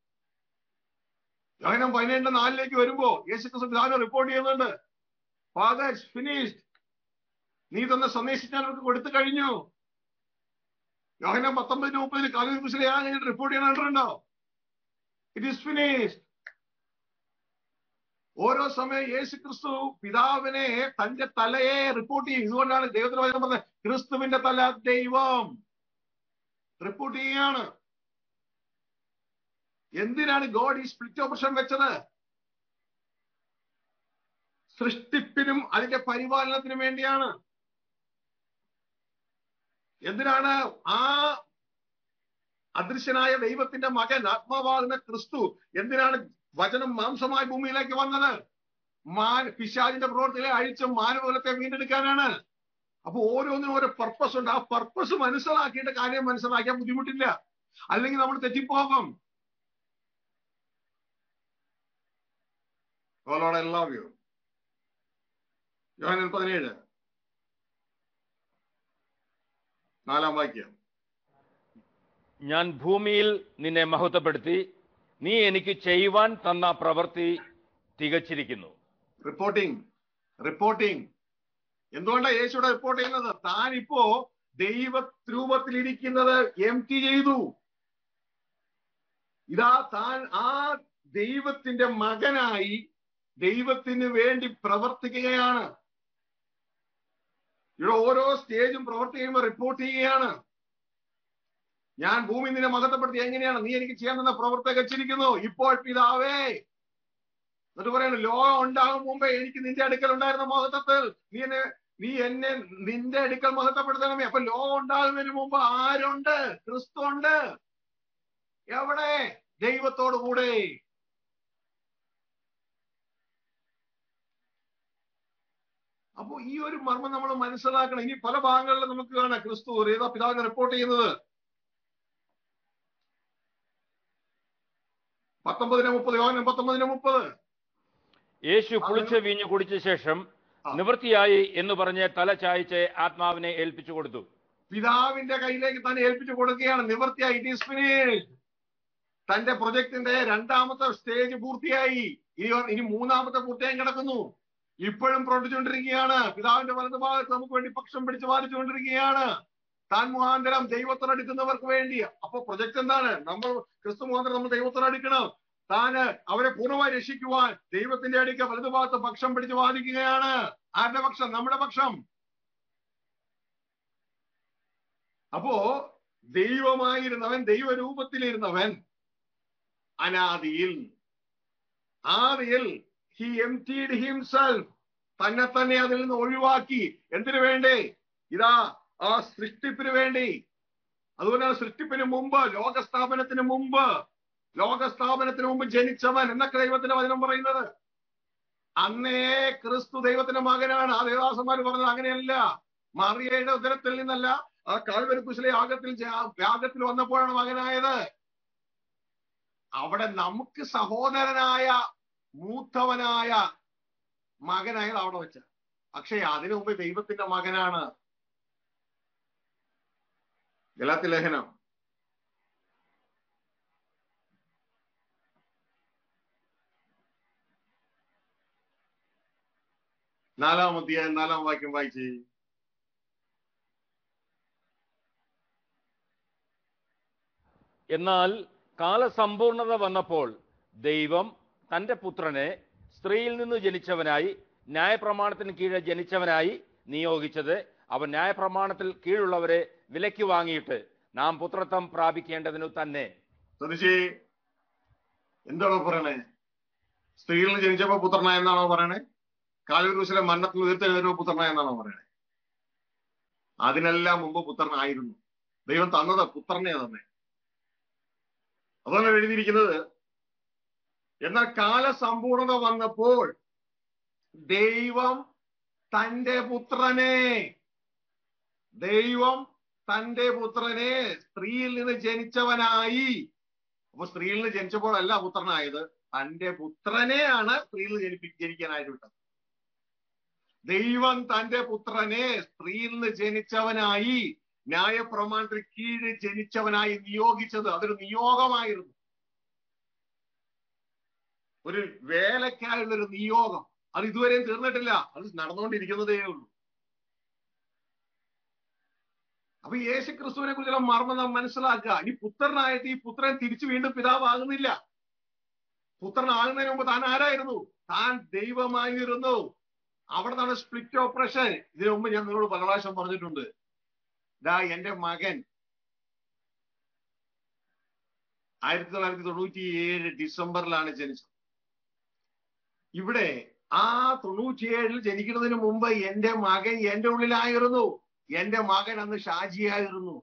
A: യോഹനം പതിനേഴിന്റെ നാലിലേക്ക് വരുമ്പോ യേശു ക്രിസ്തു പിതാവിനെ റിപ്പോർട്ട് ചെയ്യുന്നുണ്ട് ഫാദർ ഫിനിഷ്ഡ് നീ തന്ന സന്ദേശം ഞാൻ അവർക്ക് കൊടുത്തു കഴിഞ്ഞു യോഹനം പത്തൊമ്പതിന് മുപ്പതിന് കാലം കുറിച്ച് ഞാൻ കഴിഞ്ഞിട്ട് റിപ്പോർട്ട് ചെയ്യണം കണ്ടിട്ടുണ്ടോ ഇറ്റ് ഈസ് ഫിനിഷ്ഡ് ഓരോ സമയം യേശു ക്രിസ്തു പിതാവിനെ തന്റെ തലയെ റിപ്പോർട്ട് ചെയ്യും ഇതുകൊണ്ടാണ് ദൈവത്തിന് വചനം പറഞ്ഞത് ക്രിസ്തുവിന്റെ തല ദൈവം റിപ്പോർട്ട് ചെയ്യുകയാണ് എന്തിനാണ് ഗോഡ് ഈ സ്പ്ലിറ്റ് ഓപ്പറേഷൻ വെച്ചത് സൃഷ്ടിപ്പിനും അതിന്റെ പരിപാലനത്തിനും വേണ്ടിയാണ് എന്തിനാണ് ആ അദൃശ്യനായ ദൈവത്തിന്റെ മകൻ ആത്മാവാകുന്ന ക്രിസ്തു എന്തിനാണ് വചനം മാംസമായ ഭൂമിയിലേക്ക് വന്നത് മാൻ പിശാചിന്റെ പ്രവർത്തികളെ അഴിച്ച് മാനവകുലത്തെ വീണ്ടെടുക്കാനാണ് അപ്പൊ ഓരോന്നിനും ഓരോ പർപ്പസ് ഉണ്ട് ആ പർപ്പസ് മനസ്സിലാക്കിയിട്ട് കാര്യം മനസ്സിലാക്കിയാൽ ബുദ്ധിമുട്ടില്ല അല്ലെങ്കിൽ നമ്മൾ തെറ്റിപ്പോകും Oh Lord, I love you. Yohannan പതിനേഴ് നാലാം വാക്യം
B: ഞാൻ ഭൂമിയിൽ നിന്നെ മഹത്വപ്പെടുത്തി നീ എനിക്ക് ചെയ്യുവാൻ തന്ന പ്രവൃത്തി തികച്ചിരിക്കുന്നു
A: റിപ്പോർട്ടിംഗ് റിപ്പോർട്ടിംഗ് എന്തുകൊണ്ടാണ് യേശുവിടെ റിപ്പോർട്ട് ചെയ്യുന്നത് താൻ ഇപ്പോ ദൈവ രൂപത്തിലിരിക്കുന്നത് എം ടി ചെയ്തു ഇതാ താൻ ആ ദൈവത്തിന്റെ മകനായി ദൈവത്തിന് വേണ്ടി പ്രവർത്തിക്കുകയാണ് ഇവിടെ ഓരോ സ്റ്റേജും പ്രവർത്തി ചെയ്യുമ്പോൾ റിപ്പോർട്ട് ചെയ്യുകയാണ് ഞാൻ ഭൂമി നിന്നെ മഹത്വപ്പെടുത്തി എങ്ങനെയാണ് നീ എനിക്ക് ചെയ്യാൻ തന്ന പ്രവർത്തി വെച്ചിരിക്കുന്നു ഇപ്പോൾ പിതാവേ എന്നിട്ട് പറയണു ലോകം ഉണ്ടാകും മുമ്പേ എനിക്ക് നിന്റെ അടുക്കൽ ഉണ്ടായിരുന്ന മഹത്വത്തിൽ നീ എന്നെ നീ എന്നെ നിന്റെ അടുക്കൽ മഹത്വപ്പെടുത്തണമേ അപ്പൊ ലോകം ഉണ്ടാകുന്നതിന് മുമ്പ് ആരുണ്ട് ക്രിസ്തു ഉണ്ട് എവിടെ ദൈവത്തോടു കൂടെ അപ്പോ ഈ ഒരു മർമ്മം നമ്മൾ മനസ്സിലാക്കണം ഇനി പല ഭാഗങ്ങളിലും നമുക്ക് കാണാം ക്രിസ്തു ഏതാ പിതാവിനെ റിപ്പോർട്ട് ചെയ്യുന്നത് പത്തൊമ്പതിന് മുപ്പത് യോഹനം പത്തൊമ്പതിന് മുപ്പത്
B: യേശു പുളിച്ച വീഞ്ഞ് കുടിച്ച ശേഷം
A: ആ.
B: നിവൃത്തിയായി എന്ന് പറഞ്ഞ് തല ചായച്ച് ആത്മാവിനെ ഏൽപ്പിച്ചു കൊടുത്തു
A: പിതാവിന്റെ കയ്യിലേക്ക് തന്നെ ഏൽപ്പിച്ചു കൊടുക്കുകയാണ് നിവർത്തിയായി ഇറ്റ് ഈസ് ഫിനിഷ്ഡ് തന്റെ പ്രൊജക്ടിന്റെ രണ്ടാമത്തെ സ്റ്റേജ് പൂർത്തിയായി ഇനി ഒ- ഇനി മൂന്നാമത്തെ പൂർത്തിയായി കിടക്കുന്നു ഇപ്പോഴും പ്രവർത്തിച്ചുകൊണ്ടിരിക്കുകയാണ് പിതാവിന്റെ വലതുഭാഗത്ത് നമുക്ക് വേണ്ടി പക്ഷം പിടിച്ച് വാദിച്ചുകൊണ്ടിരിക്കുകയാണ് താൻ മുഖാന്തരം ദൈവത്തോടടുക്കുന്നവർക്ക് വേണ്ടി അപ്പൊ പ്രൊജക്ട് എന്താണ് നമ്മൾ ക്രിസ്തു മുഖാന്തരം നമ്മൾ ദൈവത്തോടടുക്കണം താന് അവരെ പൂർണ്ണമായി രക്ഷിക്കുവാൻ ദൈവത്തിന്റെ അടുക്ക വലതുഭാഗത്ത് പക്ഷം പിടിച്ച് വാദിക്കുകയാണ് ആരുടെ പക്ഷം നമ്മുടെ പക്ഷം അപ്പോ ദൈവമായിരുന്നവൻ ദൈവരൂപത്തിലിരുന്നവൻ അനാദിയിൽ ആദിയിൽ ഹി എംറ്റീഡ് ഹിംസെൽഫ് തന്നെ തന്നെ അതിൽ നിന്ന് ഒഴിവാക്കി എന്തിനു വേണ്ടി ഇതാ ആ സൃഷ്ടിപ്പിന് വേണ്ടി അതുപോലെ സൃഷ്ടിപ്പിന് മുമ്പ് ലോകസ്ഥാപനത്തിന് മുമ്പ് ലോകസ്ഥാപനത്തിന് മുമ്പ് ജനിച്ചവൻ എന്നൊക്കെ ദൈവത്തിന്റെ വചനം പറയുന്നത് അന്നേ ക്രിസ്തു ദൈവത്തിന്റെ മകനാണ് ആ ദേവദാസന്മാർ പറഞ്ഞത് അങ്ങനെയല്ല മറിയയുടെ ഉദരത്തിൽ നിന്നല്ല ആ കാൽവരി കുശലെ യാഗത്തിൽ ജ- യാഗത്തിൽ വന്നപ്പോഴാണ് മകനായത് അവിടെ നമുക്ക് സഹോദരനായ മൂത്തവനായ മകനായത് അവിടെ വെച്ച പക്ഷേ അതിനു മുമ്പ് ദൈവത്തിന്റെ മകനാണ് ഗലാത്തി ലേഖനം നാലാം അധ്യായം നാലാം വാക്യം വായിച്ചേ
B: എന്നാൽ കാലസമ്പൂർണത വന്നപ്പോൾ ദൈവം തന്റെ പുത്രനെ സ്ത്രീയിൽ നിന്ന് ജനിച്ചവനായി ന്യായപ്രമാണത്തിന് കീഴെ ജനിച്ചവനായി നിയോഗിച്ചത് അവൻ ന്യായപ്രമാണത്തിൽ കീഴുള്ളവരെ വിലയ്ക്ക് വാങ്ങിയിട്ട് നാം പുത്രത്വം പ്രാപിക്കേണ്ടതിനു തന്നെ
A: ശ്രദ്ധിച്ചേ എന്താണോ പറയണേ സ്ത്രീയിൽ നിന്ന് ജനിച്ചപ്പോ പുത്രനായ എന്നാണോ പറയണേ കാലൂരുസിലെ മരണത്തിൽ ഉയർത്തെഴുന്നേറ്റോ പുത്രനായ എന്നാണോ പറയണേ അതിനെല്ലാം മുമ്പ് പുത്രനായിരുന്നു ദൈവം തന്നത് പുത്രനെ തന്നെ അതാണ് എഴുതിയിരിക്കുന്നത് എന്നാൽ കാലസമ്പൂർണത വന്നപ്പോൾ ദൈവം തന്റെ പുത്രനെ ദൈവം തന്റെ പുത്രനെ സ്ത്രീയിൽ നിന്ന് ജനിച്ചവനായി അപ്പൊ സ്ത്രീയിൽ നിന്ന് ജനിച്ചപ്പോഴല്ല പുത്രനായത് തന്റെ പുത്രനെയാണ് സ്ത്രീയിൽ നിന്ന് ജനിപ്പി ജനിക്കാനായിട്ട് വിട്ടത് ദൈവം തന്റെ പുത്രനെ സ്ത്രീയിൽ നിന്ന് ജനിച്ചവനായി ന്യായപ്രമാണത്തിന് കീഴ് ജനിച്ചവനായി നിയോഗിച്ചത് അതൊരു നിയോഗമായിരുന്നു ഒരു വേലക്കായുള്ള ഒരു നിയോഗം അത് ഇതുവരെയും തീർന്നിട്ടില്ല അത് നടന്നുകൊണ്ടിരിക്കുന്നതേ ഉള്ളൂ അപ്പൊ യേശു ക്രിസ്തുവിനെ കുറിച്ചുള്ള മർമ്മം നാം മനസ്സിലാക്കുക ഇനി പുത്രനായിട്ട് ഈ പുത്രൻ തിരിച്ചു വീണ്ടും പിതാവാകുന്നില്ല പുത്രനാകുന്നതിന് മുമ്പ് താൻ ആരായിരുന്നു താൻ ദൈവമായിരുന്നു അവിടെ നിന്നാണ് സ്പ്ലിറ്റ് ഓപ്പറേഷൻ ഇതിനു മുമ്പ് ഞാൻ നിങ്ങളോട് പല പ്രാവശ്യം പറഞ്ഞിട്ടുണ്ട് ദാ എന്റെ മകൻ ആയിരത്തി തൊള്ളായിരത്തി തൊണ്ണൂറ്റി ഏഴ് ഡിസംബറിലാണ് ജനിച്ചത് ഇവിടെ ആ തൊണ്ണൂറ്റിയേഴിൽ ജനിക്കുന്നതിന് മുമ്പ് എന്റെ മകൻ എന്റെ ഉള്ളിലായിരുന്നു എന്റെ മകൻ അന്ന് ഷാജിയായിരുന്നു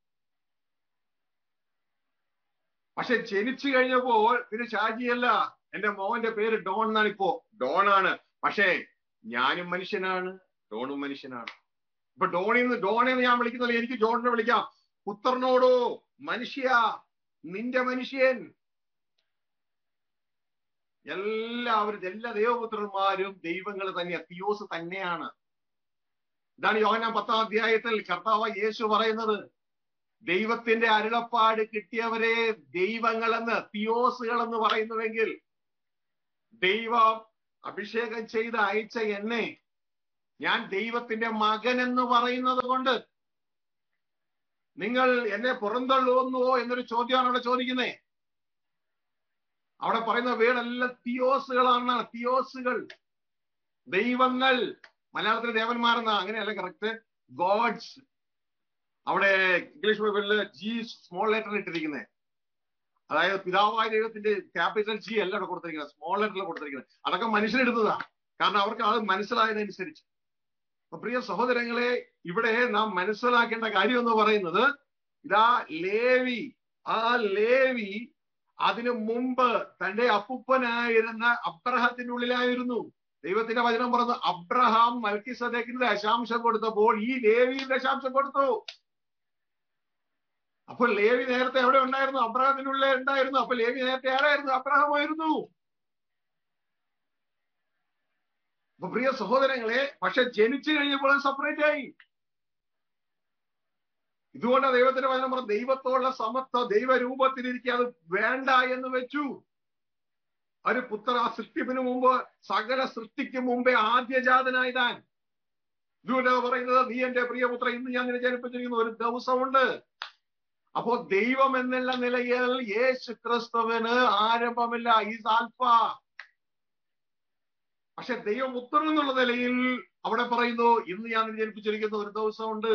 A: പക്ഷെ ജനിച്ചു കഴിഞ്ഞപ്പോൾ പിന്നെ ഷാജിയല്ല എന്റെ മോന്റെ പേര് ഡോൺ എന്നാണ് ഇപ്പോ ഡോൺ ആണ് പക്ഷേ ഞാനും മനുഷ്യനാണ് ഡോണും മനുഷ്യനാണ് ഇപ്പൊ ഡോണിൽ നിന്ന് ഡോണെന്ന് ഞാൻ വിളിക്കുന്നില്ല എനിക്ക് ജോണിനെ വിളിക്കാം പുത്രനോടോ മനുഷ്യ നിന്റെ മനുഷ്യൻ എല്ലാവരും എല്ലാ ദൈവപുത്രന്മാരും ദൈവങ്ങൾ തന്നെയാ തിയോസ് തന്നെയാണ് ഇതാണ് യോഹന്നാൻ പത്താം അധ്യായത്തിൽ കർത്താവ് യേശു പറയുന്നത് ദൈവത്തിന്റെ അരുളപ്പാട് കിട്ടിയവരെ ദൈവങ്ങളെന്ന് തിയോസുകൾ എന്ന് പറയുന്നുവെങ്കിൽ ദൈവം അഭിഷേകം ചെയ്ത് അയച്ച എന്നെ ഞാൻ ദൈവത്തിന്റെ മകൻ എന്ന് പറയുന്നത് കൊണ്ട് നിങ്ങൾ എന്നെ പുറന്തള്ളുവന്നുവോ എന്നൊരു ചോദ്യമാണ് അവിടെ ചോദിക്കുന്നേ അവിടെ പറയുന്ന വീടെല്ലാം തിയോസുകളാണ് തിയോസുകൾ ദൈവങ്ങൾ മലയാളത്തിൽ ദേവന്മാരെന്ന അങ്ങനെയല്ല കറക്റ്റ് ഗോഡ്സ് അവിടെ ഇംഗ്ലീഷ് ബൈബിളില് ജി സ്മോൾ ലെറ്റർ ഇട്ടിരിക്കുന്നത് അതായത് പിതാവായ ദൈവത്തിന്റെ ക്യാപിറ്റൽ ജി അല്ല അവിടെ കൊടുത്തിരിക്കുന്നത് സ്മോൾ ലെറ്ററിൽ കൊടുത്തിരിക്കുന്നത് അതൊക്കെ മനുഷ്യനെടുത്തതാ കാരണം അവർക്ക് അത് മനസ്സിലായതനുസരിച്ച് അപ്പൊ പ്രിയ സഹോദരങ്ങളെ ഇവിടെ നാം മനസ്സിലാക്കേണ്ട കാര്യം എന്ന് പറയുന്നത് ഇതാ ലേവി ആ ലേവി അതിനു മുമ്പ് തന്റെ അപ്പുപ്പനായിരുന്ന അബ്രഹത്തിന്റെ ഉള്ളിലായിരുന്നു ദൈവത്തിന്റെ വചനം പറഞ്ഞു അബ്രഹാം മൽക്കിസദേക്കിന് ദശാംശം കൊടുത്തപ്പോൾ ഈ ലേവി ദശാംശം കൊടുത്തു അപ്പൊ ലേവി നേരത്തെ എവിടെ ഉണ്ടായിരുന്നു അബ്രഹത്തിന്റെ ഉള്ളിൽ ഉണ്ടായിരുന്നു അപ്പൊ ലേവി നേരത്തെ ആരായിരുന്നു അബ്രഹമായിരുന്നു അപ്പൊ പ്രിയ സഹോദരങ്ങളെ പക്ഷെ ജനിച്ചു കഴിഞ്ഞപ്പോൾ സെപ്പറേറ്റ് ആയി ഇതുകൊണ്ട് ദൈവത്തിന്റെ വചനം പറഞ്ഞു ദൈവത്തോടുള്ള സമത്വ ദൈവരൂപത്തിലിരിക്കുക അത് വേണ്ട എന്ന് വെച്ചു ഒരു പുത്ര സൃഷ്ടിപ്പിന് മുമ്പ് സകല സൃഷ്ടിക്ക് മുമ്പേ ആദ്യജാതനായി താൻ ഇതുകൊണ്ട് പറയുന്നത് നീ എന്റെ പ്രിയപുത്ര ഇന്ന് ഞാൻ നിന്നെ ജനിപ്പിച്ചിരിക്കുന്ന ഒരു ദിവസമുണ്ട് അപ്പോ ദൈവം എന്നുള്ള നിലയിൽ യേശു ക്രിസ്തുവിന് ആരംഭമില്ല ഈസ് ആൽഫ പക്ഷെ ദൈവം ഉത്തരം എന്നുള്ള നിലയിൽ അവിടെ പറയുന്നു ഇന്ന് ഞാൻ നിന്നെ ജനിപ്പിച്ചിരിക്കുന്ന ഒരു ദിവസമുണ്ട്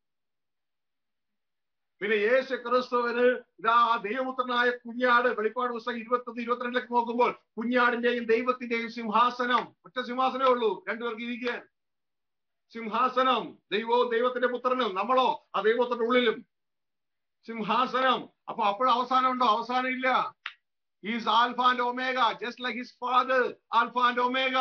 A: പിന്നെ യേശു ക്രിസ്തുവിന് ഇതാ ദൈവപുത്രനായ കുഞ്ഞാട് വെളിപ്പാട് പുസ്തകം ഇരുപത്തൊന്ന് ഇരുപത്തിരണ്ടിലേക്ക് നോക്കുമ്പോൾ കുഞ്ഞാടിന്റെയും ദൈവത്തിന്റെയും സിംഹാസനം ഒറ്റ സിംഹാസനമേ ഉള്ളൂ രണ്ടുപേർക്ക് ഇരിക്കാൻ സിംഹാസനം ദൈവവും ദൈവത്തിന്റെ പുത്രനും നമ്മളോ ആ ദൈവത്തിന്റെ ഉള്ളിലും സിംഹാസനം അപ്പൊ അപ്പോൾ അവസാനം ഉണ്ടോ അവസാനം ഇല്ല is alpha and omega just like his father alpha and omega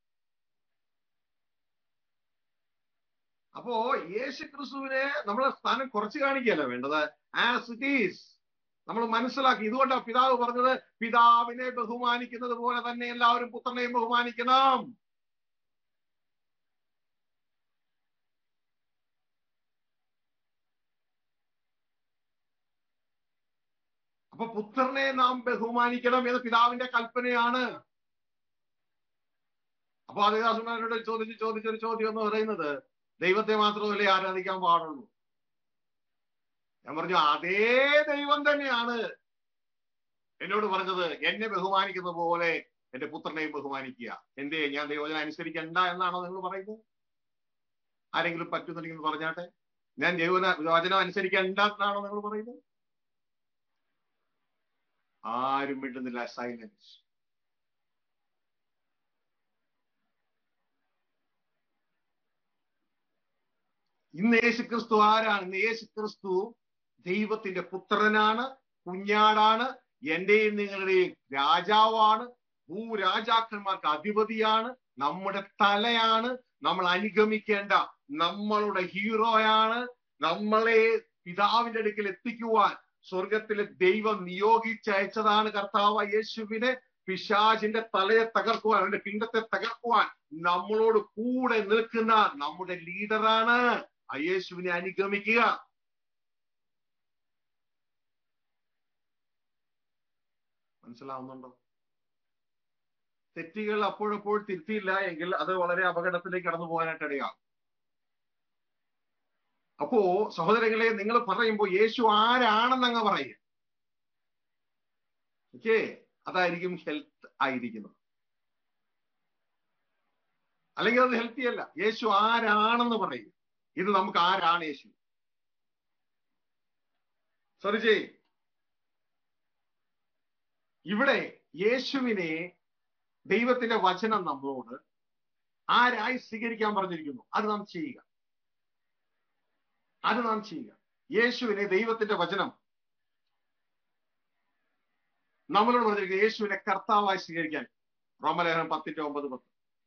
A: അപ്പോ യേശു ക്രിസ്തുവിനെ നമ്മളെ സ്ഥാനം കുറച്ച് കാണിക്കുകയല്ല വേണ്ടത് ആസ് ഇറ്റ് ഈസ് നമ്മൾ മനസ്സിലാക്കി ഇതുകൊണ്ടാണ് പിതാവ് പറഞ്ഞത് പിതാവിനെ ബഹുമാനിക്കുന്നത് പോലെ തന്നെ എല്ലാവരും പുത്രനെയും ബഹുമാനിക്കണം അപ്പൊ പുത്രനെ നാം ബഹുമാനിക്കണം എന്ന് പിതാവിന്റെ കൽപ്പനയാണ് അപ്പൊ ആദിദാസന്മാരോട് ചോദിച്ച് ചോദിച്ചൊരു ചോദ്യം എന്ന് പറയുന്നത് ദൈവത്തെ മാത്രമല്ലേ ആരാധിക്കാൻ പാടുള്ളൂ ഞാൻ പറഞ്ഞു അതേ ദൈവം തന്നെയാണ് എന്നോട് പറഞ്ഞത് എന്നെ ബഹുമാനിക്കുന്ന പോലെ എന്റെ പുത്രനെയും ബഹുമാനിക്കുക എന്തേ ഞാൻ ദൈവജന അനുസരിക്കണ്ട എന്നാണോ നിങ്ങൾ പറയുന്നത് ആരെങ്കിലും പറ്റുന്നുണ്ടെങ്കിൽ പറഞ്ഞാട്ടെ ഞാൻ ദൈവന വചനം അനുസരിക്കണ്ട എന്നാണോ നിങ്ങൾ പറയുന്നത് ആരും മിണ്ടുന്നില്ല സൈലൻസ് ഇന്ന് യേശു ക്രിസ്തു ആരാണ് ഇന്ന് യേശു ക്രിസ്തു ദൈവത്തിന്റെ പുത്രനാണ് കുഞ്ഞാടാണ് എന്റെയും നിങ്ങളുടെയും രാജാവാണ് ഭൂരാജാക്കന്മാർക്ക് അധിപതിയാണ് നമ്മുടെ തലയാണ് നമ്മൾ അനുഗമിക്കേണ്ട നമ്മളുടെ ഹീറോയാണ് നമ്മളെ പിതാവിന്റെ അടുക്കൽ എത്തിക്കുവാൻ സ്വർഗത്തിലെ ദൈവം നിയോഗിച്ചയച്ചതാണ് കർത്താവ് യേശുവിനെ പിശാചിന്റെ തലയെ തകർക്കുവാൻ അവന്റെ പിണ്ടത്തെ തകർക്കുവാൻ നമ്മളോട് കൂടെ നിൽക്കുന്ന നമ്മുടെ ലീഡറാണ് ആ യേശുവിനെ അനുഗമിക്കുക മനസ്സിലാവുന്നുണ്ടോ തെറ്റുകൾ അപ്പോഴപ്പോൾ തിരുത്തിയില്ല എങ്കിൽ അത് വളരെ അപകടത്തിലേക്ക് കടന്നു പോകാനായിട്ട് ഇടയാകും അപ്പോ സഹോദരങ്ങളെ നിങ്ങൾ പറയുമ്പോൾ യേശു ആരാണെന്ന് അങ്ങ് പറയുക ഓക്കേ അതായിരിക്കും ഹെൽത്ത് ആയിരിക്കുന്നത് അല്ലെങ്കിൽ അത് ഹെൽത്തി അല്ല യേശു ആരാണെന്ന് പറയുക ഇത് നമുക്ക് ആരാണ് യേശു സോറി ഇവിടെ യേശുവിനെ ദൈവത്തിന്റെ വചനം നമ്മളോട് ആരായി സ്വീകരിക്കാൻ പറഞ്ഞിരിക്കുന്നു അത് നാം ചെയ്യുക അത് നാം ചെയ്യുക യേശുവിനെ ദൈവത്തിന്റെ വചനം നമ്മളോട് പറഞ്ഞിരിക്കുന്നത് യേശുവിനെ കർത്താവായി സ്വീകരിക്കാൻ റോമലേഖനം പത്തിന്റെ ഒമ്പത് പത്ത്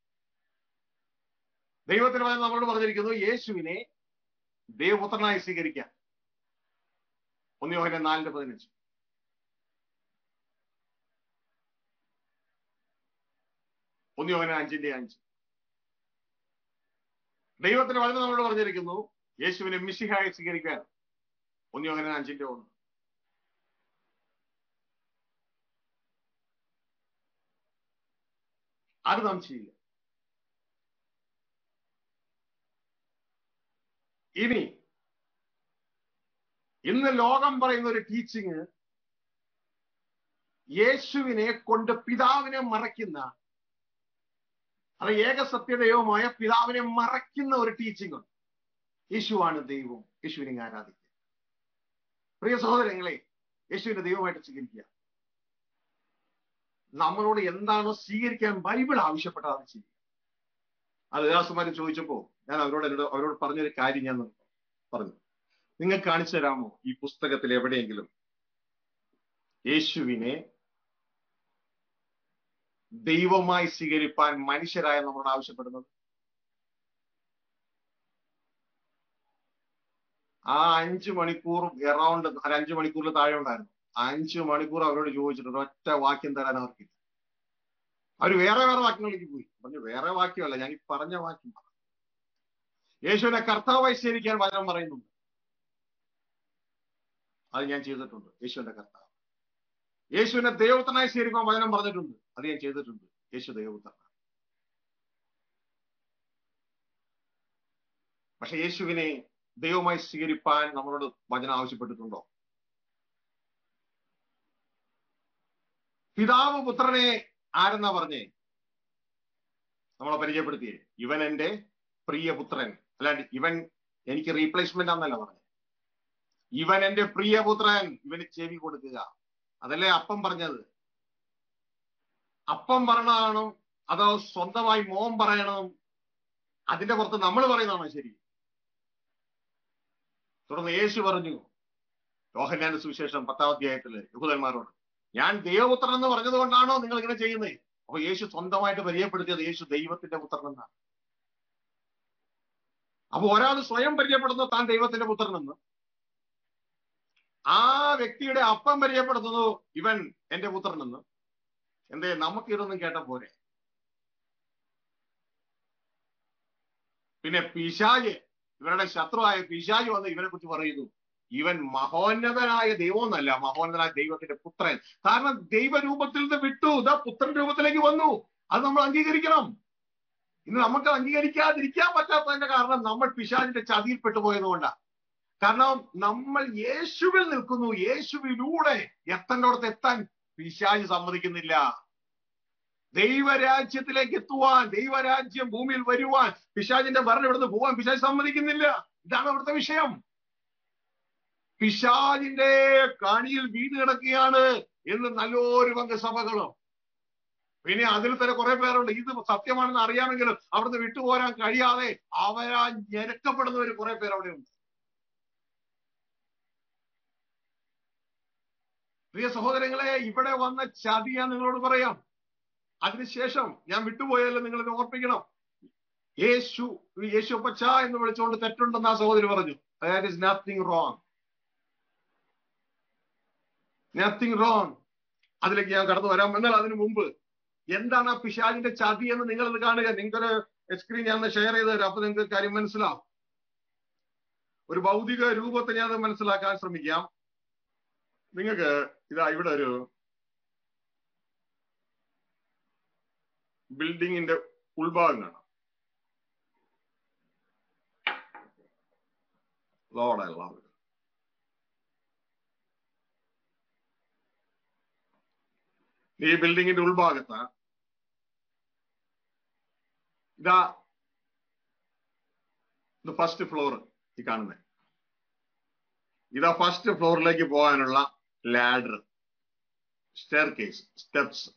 A: ദൈവത്തിന്റെ വചനം നമ്മളോട് പറഞ്ഞിരിക്കുന്നു യേശുവിനെ ദൈവപുത്രനായി സ്വീകരിക്കാൻ ഒന്ന് യോഹന നാലിന്റെ പതിനഞ്ച് ഒന്ന് യോഹന അഞ്ചിന്റെ അഞ്ച് ദൈവത്തിന്റെ വചനം നമ്മളോട് പറഞ്ഞിരിക്കുന്നു യേശുവിനെ മിശിഹായി സ്വീകരിക്കാൻ ഒന്ന് യോഹന അഞ്ചിന്റെ ഒന്ന് അത് നാം ചെയ്യുക ഇനി ഇന്ന് ലോകം പറയുന്ന ഒരു ടീച്ചിങ് യേശുവിനെ കൊണ്ട് പിതാവിനെ മറയ്ക്കുന്ന അത് ഏകസത്യദൈവമായ പിതാവിനെ മറയ്ക്കുന്ന ഒരു ടീച്ചിങ് ഉണ്ട് യേശുവാണ് ദൈവം യേശുവിനെ ആരാധിക്കുക പ്രിയ സഹോദരങ്ങളെ യേശുവിനെ ദൈവമായിട്ട് സ്വീകരിക്കുക നമ്മളോട് എന്താണോ സ്വീകരിക്കാൻ ബൈബിൾ ആവശ്യപ്പെട്ടത് അത് ചെയ്യുക അത് ദാസുമാര് ചോദിച്ചപ്പോ ഞാൻ അവരോട് എന്നോട് അവരോട് പറഞ്ഞൊരു കാര്യം ഞാൻ പറഞ്ഞു നിങ്ങൾ കാണിച്ചു തരാമോ ഈ പുസ്തകത്തിൽ എവിടെയെങ്കിലും യേശുവിനെ ദൈവമായി സ്വീകരിപ്പാൻ മനുഷ്യരായ നമ്മളോട് ആവശ്യപ്പെടുന്നത് ആ അഞ്ചു മണിക്കൂർ എറൗണ്ട് ഒരു അഞ്ചു മണിക്കൂറിൽ താഴെ ഉണ്ടായിരുന്നു അഞ്ചു മണിക്കൂർ അവരോട് ചോദിച്ചിട്ടുണ്ട് ഒറ്റ വാക്യം തരാൻ അവർക്കില്ല അവർ വേറെ വേറെ വാക്യങ്ങളിലേക്ക് പോയി പറഞ്ഞു വേറെ വാക്യമല്ല ഞാൻ ഈ പറഞ്ഞ വാക്യം പറ യേശുവിനെ കർത്താവായി സ്വീകരിക്കാൻ വചനം പറയുന്നുണ്ട് അത് ഞാൻ ചെയ്തിട്ടുണ്ട് യേശുവിന്റെ കർത്താവ് യേശുവിനെ ദൈവത്തനായി സ്വീകരിക്കാൻ വചനം പറഞ്ഞിട്ടുണ്ട് അത് ഞാൻ ചെയ്തിട്ടുണ്ട് യേശു ദൈവത്തനാണ് പക്ഷെ യേശുവിനെ ദൈവമായി സ്വീകരിപ്പാൻ നമ്മളോട് വചനം ആവശ്യപ്പെട്ടിട്ടുണ്ടോ പിതാവ് പുത്രനെ ആരെന്നാ പറഞ്ഞേ നമ്മളെ പരിചയപ്പെടുത്തിയേ ഇവൻ എന്റെ പ്രിയപുത്രൻ അല്ലാണ്ട് ഇവൻ എനിക്ക് റീപ്ലേസ്മെന്റ് ആണെന്നല്ല പറഞ്ഞു ഇവൻ എന്റെ പ്രിയപുത്രൻ ഇവന് ചെവി കൊടുക്കുക അതല്ലേ അപ്പം പറഞ്ഞത് അപ്പം പറയണതാണോ അതോ സ്വന്തമായി മോൻ പറയണം അതിന്റെ പുറത്ത് നമ്മൾ പറയുന്നതാണോ ശരി തുടർന്ന് യേശു പറഞ്ഞു യോഹന്നാന്റെ സുവിശേഷം പത്താം അധ്യായത്തില് യഹൂദന്മാരോട് ഞാൻ ദൈവപുത്രൻ എന്ന് പറഞ്ഞത് കൊണ്ടാണോ നിങ്ങൾ ഇങ്ങനെ ചെയ്യുന്നത് അപ്പൊ യേശു സ്വന്തമായിട്ട് പരിചയപ്പെടുത്തിയത് യേശു ദൈവത്തിന്റെ പുത്രൻ എന്നാണ് അപ്പൊ ഒരാൾ സ്വയം പരിചയപ്പെടുന്നു താൻ ദൈവത്തിന്റെ പുത്രനെന്ന് ആ വ്യക്തിയുടെ അപ്പം പരിചയപ്പെടുത്തുന്നു ഇവൻ എന്റെ പുത്രനെന്ന് എന്തേ നമുക്ക് ഇതൊന്നും കേട്ട പോരെ പിന്നെ പിശാജ് ഇവരുടെ ശത്രുവായ പിശാജ് വന്ന് ഇവനെ കുറിച്ച് പറയുന്നു ഇവൻ മഹോന്നതനായ ദൈവമെന്നല്ല മഹോന്നതനായ ദൈവത്തിന്റെ പുത്രൻ കാരണം ദൈവരൂപത്തിൽ നിന്ന് വിട്ടു ഇതാ പുത്രൻ രൂപത്തിലേക്ക് വന്നു അത് നമ്മൾ അംഗീകരിക്കണം ഇന്ന് നമുക്ക് അംഗീകരിക്കാതിരിക്കാൻ പറ്റാത്തതിന്റെ കാരണം നമ്മൾ പിശാചിന്റെ ചതിയിൽപ്പെട്ടു പോയതുകൊണ്ടാണ് കാരണം നമ്മൾ യേശുവിൽ നിൽക്കുന്നു യേശുവിലൂടെ എത്തേണ്ടോടത്ത് എത്താൻ പിശാജ് സമ്മതിക്കുന്നില്ല ദൈവരാജ്യത്തിലേക്ക് എത്തുവാൻ ദൈവരാജ്യം ഭൂമിയിൽ വരുവാൻ പിശാജിന്റെ ഭരണം ഇവിടുന്ന് പോവാൻ പിശാജ് സമ്മതിക്കുന്നില്ല ഇതാണ് അവിടുത്തെ വിഷയം പിശാജിന്റെ കാണിയിൽ വീണ് കിടക്കുകയാണ് എന്ന് നല്ലൊരു പങ്ക് സഭകളും പിന്നെ അതിൽ തന്നെ കുറെ പേരുണ്ട് ഇത് സത്യമാണെന്ന് അറിയാമെങ്കിലും അവിടുന്ന് വിട്ടുപോരാൻ കഴിയാതെ അവരാ ഞെരക്കപ്പെടുന്നവർ കുറെ പേർ അവിടെ ഉണ്ട് പ്രിയ സഹോദരങ്ങളെ ഇവിടെ വന്ന ചതി ഞാൻ നിങ്ങളോട് പറയാം അതിനുശേഷം ഞാൻ വിട്ടുപോയാലും നിങ്ങൾ ഇത് ഓർപ്പിക്കണം യേശു യേശു അപ്പച്ച എന്ന് വിളിച്ചുകൊണ്ട് തെറ്റുണ്ടെന്ന് ആ സഹോദരി പറഞ്ഞു that is nothing wrong nothing wrong അതിലേക്ക് ഞാൻ കടന്നു വരാം എന്നാൽ അതിനു മുമ്പ് എന്താണ് ആ പിശാചിന്റെ ചതി എന്ന് നിങ്ങൾ ഇത് കാണുക നിങ്ങൾക്കൊരു സ്ക്രീൻ ഞാൻ ഷെയർ ചെയ്ത് തരാം അപ്പൊ നിങ്ങൾക്ക് കാര്യം മനസ്സിലാവും ഒരു ഭൗതിക രൂപത്തെ ഞാൻ അത് മനസ്സിലാക്കാൻ ശ്രമിക്കാം നിങ്ങൾക്ക് ഇതാ ഇവിടെ ഒരു ബിൽഡിങ്ങിന്റെ ഉൾഭാഗം കാണാം Lord, I love it. ഈ ബിൽഡിങ്ങിന്റെ ഉൾഭാഗത്ത് ഇതാ ഇത് ഫസ്റ്റ് ഫ്ലോർ ഈ കാണുന്നത് ഇതാ ഫസ്റ്റ് ഫ്ലോറിലേക്ക് പോകാനുള്ള ലാഡർ സ്റ്റെയർ കേസ് സ്റ്റെപ്സ്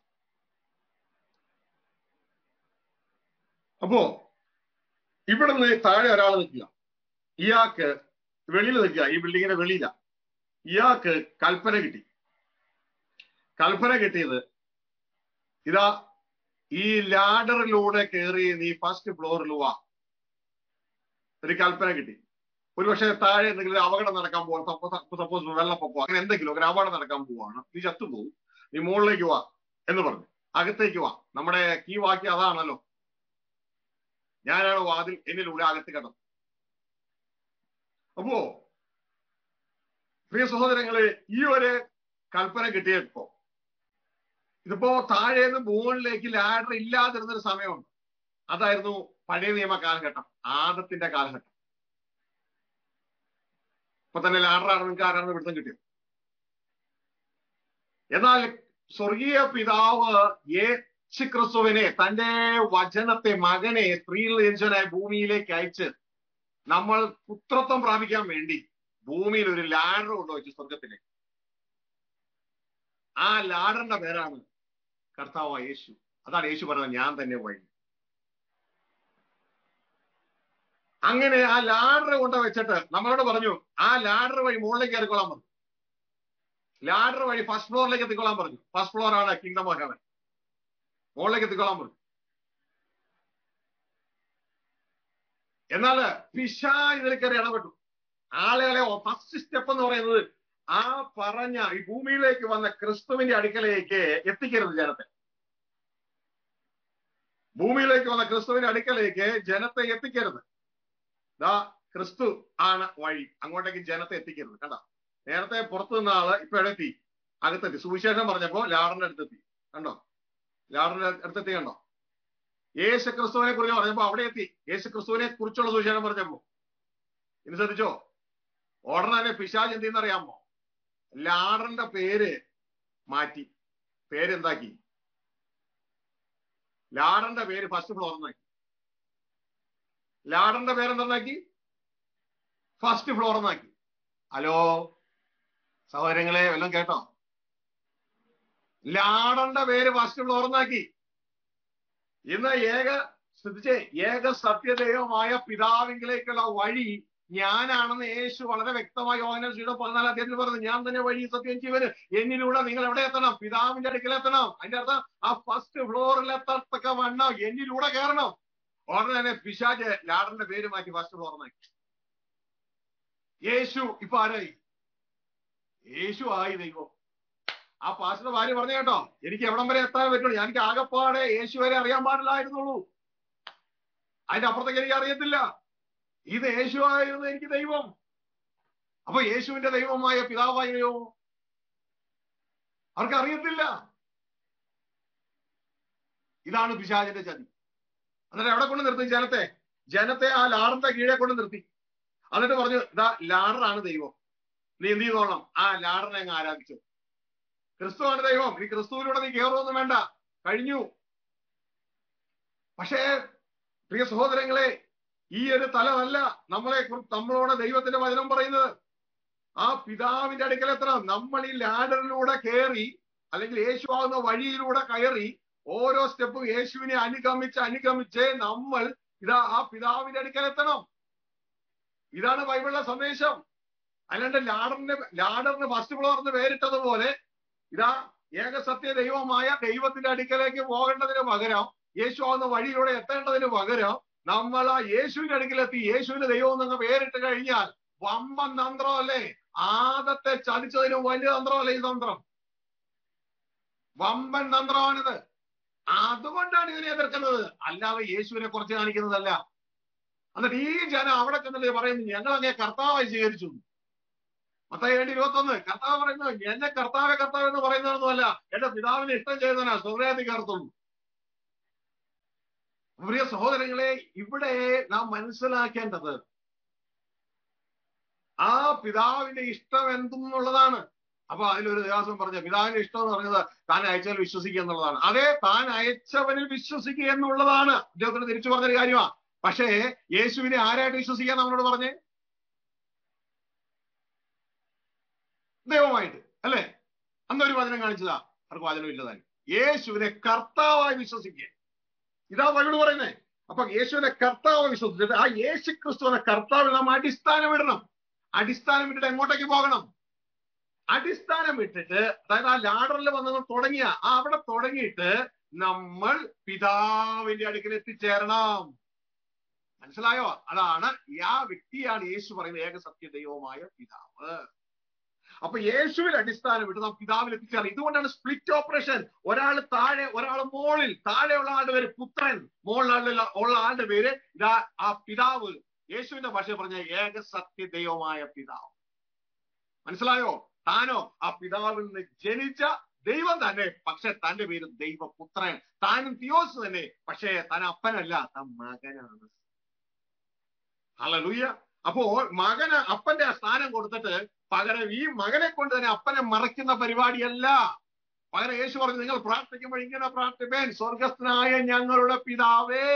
A: അപ്പോ ഇവിടുന്ന് താഴെ ഒരാൾ നിൽക്കുക ഇയാൾക്ക് വെളിയിൽ നിൽക്കുക ഈ ബിൽഡിങ്ങിന്റെ വെളിയില ഇയാൾക്ക് കൽപ്പന കിട്ടി കൽപ്പന കിട്ടിയത് ഇതാ ഈ ലാഡറിലൂടെ കയറി നീ ഫസ്റ്റ് ഫ്ലോറിൽ വാ ഒരു കൽപ്പന കിട്ടി ഒരുപക്ഷെ താഴെ എന്തെങ്കിലും അപകടം നടക്കാൻ പോവാ സപ്പോസ് വെള്ളപ്പൊക്കോ അങ്ങനെ എന്തെങ്കിലും ഒരു അപകടം നടക്കാൻ പോവാണ് നീ ചത്തുപോകും നീ മുകളിലേക്ക് വാ എന്ന് പറഞ്ഞു അകത്തേക്ക് വാ നമ്മുടെ കീ വാക്കി അതാണല്ലോ ഞാനാണ് വാതിൽ എന്നിലൂടെ അകത്ത് കിടന്നു അപ്പോ പ്രിയ സഹോദരങ്ങളെ ഈ ഒരു കൽപ്പന കിട്ടിയപ്പോ ഇതിപ്പോ താഴേന്ന് മുകളിലേക്ക് ലാഡർ ഇല്ലാതിരുന്നൊരു സമയമുണ്ട് അതായിരുന്നു പഴയ നിയമ കാലഘട്ടം ആദത്തിന്റെ കാലഘട്ടം ഇപ്പൊ തന്നെ ലാഡറാണ് നിങ്ങൾക്ക് ആരാണ് പിടുത്തം കിട്ടിയത് എന്നാൽ സ്വർഗീയ പിതാവ് യേശു ക്രിസ്തുവിനെ തന്റെ വചനത്തെ മകനെ സ്ത്രീയിൽ ജനിച്ചവനായ ഭൂമിയിലേക്ക് അയച്ച് നമ്മൾ പുത്രത്വം പ്രാപിക്കാൻ വേണ്ടി ഭൂമിയിൽ ഒരു ലാഡർ കൊണ്ടുവച്ചു സ്വർഗത്തിലേക്ക് ആ ലാഡറിന്റെ പേരാണ് കർത്താവ് യേശു അതാണ് യേശു പറഞ്ഞത് ഞാൻ തന്നെ വഴി അങ്ങനെ ആ ലാഡർ കൊണ്ട് വെച്ചിട്ട് നമ്മളോട് പറഞ്ഞു ആ ലാഡർ വഴി മുകളിലേക്ക് കയറിക്കൊള്ളാൻ പറഞ്ഞു ലാഡർ വഴി ഫസ്റ്റ് ഫ്ലോറിലേക്ക് എത്തിക്കൊള്ളാൻ പറഞ്ഞു ഫസ്റ്റ് ഫ്ലോർ ആണ് കിങ്ഡം ഓഫ് ഹെവൻ മുകളിലേക്ക് എത്തിക്കൊള്ളാൻ പറഞ്ഞു എന്നാൽ പിശ ഇതിൽ കയറി ഇടപെട്ടു ആളുകളെ ഫസ്റ്റ് സ്റ്റെപ്പ് എന്ന് പറയുന്നത് ആ പറഞ്ഞ ഈ ഭൂമിയിലേക്ക് വന്ന ക്രിസ്തുവിന്റെ അടുക്കലേക്ക് എത്തിക്കരുത് ജനത്തെ ഭൂമിയിലേക്ക് വന്ന ക്രിസ്തുവിന്റെ അടുക്കലേക്ക് ജനത്തെ എത്തിക്കരുത് ദാ ക്രിസ്തു ആണ് വഴി അങ്ങോട്ടേക്ക് ജനത്തെ എത്തിക്കരുത് കണ്ട നേരത്തെ പുറത്തു നിന്ന ആള് ഇപ്പൊ എവിടെത്തി അകത്തെത്തി സുവിശേഷം പറഞ്ഞപ്പോ ലാഡറിന്റെ അടുത്തെത്തി കണ്ടോ ലാഡറിന്റെ അടുത്തെത്തി കണ്ടോ യേശു ക്രിസ്തുവിനെ കുറിച്ച് പറഞ്ഞപ്പോ അവിടെ എത്തി യേശു ക്രിസ്തുവിനെ കുറിച്ചുള്ള സുവിശേഷം പറഞ്ഞപ്പോ ഇനി ശ്രദ്ധിച്ചോ ഉടനെ തന്നെ പിശാജ് എന്തെന്നറിയാമോ ലാഡറിന്റെ പേര് മാറ്റി പേരെന്താക്കി ലാഡറിന്റെ പേര് ഫസ്റ്റ് ഫ്ലോർ എന്നാക്കി ലാഡറിന്റെ പേരെന്താക്കി ഫസ്റ്റ് ഫ്ലോർ എന്നാക്കി ഹലോ സഹോദരങ്ങളെ വല്ലതും കേട്ടോ ലാഡറിന്റെ പേര് ഫസ്റ്റ് ഫ്ലോർ എന്നാക്കി ഇന്ന് ഏക ശ്രദ്ധിച്ചേ ഏക സത്യദൈവമായ പിതാവിങ്കിലേക്കുള്ള വഴി ഞാനാണെന്ന് യേശു വളരെ വ്യക്തമായി യോഹനശ്രീയുടെ പതിനാലാം അധ്യായത്തിൽ പറഞ്ഞു ഞാൻ തന്നെ വഴി സത്യം ജീവന് എന്നിലൂടെ നിങ്ങൾ എവിടെ എത്തണം പിതാവിന്റെ അടുക്കൽ എത്തണം അതിന്റെ അർത്ഥം ആ ഫസ്റ്റ് ഫ്ലോറിൽ എത്തത്തക്ക വണ്ണം എന്നിലൂടെ കയറണം ഉടനെ തന്നെ പിശാജ് ലാഡറിന്റെ പേര് മാറ്റി ഫസ്റ്റ് ഫ്ലോറിനാക്കി യേശു ഇപ്പൊ ആരായി യേശു ആയി ദൈവം ആ പാസ്റ്റർ ഭാര്യ പറഞ്ഞു കേട്ടോ എനിക്ക് എവിടം വരെ എത്താൻ പറ്റുള്ളൂ എനിക്ക് ആകെപ്പാടെ യേശു വരെ അറിയാൻ പാടില്ലായിരുന്നുള്ളൂ അതിന്റെ അപ്പുറത്തേക്ക് എനിക്ക് അറിയത്തില്ല ഇത് യേശു ആയിരുന്നു എനിക്ക് ദൈവം അപ്പൊ യേശുവിന്റെ ദൈവമായ പിതാവായോ അവർക്ക് അറിയത്തില്ല ഇതാണ് പിശാചിന്റെ ചതി എന്നിട്ട് എവിടെ കൊണ്ട് നിർത്തി ജനത്തെ ജനത്തെ ആ ലാറിന്റെ കീഴെ കൊണ്ട് നിർത്തി എന്നിട്ട് പറഞ്ഞു ഇതാ ലാഡറാണ് ദൈവം നീ എന്ത് ചെയ്തോളണം ആ ലാഡറിനെ അങ്ങ് ആരാധിച്ചു ക്രിസ്തുവാണ് ദൈവം നീ ക്രിസ്തുവിലൂടെ നീ കയറുമൊന്നും വേണ്ട കഴിഞ്ഞു പക്ഷേ പ്രിയ സഹോദരങ്ങളെ ഈ ഒരു തലമല്ല നമ്മളെ കുറി- നമ്മളോട് ദൈവത്തിന്റെ വചനം പറയുന്നത് ആ പിതാവിന്റെ അടുക്കൽ എത്ര നമ്മൾ ഈ ലാഡറിലൂടെ കയറി അല്ലെങ്കിൽ യേശു ആകുന്ന വഴിയിലൂടെ കയറി ഓരോ സ്റ്റെപ്പും യേശുവിനെ അനുഗമിച്ച് അനുഗമിച്ച് നമ്മൾ ഇതാ ആ പിതാവിന്റെ അടുക്കൽ എത്തണം ഇതാണ് ബൈബിളിലെ സന്ദേശം അല്ലാണ്ട് ലാഡറിന്റെ ലാഡറിന് ഫസ്റ്റ് ഫ്ലോർ എന്ന് പേരിട്ടതുപോലെ ഇതാ ഏകസത്യ ദൈവമായ ദൈവത്തിന്റെ അടുക്കലേക്ക് പോകേണ്ടതിന് പകരം യേശു ആകുന്ന വഴിയിലൂടെ എത്തേണ്ടതിന് പകരം നമ്മൾ ആ യേശുവിന്റെ അടുക്കലെത്തി യേശുവിന്റെ ദൈവം എന്നങ്ങ് പേരിട്ട് കഴിഞ്ഞാൽ വമ്പൻ തന്ത്രം അല്ലേ ആദത്തെ ചതിച്ചതിനും വലിയ തന്ത്രമല്ലേ ഈ തന്ത്രം വമ്പൻ തന്ത്രമാണിത് അതുകൊണ്ടാണ് ഇതിനെ എതിർക്കുന്നത് അല്ലാതെ യേശുവിനെ കുറച്ച് കാണിക്കുന്നതല്ല എന്നിട്ട് ഈ ജനം അവിടെ ചെന്നിട്ട് പറയുന്നു ഞങ്ങൾ അങ്ങേ കർത്താവായി സ്വീകരിച്ചു മത്തായി രണ്ട് ഇരുപത്തി ഒന്ന് കർത്താവ് പറയുന്നത് എന്നെ കർത്താവെ കർത്താവ് എന്ന് പറയുന്നതൊന്നുമല്ല എന്റെ പിതാവിനെ ഇഷ്ടം ചെയ്തവനാ സ്വർഗത്തിൽ കയറത്തുള്ളൂ പ്രിയ സഹോദരങ്ങളെ ഇവിടെ നാം മനസ്സിലാക്കേണ്ടത് ആ പിതാവിന്റെ ഇഷ്ടം എന്തെന്നുള്ളതാണ് അപ്പൊ അതിലൊരു ദേവാസം പറഞ്ഞ പിതാവിന്റെ ഇഷ്ടം എന്ന് പറഞ്ഞത് താൻ അയച്ചവൽ വിശ്വസിക്കുക എന്നുള്ളതാണ് അതെ താൻ അയച്ചവനിൽ വിശ്വസിക്കുക എന്നുള്ളതാണ് അദ്ദേഹത്തിന് തിരിച്ചു പറഞ്ഞൊരു കാര്യമാണ് പക്ഷേ യേശുവിനെ ആരായിട്ട് വിശ്വസിക്കാൻ നമ്മളോട് പറഞ്ഞേ ദൈവമായിട്ട് അല്ലേ അന്നൊരു വചനം കാണിച്ചതാ അവർക്ക് വചനം ഇല്ലതായി യേശുവിനെ കർത്താവായി വിശ്വസിക്കുക ഇതാ ബൈബിൾ പറയുന്നേ അപ്പൊ യേശുവിനെ കർത്താവ് വിശ്വസിച്ചിട്ട് ആ യേശു ക്രിസ്തുവിനെ കർത്താവിൽ നാം അടിസ്ഥാനം ഇടണം അടിസ്ഥാനം ഇട്ടിട്ട് എങ്ങോട്ടേക്ക് പോകണം അടിസ്ഥാനം ഇട്ടിട്ട് അതായത് ആ ലാഡറിൽ വന്നത് തുടങ്ങിയ ആ അവിടെ തുടങ്ങിയിട്ട് നമ്മൾ പിതാവിന്റെ അടുക്കൽ എത്തിച്ചേരണം മനസ്സിലായോ അതാണ് ആ വ്യക്തിയാണ് യേശു പറയുന്ന ഏക സത്യ ദൈവമായ പിതാവ് അപ്പൊ യേശുവിൽ അടിസ്ഥാനം ഇട്ട് നാം പിതാവിൽ എത്തിച്ചേരണം ഇതുകൊണ്ടാണ് സ്പ്ലിറ്റ് ഓപ്പറേഷൻ ഒരാൾ താഴെ ഒരാൾ മോളിൽ താഴെയുള്ള ആളുടെ പേര് പുത്രൻ മുകളിലുള്ള ഉള്ള ആളുടെ പേര് ഇതാ ആ പിതാവ് യേശുവിന്റെ ഭാഷ പറഞ്ഞ ഏക സത്യ ദൈവമായ പിതാവ് മനസ്സിലായോ താനോ ആ പിതാവിൽ നിന്ന് ജനിച്ച ദൈവം തന്നെ പക്ഷെ തന്റെ പേര് ദൈവപുത്രൻ താനും തിയോസ് തന്നെ പക്ഷേ താൻ അപ്പനല്ല താൻ മകനാണ് ഹലലൂയ അപ്പോ മകന് അപ്പന്റെ ആ സ്ഥാനം കൊടുത്തിട്ട് പകരം ഈ മകനെ കൊണ്ട് തന്നെ അപ്പനെ മറയ്ക്കുന്ന പരിപാടിയല്ല പകരം യേശു പറഞ്ഞു നിങ്ങൾ പ്രാർത്ഥിക്കുമ്പോൾ ഇങ്ങനെ പ്രാർത്ഥിപ്പേൻ സ്വർഗസ്ഥനായ ഞങ്ങളുടെ പിതാവേ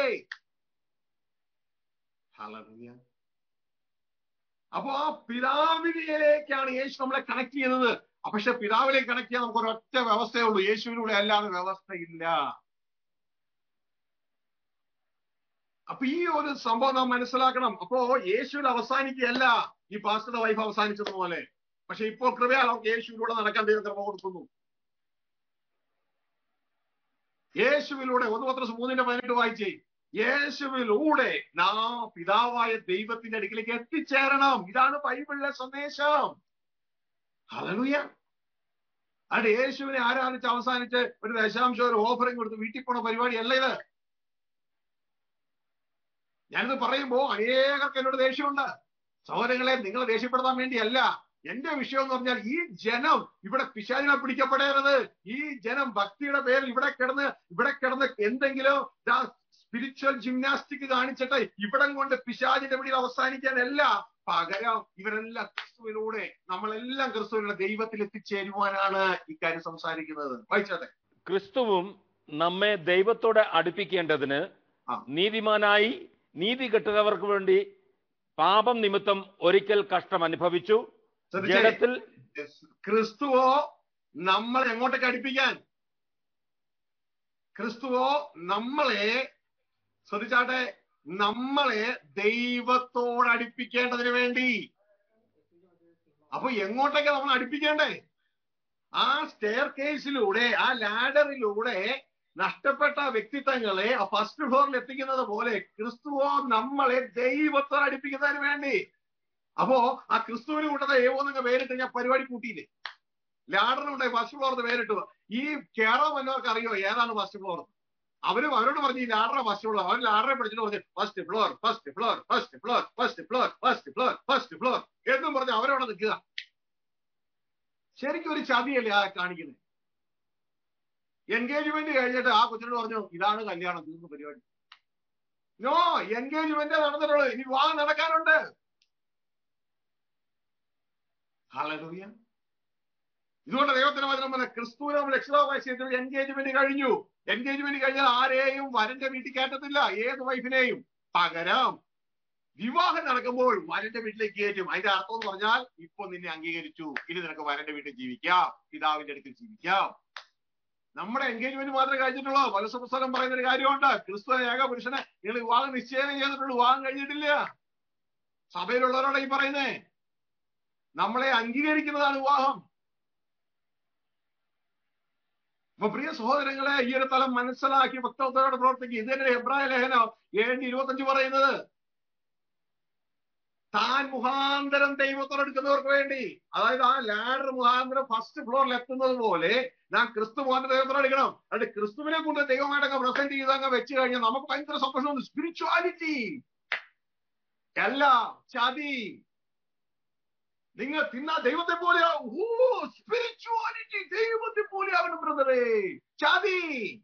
A: ഹലലൂയ അപ്പോ ആ പിതാവിനിലേക്കാണ് യേശു നമ്മളെ കണക്ട് ചെയ്യുന്നത് പക്ഷെ പിതാവിലേക്ക് കണക്ട് ചെയ്യാൻ നമുക്ക് ഒരൊറ്റ വ്യവസ്ഥയേ ഉള്ളൂ യേശുവിലൂടെ അല്ലാതെ വ്യവസ്ഥയില്ല അപ്പൊ ഈ ഒരു സംഭവം നാം മനസ്സിലാക്കണം അപ്പോ യേശുവിൽ അവസാനിക്കുകയല്ല ഈ പാസ്റ്റർ വൈഫ് അവസാനിച്ചതുപോലെ പക്ഷെ ഇപ്പോൾ കൃപയാൽ അവർക്ക് യേശുവിലൂടെ നടക്കാൻ ദൈവം കൃപ കൊടുക്കുന്നു യേശുവിലൂടെ ഒന്ന് പത്ര മൂന്നിന്റെ പതിനെട്ട് വായിച്ചേ യേശുവിലൂടെ നാം പിതാവായ ദൈവത്തിന്റെ അടുക്കിലേക്ക് എത്തിച്ചേരണം ഇതാണ് ബൈബിളിലെ സന്ദേശം ഹലലുയ അവിടെ യേശുവിനെ ആരാധിച്ച് അവസാനിച്ച് ഒരു ദശാംശം ഒരു ഓഫറിങ് കൊടുത്ത് വീട്ടിൽ പോണ പരിപാടിയല്ല ഇത് ഞാനിത് പറയുമ്പോ അനേകർക്ക് എന്നോട് ദേഷ്യമുണ്ട് സഹോദരങ്ങളെ നിങ്ങളെ ദേഷ്യപ്പെടുത്താൻ വേണ്ടിയല്ല എന്റെ വിഷയം എന്ന് പറഞ്ഞാൽ ഈ ജനം ഇവിടെ പിശാചിനെ പിടിക്കപ്പെടരുത് ഈ ജനം ഭക്തിയുടെ പേരിൽ ഇവിടെ കിടന്ന് ഇവിടെ കിടന്ന് എന്തെങ്കിലും സ്പിരിച്വൽ ജിംനാസ്റ്റിക് കാണിച്ചിട്ട് ഇവിടം കൊണ്ട് പിശാചിന്റെ പിടിയിൽ അവസാനിക്കാനല്ല പകരം ഇവരെല്ലാം ക്രിസ്തുവിലൂടെ നമ്മളെല്ലാം ക്രിസ്തുവിലുള്ള ദൈവത്തിൽ എത്തിച്ചേരുവാനാണ് ഇക്കാര്യം സംസാരിക്കുന്നത് വായിച്ചതെ
B: ക്രിസ്തുവും നമ്മെ ദൈവത്തോടെ അടുപ്പിക്കേണ്ടതിന്
A: ആ.
B: നീതിമാനായി നീതി കെട്ടുന്നവർക്ക് വേണ്ടി പാപം നിമിത്തം ഒരിക്കൽ കഷ്ടം അനുഭവിച്ചു
A: ശ്രദ്ധിച്ചേ.
B: ജഡത്തിൽ
A: ക്രിസ്തുവോ നമ്മളെ എങ്ങോട്ടേക്ക് അടുപ്പിക്കാൻ ക്രിസ്തുവോ നമ്മളെ ശ്രദ്ധിച്ചാട്ടെ നമ്മളെ ദൈവത്തോട് അടുപ്പിക്കേണ്ടതിന് വേണ്ടി അപ്പൊ എങ്ങോട്ടൊക്കെ നമ്മൾ അടുപ്പിക്കേണ്ടേ ആ സ്റ്റെയർ കേസിലൂടെ ആ ലാഡറിലൂടെ നഷ്ടപ്പെട്ട വ്യക്തിത്വങ്ങളെ ആ ഫസ്റ്റ് ഫ്ലോറിൽ എത്തിക്കുന്നത് പോലെ ക്രിസ്തുവോ നമ്മളെ ദൈവത്തോട് അടുപ്പിക്കുന്നതിന് വേണ്ടി അപ്പോ ആ ക്രിസ്തുവിന് കൂട്ടത്തെ ഏവോ നിങ്ങൾ പേരിട്ട് ഞാൻ പരിപാടി കൂട്ടിയില്ലേ ലാഡറിനുണ്ട് ഫസ്റ്റ് ഫ്ലോർ പേരിട്ടു ഈ കേരളം വന്നവർക്ക് അറിയോ ഏതാണ് ഫസ്റ്റ് ഫ്ലോർ അവരും അവരോട് പറഞ്ഞു ഈ ലാഡറെ ഫസ്റ്റ് ഫ്ലോർ അവർ ലാഡറെ പഠിച്ചിട്ട് പറഞ്ഞു first floor first floor first floor first floor first floor first floor എന്നും പറഞ്ഞ് അവരോട് നിൽക്കുക ശരിക്കും ഒരു ചതിയല്ലേ ആ കാണിക്കുന്നത് എൻഗേജ്മെന്റ് കഴിഞ്ഞിട്ട് ആ കൊച്ചിനോട് പറഞ്ഞു ഇതാണ് കല്യാണം തീർന്ന പരിപാടി നോ എൻഗേജ്മെന്റ് നടന്നിട്ടുള്ളൂ ഇനി വിവാഹം നടക്കാനുണ്ട് ഹല്ലേലൂയ ഇതുകൊണ്ട് ദൈവത്തിന് വചനം പറഞ്ഞ ക്രിസ്തുവിനെ നമ്മൾ രക്ഷിതാവായി ചെയ്തിട്ട് എൻഗേജ്മെന്റ് കഴിഞ്ഞു എൻഗേജ്മെന്റ് കഴിഞ്ഞാൽ ആരെയും വരന്റെ വീട്ടിൽ കയറ്റത്തില്ല ഏത് വൈഫിനെയും പകരം വിവാഹം നടക്കുമ്പോൾ വരന്റെ വീട്ടിലേക്ക് കയറ്റും അതിന്റെ അർത്ഥം എന്ന് പറഞ്ഞാൽ ഇപ്പൊ നിന്നെ അംഗീകരിച്ചു ഇനി നിനക്ക് വരന്റെ വീട്ടിൽ ജീവിക്കാം പിതാവിന്റെ അടുത്ത് ജീവിക്കാം നമ്മുടെ എൻഗേജ്മെന്റ് മാത്രമേ കഴിഞ്ഞിട്ടുള്ളൂ വലസ പുസ്തകം പറയുന്ന ഒരു കാര്യമുണ്ട് ക്രിസ്തു ഏക പുരുഷനെ നിങ്ങൾ വിവാഹം നിശ്ചയം ചെയ്തിട്ടുള്ളൂ വിവാഹം കഴിഞ്ഞിട്ടില്ല സഭയിലുള്ളവരോടെ ഈ പറയുന്നേ നമ്മളെ അംഗീകരിക്കുന്നതാണ് വിവാഹം അപ്പൊ പ്രിയ സഹോദരങ്ങളെ ഈ ഒരു തലം മനസ്സിലാക്കി ഭക്തോത്തരോട് പ്രവർത്തിക്കുക ഇത് തന്നെ എബ്രായ ലേഖനം ഏഴ് ഇരുപത്തഞ്ച് പറയുന്നത് താൻ മുഖാന്തരം ദൈവത്തോട് എടുക്കുന്നവർക്ക് വേണ്ടി അതായത് ആ ലാഡർ മുഖാന്തരം ഫസ്റ്റ് ഫ്ലോറിൽ എത്തുന്നത് പോലെ ഞാൻ ക്രിസ്തു മുഖാന്തരം ദൈവത്തോട് എടുക്കണം അത് ക്രിസ്തുവിനെ കൊണ്ട് ദൈവമായിട്ടൊക്കെ പ്രസന്റ് ചെയ്ത് അങ്ങ് വെച്ച് കഴിഞ്ഞാൽ നമുക്ക് ഭയങ്കര സന്തോഷമുണ്ട് സ്പിരിച്വാലിറ്റി അല്ല ചതി നിങ്ങൾ തിന്നാ ദൈവത്തെ പോലെ ഓ സ്പിരിച്വാലിറ്റി ദൈവത്തെ പോലെ ആവണം ബ്രദറേ ചതി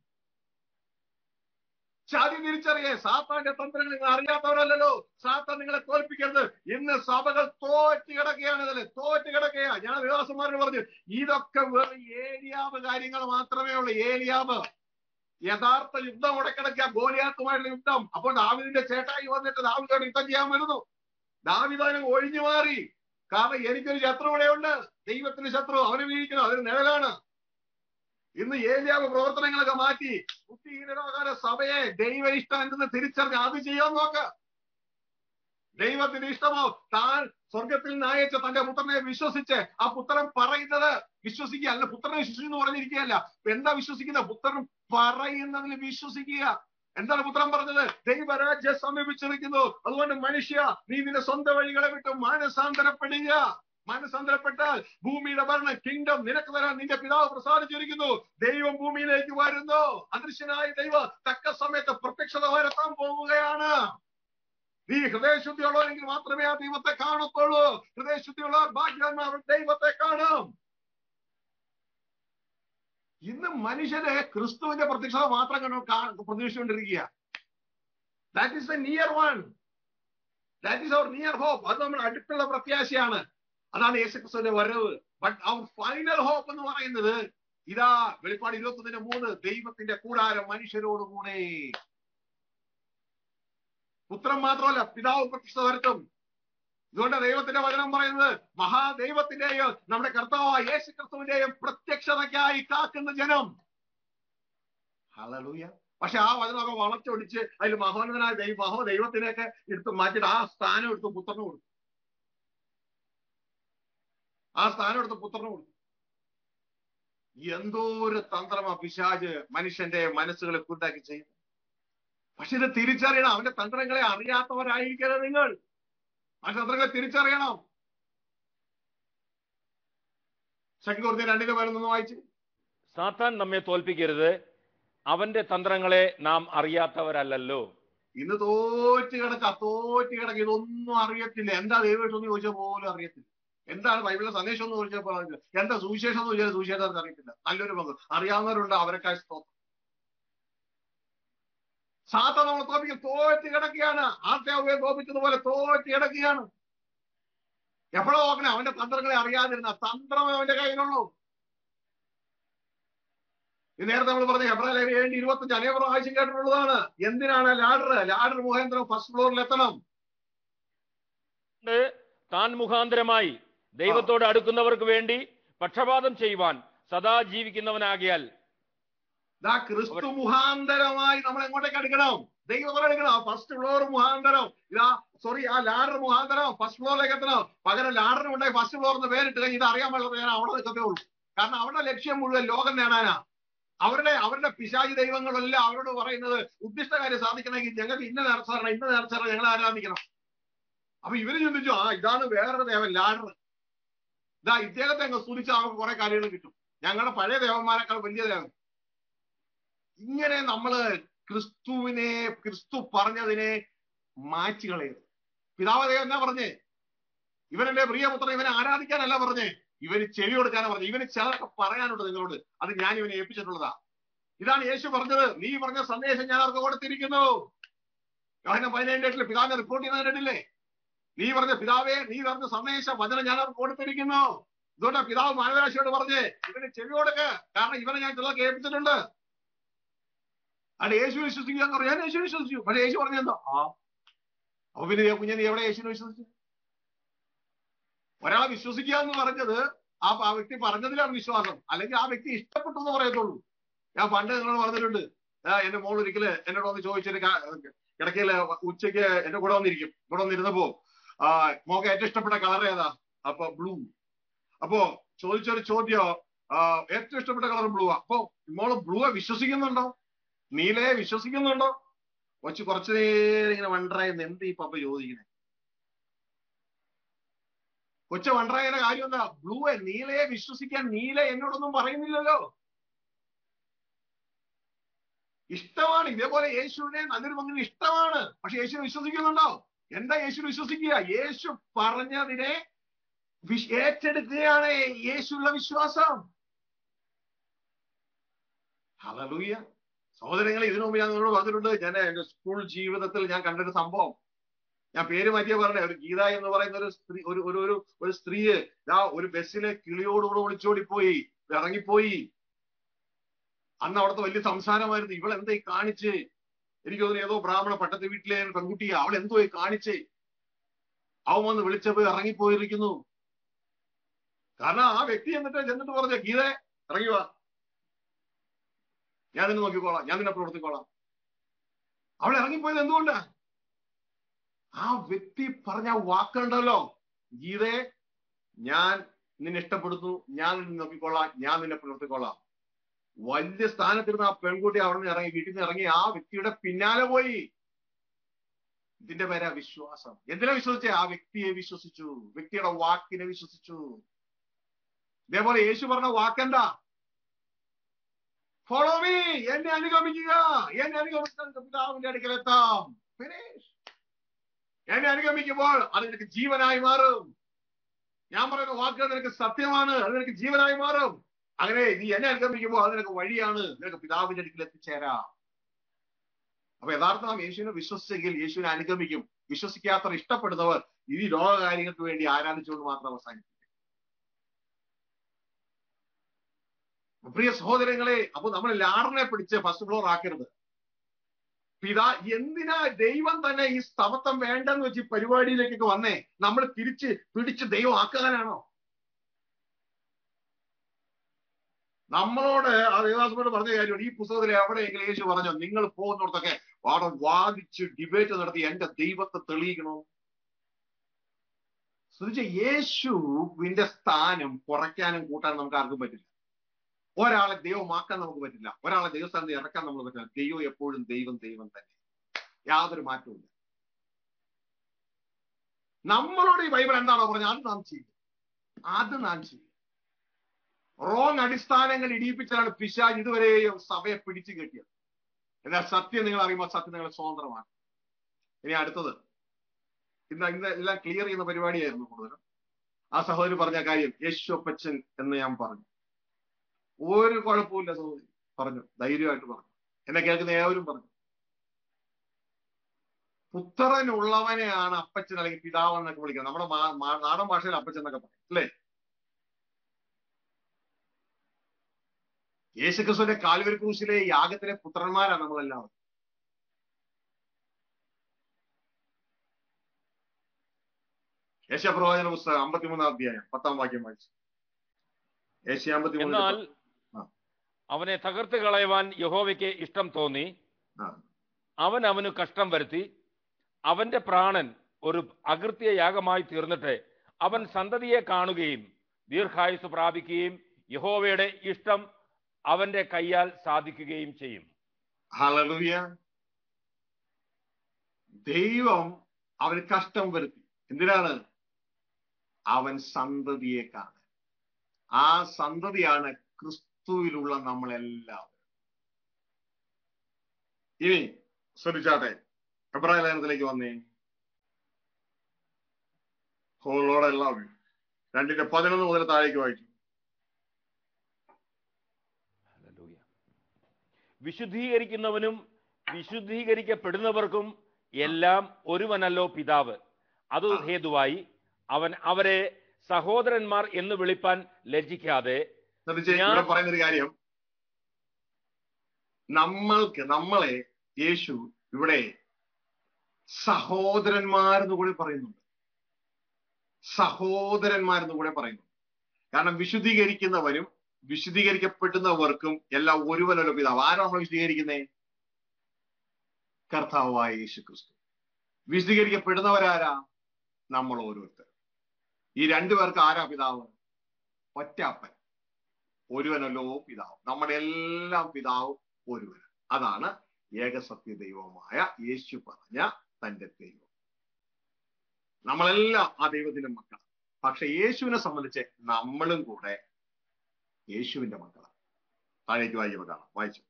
A: ചതി തിരിച്ചറിയേ സാത്താന്റെ തന്ത്രങ്ങൾ നിങ്ങൾ അറിയാത്തവരല്ലല്ലോ സാത്താൻ നിങ്ങളെ തോൽപ്പിക്കരുത് ഇന്ന് സഭകൾ തോറ്റ് കിടക്കുകയാണ് ഇതില് തോറ്റ് കിടക്കുകയാ ഞാൻ വികാസന്മാരോട് പറഞ്ഞു ഇതൊക്കെ വെറും ഏലിയാവ് കാര്യങ്ങൾ മാത്രമേ ഉള്ളൂ ഏലിയാവ് യഥാർത്ഥ യുദ്ധം ഉടക്കിടക്കുക ഗോലിയാത്തുമായിട്ടുള്ള യുദ്ധം അപ്പോൾ ദാവിദിന്റെ ചേട്ടായി വന്നിട്ട് ദാവിദോട് യുദ്ധം ചെയ്യാൻ വരുന്നു ദാവിദാനും ഒഴിഞ്ഞു മാറി കാരണം എനിക്കൊരു ശത്രു ഇവിടെയുണ്ട് ദൈവത്തിന് ശത്രു അവനെ വീഴിക്കണം അതൊരു നിഴലാണ് ഇന്ന് ഏലിയാവ് പ്രവർത്തനങ്ങളൊക്കെ മാറ്റി ബുദ്ധിഹീനരാകാര സഭയെ ദൈവ ഇഷ്ടം എന്തെന്ന് തിരിച്ചറിഞ്ഞ് അത് ചെയ്യാൻ നോക്ക ദൈവത്തിന് ഇഷ്ടമോ താൻ സ്വർഗത്തിൽ നിന്ന് അയച്ച തന്റെ പുത്രനെ വിശ്വസിച്ച് ആ പുത്രൻ പറയുന്നത് വിശ്വസിക്കുക അല്ല പുത്രനെ വിശ്വസിക്കുന്നു പറഞ്ഞിരിക്കുകയല്ല എന്താ വിശ്വസിക്കുന്നത് പുത്രൻ പറയുന്നതിൽ വിശ്വസിക്കുക എന്താണ് പുത്രൻ പറഞ്ഞത് ദൈവരാജ്യം സമീപിച്ചിരിക്കുന്നു അതുകൊണ്ട് മനുഷ്യ നീ നിന്റെ സ്വന്തം വഴികളെ വിട്ട് മാനസാന്തരപ്പെടുക മാനസാന്തരപ്പെട്ടാൽ ഭൂമിയുടെ ഭരണ കിങ്ഡം നിനക്ക് തരാൻ നിന്റെ പിതാവ് പ്രസാദിച്ചിരിക്കുന്നു ദൈവം ഭൂമിയിലേക്ക് വരുന്നു അദൃശ്യനായ ദൈവം തക്ക സമയത്ത് പ്രത്യക്ഷത വരുത്താൻ പോവുകയാണ് നീ ഹൃദയശുദ്ധിയുള്ളവരെങ്കിൽ മാത്രമേ ആ ദൈവത്തെ കാണത്തുള്ളൂ ഹൃദയശുദ്ധിയുള്ള ഭാഗ്യന്മാർ ദൈവത്തെ കാണും ഇന്ന് മനുഷ്യരെ ക്രിസ്തുവിന്റെ പ്രത്യക്ഷത മാത്രം കണ്ടു പ്രതീക്ഷിച്ചുകൊണ്ടിരിക്കുക that is the near one that is our near hope അത് നമ്മുടെ അടുത്തുള്ള പ്രത്യാശയാണ് അതാണ് യേശുക്രിസ്തുവിന്റെ വരവ് ബട്ട് അവർ ഫൈനൽ ഹോപ്പ് എന്ന് പറയുന്നത് ഇതാ വെളിപ്പാട് ഇരുപത്തൊന്നിന് മൂന്ന് ദൈവത്തിന്റെ കൂടാരം മനുഷ്യരോടുകൂടെ പുത്രൻ മാത്രമല്ല പിതാവ് പ്രത്യക്ഷത വരുത്തും ഇതുകൊണ്ട് ദൈവത്തിന്റെ വചനം പറയുന്നത് മഹാദൈവത്തിന്റെയും നമ്മുടെ കർത്താവായ യേശു ക്രിസ്തുവിന്റെയും പ്രത്യക്ഷതയ്ക്കായി കാക്കുന്ന ജനം ഹലലൂയ പക്ഷെ ആ വചനമൊക്കെ വളച്ചൊടിച്ച് അതിൽ മഹോന്നതനായ ദൈവ മഹോ ദൈവത്തിനെയൊക്കെ എടുത്ത് മാറ്റിയിട്ട് ആ സ്ഥാനം എടുത്ത് പുത്രന് കൊടുത്തു ആ സ്ഥാനം എടുത്ത് പുത്രന് കൊടുത്തു എന്തോ ഒരു തന്ത്രമാ പിശാജ് മനുഷ്യന്റെ മനസ്സുകളെ കൂട്ടാക്കി ചെയ്യുന്നത് പക്ഷെ ഇത് തിരിച്ചറിയണം അവന്റെ തന്ത്രങ്ങളെ അറിയാത്തവരായിരിക്കരുത് നിങ്ങൾ ആ തന്ത്രങ്ങളെ തിരിച്ചറിയണം ശങ്കുർത്തി രണ്ടിന്റെ പതിനൊന്ന് വായിച്ച്
B: സാത്താൻ നമ്മെ തോൽപ്പിക്കരുത് അവന്റെ തന്ത്രങ്ങളെ നാം അറിയാത്തവരല്ലല്ലോ
A: ഇന്ന് തോറ്റ് കിടക്ക തോറ്റ് കിടക്ക ഇതൊന്നും അറിയത്തില്ല എന്താ ദൈവം എന്ന് ചോദിച്ചാൽ പോലും അറിയത്തില്ല എന്താണ് ബൈബിളിലെ സന്ദേശം എന്ന് ചോദിച്ചപ്പോൾ അറിയില്ല എന്താ സുവിശേഷം എന്ന് ചോദിച്ചാൽ സുവിശേഷം അറിയത്തില്ല നല്ലൊരു പങ്ക് അറിയാവുന്നവരുണ്ട് അവരെക്കാൾ സ്തോത്രം സാത്ത നമ്മൾ തോപ്പിക്കും തോറ്റ് കിടക്കുകയാണ് ആർത്തവയെ തോപ്പിച്ചതുപോലെ തോറ്റ് കിടക്കുകയാണ് എപ്പോഴോ നോക്കണേ അവന്റെ തന്ത്രങ്ങളെ അറിയാതിരുന്ന തന്ത്രമേ അവന്റെ കയ്യിലുള്ളൂ ഇത് നേരത്തെ നമ്മൾ പറഞ്ഞ എബ്രാഹിം ഏഴ് ഇരുപത്തഞ്ച് അനേകം ആവശ്യം കേട്ടിട്ടുള്ളതാണ് എന്തിനാണ് ലാഡർ ലാഡർ മുഖേന്ദ്രം ഫസ്റ്റ് ഫ്ലോറിൽ എത്തണം
B: താൻ മുഖാന്തരമായി ദൈവത്തോട് അടുക്കുന്നവർക്ക് വേണ്ടി പക്ഷപാതം ചെയ്യുവാൻ സദാ ജീവിക്കുന്നവനാകിയാൽ
A: ദാ ക്രിസ്തു മുഖാന്തരമായി നമ്മൾ എങ്ങോട്ടേക്ക് അടുക്കണം ദൈവം പറയണം ഫസ്റ്റ് ഫ്ലോർ മുഖാന്തരം ഇതാ സോറി ആ ലാഡർ മുഖാന്തരം ഫസ്റ്റ് ഫ്ലോറിലേക്ക് എത്തണം പകരം ലാഡർ ഉണ്ടായി ഫസ്റ്റ് ഫ്ലോർ എന്ന് പേരിട്ട് കഴിഞ്ഞ് ഇത് അറിയാൻ പാടുള്ളത് ഞാൻ അവിടെ നിൽക്കത്തേ ഉള്ളൂ കാരണം അവരുടെ ലക്ഷ്യം മുഴുവൻ ലോകം നേടാനാ അവരുടെ അവരുടെ പിശാചി ദൈവങ്ങളെല്ലാം അവരോട് പറയുന്നത് ഉദ്ദിഷ്ട കാര്യം സാധിക്കണമെങ്കിൽ ഞങ്ങൾക്ക് ഇന്ന നേർച്ചറണം ഇന്ന നേർച്ചറണം ഞങ്ങൾ ആരാധിക്കണം അപ്പൊ ഇവര് ചിന്തിച്ചു ആ ഇതാണ് വേറൊരു ദേവൻ ലാഡർ ഇതാ ഇദ്ദേഹത്തെ അങ്ങ് സ്തുതിച്ചാൽ നമുക്ക് കുറെ കാര്യങ്ങൾ കിട്ടും ഞങ്ങളുടെ പഴയ ദേവന്മാരെക്കാൾ വലിയ ദേവൻ ഇങ്ങനെ നമ്മള് ക്രിസ്തുവിനെ ക്രിസ്തു പറഞ്ഞതിനെ മാറ്റി കളയരുത് പിതാവ് ദൈവം എന്നാ പറഞ്ഞേ ഇവനെന്റെ പ്രിയപുത്രൻ ഇവനെ ആരാധിക്കാനല്ല പറഞ്ഞേ ഇവന് ചെവി കൊടുക്കാനാ പറഞ്ഞു ഇവന് ചിലർക്ക് പറയാനുണ്ട് നിങ്ങളോട് അത് ഞാൻ ഇവനെ ഏൽപ്പിച്ചിട്ടുള്ളതാ ഇതാണ് യേശു പറഞ്ഞത് നീ പറഞ്ഞ സന്ദേശം ഞാൻ അവർക്ക് കൊടുത്തിരിക്കുന്നു യോഹനം പതിനേഴിന്റെ എട്ടില് പിതാവിനെ റിപ്പോർട്ട് ചെയ്യുന്ന കേട്ടില്ലേ നീ പറഞ്ഞ പിതാവേ നീ പറഞ്ഞ സന്ദേശ വചനം ഞാൻ അവർക്ക് കൊടുത്തിരിക്കുന്നു ഇതുകൊണ്ടാ പിതാവ് മാനവരാശിയോട് പറഞ്ഞേ ഇവന് ചെവി കൊടുക്ക കാരണം ഇവനെ ഞാൻ ചിലർക്ക് ഏൽപ്പിച്ചിട്ടുണ്ട് അവിടെ യേശു വിശ്വസിക്കുക എന്ന് പറഞ്ഞു ഞാൻ യേശു വിശ്വസിച്ചു പക്ഷെ യേശു പറഞ്ഞെന്തോ ആ അപ്പൊ പിന്നെ കുഞ്ഞെ നീ എവിടെ യേശുവിനെ വിശ്വസിച്ചു ഒരാളെ വിശ്വസിക്കുക എന്ന് പറഞ്ഞത് ആ ആ വ്യക്തി പറഞ്ഞതിലാണ് വിശ്വാസം അല്ലെങ്കിൽ ആ വ്യക്തി ഇഷ്ടപ്പെട്ടു എന്ന് പറയത്തുള്ളൂ ഞാൻ പണ്ട് നിങ്ങളോട് പറഞ്ഞിട്ടുണ്ട് ആ, എന്റെ മോൾ ഒരിക്കല് എന്നോട് വന്ന് ചോദിച്ചൊരു കിടക്കയില് ഉച്ചയ്ക്ക് എന്റെ കൂടെ വന്നിരിക്കും ഇവിടെ വന്നിരുന്നപ്പോ ആ മോക്ക് ഏറ്റവും ഇഷ്ടപ്പെട്ട കളർ ഏതാ അപ്പൊ ബ്ലൂ അപ്പോ ചോദിച്ചൊരു ചോദ്യം ആ, ഏറ്റവും ഇഷ്ടപ്പെട്ട കളർ ബ്ലൂ അപ്പൊ മോള് ബ്ലൂ വിശ്വസിക്കുന്നുണ്ടോ നീലയെ വിശ്വസിക്കുന്നുണ്ടോ കൊച്ചു കുറച്ചു നേരം ഇങ്ങനെ വണ്ടറായെന്ന് എന്ത് ഈ പപ്പ ചോദിക്കണേ കൊച്ചു വണ്ടറായതിന്റെ കാര്യം എന്താ ബ്ലൂയെ നീലയെ വിശ്വസിക്കാൻ നീല എന്നോടൊന്നും പറയുന്നില്ലല്ലോ ഇഷ്ടമാണ് ഇതേപോലെ യേശുവിനെ നല്ലൊരു പങ്കിന് ഇഷ്ടമാണ് പക്ഷെ യേശു വിശ്വസിക്കുന്നുണ്ടോ എന്താ യേശു വിശ്വസിക്കുക യേശു പറഞ്ഞതിനെ വിശ്- ഏറ്റെടുക്കുകയാണ് യേശുള്ള വിശ്വാസം ഹലലൂയ സഹോദരങ്ങളെ ഇതിനു മുമ്പ് ഞാൻ നിങ്ങളോട് പറഞ്ഞിട്ടുണ്ട് ഞാൻ എന്റെ സ്കൂൾ ജീവിതത്തിൽ ഞാൻ കണ്ടൊരു സംഭവം ഞാൻ പേര് മാറ്റിയ പറഞ്ഞേ ഒരു ഗീത എന്ന് പറയുന്ന ഒരു സ്ത്രീ ഒരു ഒരു ഒരു ഒരു സ്ത്രീയെ ആ ഒരു ബസ്സിലെ കിളിയോടുകൂടെ ഒളിച്ചോടിപ്പോയി ഇറങ്ങിപ്പോയി അന്ന് അവിടുത്തെ വലിയ സംസാരമായിരുന്നു ഇവൾ എന്താ ഈ കാണിച്ച് എനിക്ക് തോന്നുന്നു ഏതോ ബ്രാഹ്മണ പട്ടത്തെ വീട്ടിലെ ഒരു പെൺകുട്ടിയെ അവൾ എന്തോ ഈ കാണിച്ചേ അവൻ വന്ന് വിളിച്ചപ്പോ ഇറങ്ങിപ്പോയിരിക്കുന്നു കാരണം ആ വ്യക്തി എന്നിട്ട് ചെന്നിട്ട് പറഞ്ഞ ഗീത ഇറങ്ങി വാ ഞാൻ നിന്നെ നോക്കിക്കോളാം ഞാൻ നിന്നെ പ്രവർത്തിക്കോളാം അവൾ ഇറങ്ങിപ്പോയത് എന്തുകൊണ്ടാ ആ വ്യക്തി പറഞ്ഞ വാക്കുണ്ടല്ലോ ഗീതേ ഞാൻ നിന്നെ ഇഷ്ടപ്പെടുന്നു ഞാൻ നിന്നെ നോക്കിക്കോളാം ഞാൻ നിന്നെ പ്രവർത്തിക്കോളാം വലിയ സ്ഥാനത്തിരുന്ന ആ പെൺകുട്ടി അവിടെ നിന്ന് ഇറങ്ങി വീട്ടിൽ നിന്ന് ഇറങ്ങി ആ വ്യക്തിയുടെ പിന്നാലെ പോയി ഇതിന്റെ പേരാ വിശ്വാസം എന്തിനാ വിശ്വസിച്ചേ ആ വ്യക്തിയെ വിശ്വസിച്ചു വ്യക്തിയുടെ വാക്കിനെ വിശ്വസിച്ചു ഇതേപോലെ യേശു പറഞ്ഞ വാക്കെന്താ ഫോളോ മീ എന്നെ അനുഗമിക്കുക എന്നെ അനുഗമിച്ചാൽ പിതാവിന്റെ അടുക്കലെത്താം Finish. എന്നെ അനുഗമിക്കുമ്പോൾ അത് നിനക്ക് ജീവനായി മാറും ഞാൻ പറയുന്ന വാക്കുകൾ നിനക്ക് സത്യമാണ് അത് നിനക്ക് ജീവനായി മാറും അങ്ങനെ നീ എന്നെ അനുഗമിക്കുമ്പോൾ അത് നിനക്ക് വഴിയാണ് നിനക്ക് പിതാവിന്റെ അടുക്കൽ എത്തിച്ചേരാം അപ്പൊ യഥാർത്ഥ നാം യേശുവിനെ വിശ്വസിച്ചെങ്കിൽ യേശുവിനെ അനുഗമിക്കും വിശ്വസിക്കാത്തവർ ഇഷ്ടപ്പെടുന്നവർ ഈ ലോക കാര്യങ്ങൾക്ക് വേണ്ടി ആരാധിച്ചുകൊണ്ട് മാത്രം അവസാനിക്കും പ്രിയ സഹോദരങ്ങളെ അപ്പൊ നമ്മൾ ലാറിനെ പിടിച്ച് ഫസ്റ്റ് ഫ്ലോർ ആക്കരുത് പിതാ എന്തിനാ ദൈവം തന്നെ ഈ സമത്വം വേണ്ടെന്ന് വെച്ച് ഈ പരിപാടിയിലേക്കൊക്കെ വന്നേ നമ്മൾ തിരിച്ച് പിടിച്ച് ദൈവം ആക്കാനാണോ നമ്മളോട് ആ ദേവദാസനോട് പറഞ്ഞ കാര്യമാണ് ഈ പുസ്തകത്തിൽ എവിടെയെങ്കിലും യേശു പറഞ്ഞോ നിങ്ങൾ പോകുന്നിടത്തൊക്കെ അവിടെ വാദിച്ച് ഡിബേറ്റ് നടത്തി എന്റെ ദൈവത്തെ തെളിയിക്കണോ ശ്രദ്ധിച്ച യേശുവിന്റെ സ്ഥാനം കുറയ്ക്കാനും കൂട്ടാനും നമുക്ക് ആർക്കും പറ്റില്ല ഒരാളെ ദൈവമാക്കാൻ നമുക്ക് പറ്റില്ല ഒരാളെ ദൈവസ്ഥാനത്ത് ഇറക്കാൻ നമുക്ക് പറ്റില്ല ദൈവം എപ്പോഴും ദൈവം ദൈവം തന്നെ യാതൊരു മാറ്റവും നമ്മളോട് ഈ ബൈബിൾ എന്താണോ പറഞ്ഞത് അത് നാം ചെയ്യും അത് നാം ചെയ്യും റോങ് അടിസ്ഥാനങ്ങൾ ഇടിയിപ്പിച്ചാണ് പിശാജ് ഇതുവരെയും സഭയെ പിടിച്ചു കെട്ടിയത് എന്നാൽ സത്യം നിങ്ങൾ അറിയുമ്പോൾ സത്യം നിങ്ങളെ സ്വതന്ത്രമാണ് ഇനി അടുത്തത് ഇന്ന് ഇന്ന് എല്ലാം ക്ലിയർ ചെയ്യുന്ന പരിപാടിയായിരുന്നു കൂടുതലും ആ സഹോദരി പറഞ്ഞ കാര്യം യേശു അപ്പച്ചൻ എന്ന് ഞാൻ പറഞ്ഞു ഒരു കുഴപ്പമില്ല സഹോദരി പറഞ്ഞു ധൈര്യമായിട്ട് പറഞ്ഞു എന്നെ കേൾക്കുന്ന ഏവരും പറഞ്ഞു പുത്രനുള്ളവനെയാണ് അപ്പച്ചൻ അല്ലെങ്കിൽ പിതാവ് എന്നൊക്കെ വിളിക്കുന്നത് നമ്മുടെ മാ- മാ- നാടൻ ഭാഷയിൽ അപ്പച്ചൻ എന്നൊക്കെ പറയും അല്ലേ യേശുക്രിസ്തുവിന്റെ കാൽവരി ക്രൂശിലെ യാഗത്തിലെ പുത്രന്മാരാണ് നമ്മളെല്ലാവരും യേശപ്രവാചന പുസ്തകം അമ്പത്തിമൂന്നാം അധ്യായം പത്താം വാക്യം വായിച്ചു യേശയ അമ്പത്തിമൂന്ന്
B: എന്നാൽ
A: ആ.
B: അവനെ തകർത്ത് കളയുവാൻ യഹോവയ്ക്ക് ഇഷ്ടം തോന്നി
A: ആ.
B: അവൻ അവന് കഷ്ടം വരുത്തി അവന്റെ പ്രാണൻ ഒരു അകൃത്യ യാഗമായി തീർന്നിട്ട് അവൻ സന്തതിയെ കാണുകയും ദീർഘായുസ് പ്രാപിക്കുകയും യഹോവയുടെ ഇഷ്ടം അവന്റെ കൈയാൽ സാധിക്കുകയും ചെയ്യും
A: ഹലലുയ ദൈവം അവന് കഷ്ടം വരുത്തി എന്തിനാണ് അവൻ സന്തതിയെ കാണാൻ ആ സന്തതിയാണ് ക്രിസ്തുവിലുള്ള നമ്മളെല്ലാവരും ഇനി ശ്രദ്ധിച്ചാട്ടെ എബ്രാഹിം ലേഖനത്തിലേക്ക് വന്നേ ഹോളോടെ എല്ലാവരും രണ്ടിന്റെ പതിനൊന്ന് മുതൽ താഴേക്ക് വായിച്ചു
B: ഹല്ലേലൂയ. വിശുദ്ധീകരിക്കുന്നവനും വിശുദ്ധീകരിക്കപ്പെടുന്നവർക്കും എല്ലാം ഒരുവനല്ലോ പിതാവ് അത്
A: ആ.
B: ഹേതുവായി അവൻ അവരെ സഹോദരന്മാർ എന്ന് വിളിപ്പാൻ ലജ്ജിക്കാതെ
A: ശ്രദ്ധിച്ചേ
B: ഞാൻ-
A: ഇവിടെ പറയുന്ന ഒരു കാര്യം നമ്മൾക്ക് നമ്മളെ യേശു ഇവിടെ സഹോദരന്മാരെന്ന് കൂടെ പറയുന്നുണ്ട് സഹോദരന്മാരെന്ന് കൂടെ പറയുന്നു കാരണം വിശുദ്ധീകരിക്കുന്നവരും വിശുദ്ധീകരിക്കപ്പെടുന്നവർക്കും എല്ലാം ഒരുവനല്ലോ പിതാവ് ആരാ നമ്മൾ വിശുദ്ധീകരിക്കുന്നേ കർത്താവായ യേശു ക്രിസ്തു വിശുദ്ധീകരിക്കപ്പെടുന്നവരാരാ നമ്മൾ ഓരോരുത്തർ ഈ രണ്ടുപേർക്ക് ആരാ പിതാവ് ഒറ്റപ്പൻ ഒരുവനല്ലോ പിതാവ് നമ്മുടെ എല്ലാം പിതാവ് ഒരുവൻ അതാണ് ഏകസത്യ ദൈവമായ യേശു പറഞ്ഞ തന്റെ ദൈവം നമ്മളെല്ലാം ആ ദൈവത്തിന്റെ മക്കളാണ് പക്ഷെ യേശുവിനെ സംബന്ധിച്ച് നമ്മളും കൂടെ യേശുവിന്റെ മക്കളാണ് താഴേക്ക് വായിക്കുമ്പോൾ കാണാം വായിച്ചു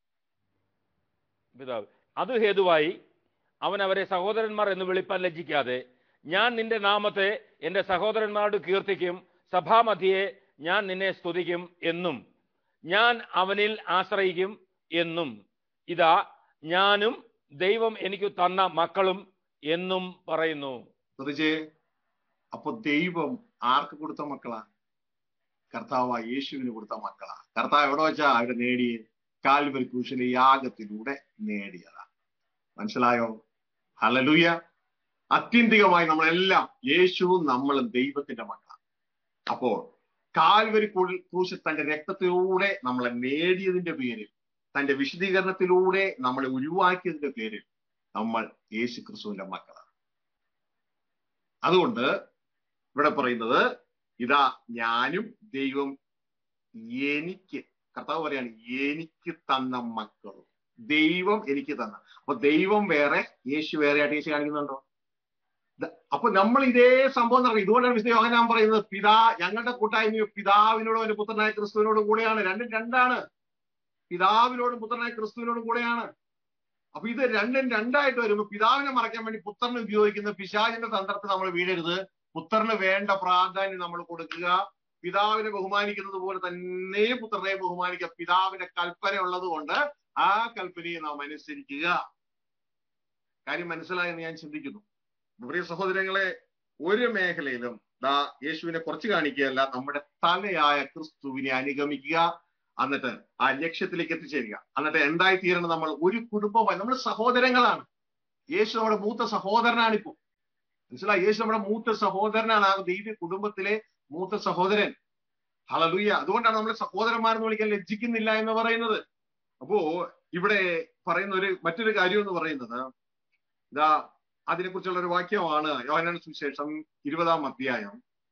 B: പിതാവ് അത് ഹേതുവായി അവൻ അവരെ സഹോദരന്മാർ എന്ന് വിളിപ്പാൻ ലജ്ജിക്കാതെ ഞാൻ നിന്റെ നാമത്തെ എന്റെ സഹോദരന്മാരോട് കീർത്തിക്കും സഭാമധ്യയെ ഞാൻ നിന്നെ സ്തുതിക്കും എന്നും ഞാൻ അവനിൽ ആശ്രയിക്കും എന്നും ഇതാ ഞാനും ദൈവം എനിക്ക് തന്ന മക്കളും എന്നും പറയുന്നു
A: ശ്രദ്ധിച്ചേ അപ്പൊ ദൈവം ആർക്ക് കൊടുത്ത മക്കളാ കർത്താവ് യേശുവിന് കൊടുത്ത മക്കളാ കർത്താവ് എവിടെ വെച്ചാ അവര് നേടിയ കാൽവരി ക്രൂശിലെ യാഗത്തിലൂടെ നേടിയതാ മനസ്സിലായോ ഹലലുയ അത്യന്തികമായി നമ്മളെല്ലാം യേശുവും നമ്മളും ദൈവത്തിന്റെ മക്കളാണ് അപ്പോൾ കാൽവരി ക്രൂ- ക്രൂശിൽ തന്റെ രക്തത്തിലൂടെ നമ്മളെ നേടിയതിന്റെ പേരിൽ തന്റെ വിശദീകരണത്തിലൂടെ നമ്മളെ ഉരുവാക്കിയതിന്റെ പേരിൽ നമ്മൾ യേശു ക്രിസ്തുവിന്റെ മക്കളാണ് അതുകൊണ്ട് ഇവിടെ പറയുന്നത് ഇതാ ഞാനും ദൈവം എനിക്ക് കർത്താവ് പറയാണ് എനിക്ക് തന്ന മക്കളും ദൈവം എനിക്ക് തന്ന അപ്പൊ ദൈവം വേറെ യേശു വേറെ ആയിട്ട് യേശു കാണിക്കുന്നുണ്ടോ ദ- അപ്പൊ നമ്മൾ ഇതേ സംഭവം നടക്കും ഇതുകൊണ്ടാണ് വിശുദ്ധ യോഹന്നാൻ പറയുന്നത് പിതാ ഞങ്ങളുടെ കൂട്ടായ്മ പിതാവിനോടും അവന്റെ പുത്രനായ ക്രിസ്തുവിനോടും കൂടെയാണ് രണ്ടും രണ്ടാണ് പിതാവിനോടും പുത്രനായ ക്രിസ്തുവിനോടും കൂടെയാണ് അപ്പൊ ഇത് രണ്ടും രണ്ടായിട്ട് വരുമ്പോൾ പിതാവിനെ മറയ്ക്കാൻ വേണ്ടി പുത്രന് ഉപയോഗിക്കുന്ന പിശാചിന്റെ തന്ത്രത്തിൽ നമ്മൾ വീഴരുത് പുത്രന് വേണ്ട പ്രാധാന്യം നമ്മൾ കൊടുക്കുക പിതാവിനെ ബഹുമാനിക്കുന്നത് പോലെ തന്നെ പുത്രനെ ബഹുമാനിക്കുക പിതാവിന്റെ കൽപ്പന ഉള്ളത് കൊണ്ട് ആ കൽപ്പനയെ നാം അനുസരിക്കുക കാര്യം മനസ്സിലായെന്ന് ഞാൻ ചിന്തിക്കുന്നു പ്രിയ സഹോദരങ്ങളെ ഒരു മേഖലയിലും ദാ യേശുവിനെ കുറച്ച് കാണിക്കുകയല്ല നമ്മുടെ തലയായ ക്രിസ്തുവിനെ അനുഗമിക്കുക എന്നിട്ട് ആ ലക്ഷ്യത്തിലേക്ക് എത്തിച്ചേരുക എന്നിട്ട് എന്തായി തീരണം നമ്മൾ ഒരു കുടുംബമായി നമ്മൾ സഹോദരങ്ങളാണ് യേശു നമ്മുടെ മൂത്ത സഹോദരനാണ് ഇപ്പോ മനസ്സിലായി യേശു നമ്മുടെ മൂത്ത സഹോദരനാണ് ആ ദൈവ കുടുംബത്തിലെ മൂത്ത സഹോദരൻ ഹളലുയ്യ അതുകൊണ്ടാണ് നമ്മൾ സഹോദരന്മാരെന്ന് വിളിക്കാൻ ലജ്ജിക്കുന്നില്ല എന്ന് പറയുന്നത് അപ്പോ ഇവിടെ പറയുന്ന ഒരു മറ്റൊരു കാര്യം എന്ന് പറയുന്നത് ഇതാ അതിനെക്കുറിച്ചുള്ള ഒരു വാക്യമാണ് യോഹനാൻ സുവിശേഷം ഇരുപതാം അധ്യായം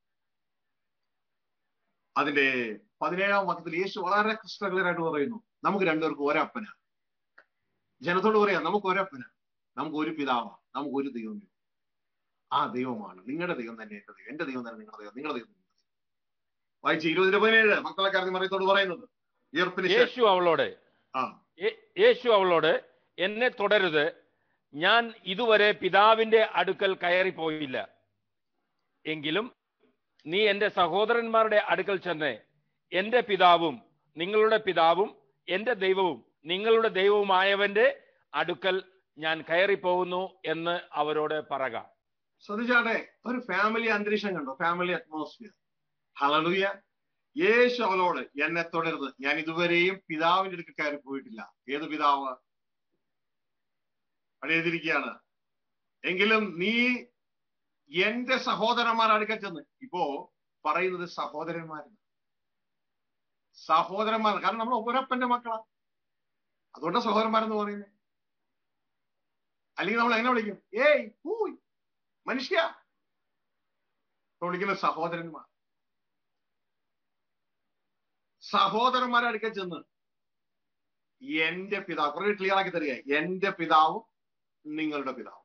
A: അതിന്റെ പതിനേഴാം വാക്യത്തിൽ യേശു വളരെ ക്രിസ്റ്റലായിട്ട് പറയുന്നു നമുക്ക് രണ്ടുപേർക്കും ഒരപ്പനാണ് ജനത്തോട് പറയാം നമുക്ക് ഒരപ്പനാണ് നമുക്ക് ഒരു പിതാവാണ് നമുക്ക് ഒരു ദൈവം ആ ദൈവമാണ് നിങ്ങളുടെ ദൈവം തന്നെ എന്റെ ദൈവം എന്റെ ദൈവം തന്നെ നിങ്ങളുടെ ദൈവം നിങ്ങളുടെ ദൈവം നിങ്ങളുടെ ദൈവം വായിച്ച് ഇരുപതിന്റെ പതിനേഴ് മക്കളെ കാര്യം മറിയത്തോട് പറയുന്നത് ഉയർപ്പിന് ശേഷം
B: യേശു അവളോട്
A: ആ
B: യേ- യേശു അവളോട് എന്നെ തുടരുത് ഞാൻ ഇതുവരെ പിതാവിന്റെ അടുക്കൽ കയറിപ്പോയില്ല എങ്കിലും നീ എന്റെ സഹോദരന്മാരുടെ അടുക്കൽ ചെന്ന് എന്റെ പിതാവും നിങ്ങളുടെ പിതാവും എന്റെ ദൈവവും നിങ്ങളുടെ ദൈവവുമായവന്റെ അടുക്കൽ ഞാൻ കയറിപ്പോകുന്നു എന്ന് അവരോട് പറക
A: ശ്രദ്ധിച്ചാട്ടെ ഒരു ഫാമിലി അന്തരീക്ഷം കണ്ടോ ഫാമിലി അറ്റ്മോസ്ഫിയർ ഹളലുയ യേശു അവളോട് എന്നെ തുടരുത് ഞാൻ ഇതുവരെയും പിതാവിന്റെ അടുക്കൽ കയറി പോയിട്ടില്ല ഏത് പിതാവ് അവിടെ എഴുതിയിരിക്കുകയാണ് എങ്കിലും നീ എന്റെ സഹോദരന്മാർ അടുക്കൽ ചെന്ന് ഇപ്പോ പറയുന്നത് സഹോദരന്മാരാണ് സഹോദരന്മാർ കാരണം നമ്മൾ ഒരപ്പന്റെ മക്കളാ അതുകൊണ്ടാണ് സഹോദരന്മാരെന്ന് പറയുന്നത് അല്ലെങ്കിൽ നമ്മൾ എങ്ങനെ വിളിക്കും ഏയ് ഹൂയ് മനുഷ്യ ഇപ്പൊ വിളിക്കുന്ന സഹോദരന്മാർ സഹോദരന്മാരെ അടുക്കൽ ചെന്ന് എന്റെ പിതാവ് കുറെ ക്ലിയർ ആക്കി തരിക എന്റെ പിതാവും നിങ്ങളുടെ പിതാവും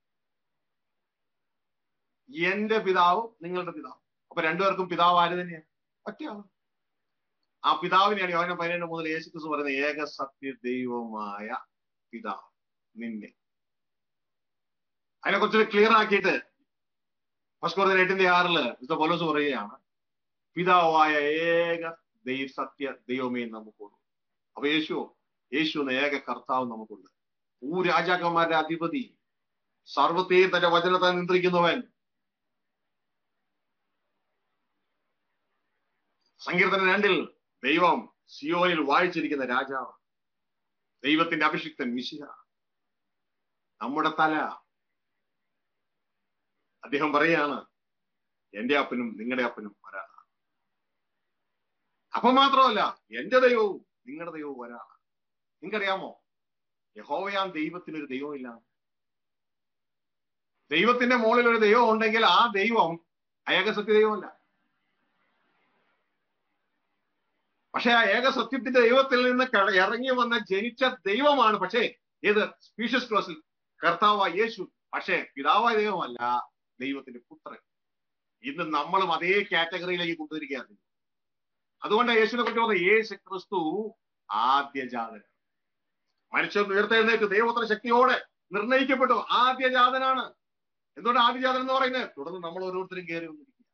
A: എന്റെ പിതാവും നിങ്ങളുടെ പിതാവും അപ്പൊ രണ്ടുപേർക്കും പിതാവ് ആര് തന്നെയാണ് ഒറ്റയാണ് ആ പിതാവിനെയാണ് യോഹന പതിനേഴ് മുതൽ യേശു ക്രിസ്തു പറയുന്ന ഏക സത്യ ദൈവമായ പിതാവ് നിന്നെ അതിനെ കുറച്ച് ക്ലിയർ ആക്കിയിട്ട് ഫസ്റ്റ് കോർഡിന് എട്ടിന്റെ ആറില് മിസ്റ്റർ പോലോസ് പറയുകയാണ് പിതാവായ ഏക ദൈവ സത്യ ദൈവമേ നമുക്കുള്ളൂ അപ്പൊ യേശു യേശു എന്ന ഏക കർത്താവ് നമുക്കുണ്ട് ഭൂ രാജാക്കന്മാരുടെ അധിപതി സർവത്തെയും തന്റെ വചനത്താൽ നിയന്ത്രിക്കുന്നവൻ സങ്കീർത്തന രണ്ടിൽ ദൈവം സിയോനിൽ വായിച്ചിരിക്കുന്ന രാജാവ് ദൈവത്തിന്റെ അഭിഷിക്തൻ മിശിഹ നമ്മുടെ തല അദ്ദേഹം പറയാണ് എന്റെ അപ്പനും നിങ്ങളുടെ അപ്പനും ഒരാളാണ് അപ്പൊ മാത്രമല്ല എന്റെ ദൈവവും നിങ്ങളുടെ ദൈവവും ഒരാളാണ് നിങ്ങൾക്കറിയാമോ യഹോവയാം ദൈവത്തിന് ഒരു ദൈവമില്ല ദൈവത്തിന്റെ മുകളിൽ ഒരു ദൈവം ഉണ്ടെങ്കിൽ ആ ദൈവം ഏകസത്യ ദൈവമല്ല പക്ഷെ ആ ഏക സത്യത്തിന്റെ ദൈവത്തിൽ നിന്ന് കട- ഇറങ്ങി വന്ന ജനിച്ച ദൈവമാണ് പക്ഷേ ഏത് സ്പീഷ്യസ് ക്ലോസിൽ കർത്താവായ യേശു പക്ഷേ പിതാവായ ദൈവമല്ല ദൈവത്തിന്റെ പുത്രൻ ഇന്ന് നമ്മളും അതേ കാറ്റഗറിയിലേക്ക് കൊണ്ടുവരികയാണ് അതുകൊണ്ട് യേശുവിനെ കുറിച്ച് പറഞ്ഞ യേശു ക്രിസ്തു ആദ്യജാതൻ മനുഷ്യൻ ഉയർത്തെഴുന്നേറ്റ് ദൈവപുത്ര ശക്തിയോടെ നിർണയിക്കപ്പെട്ടു ആദ്യജാതനാണ് എന്തുകൊണ്ട് ആദ്യജാതൻ എന്ന് പറയുന്നത് തുടർന്ന് നമ്മൾ ഓരോരുത്തരും കയറി വന്നിരിക്കുക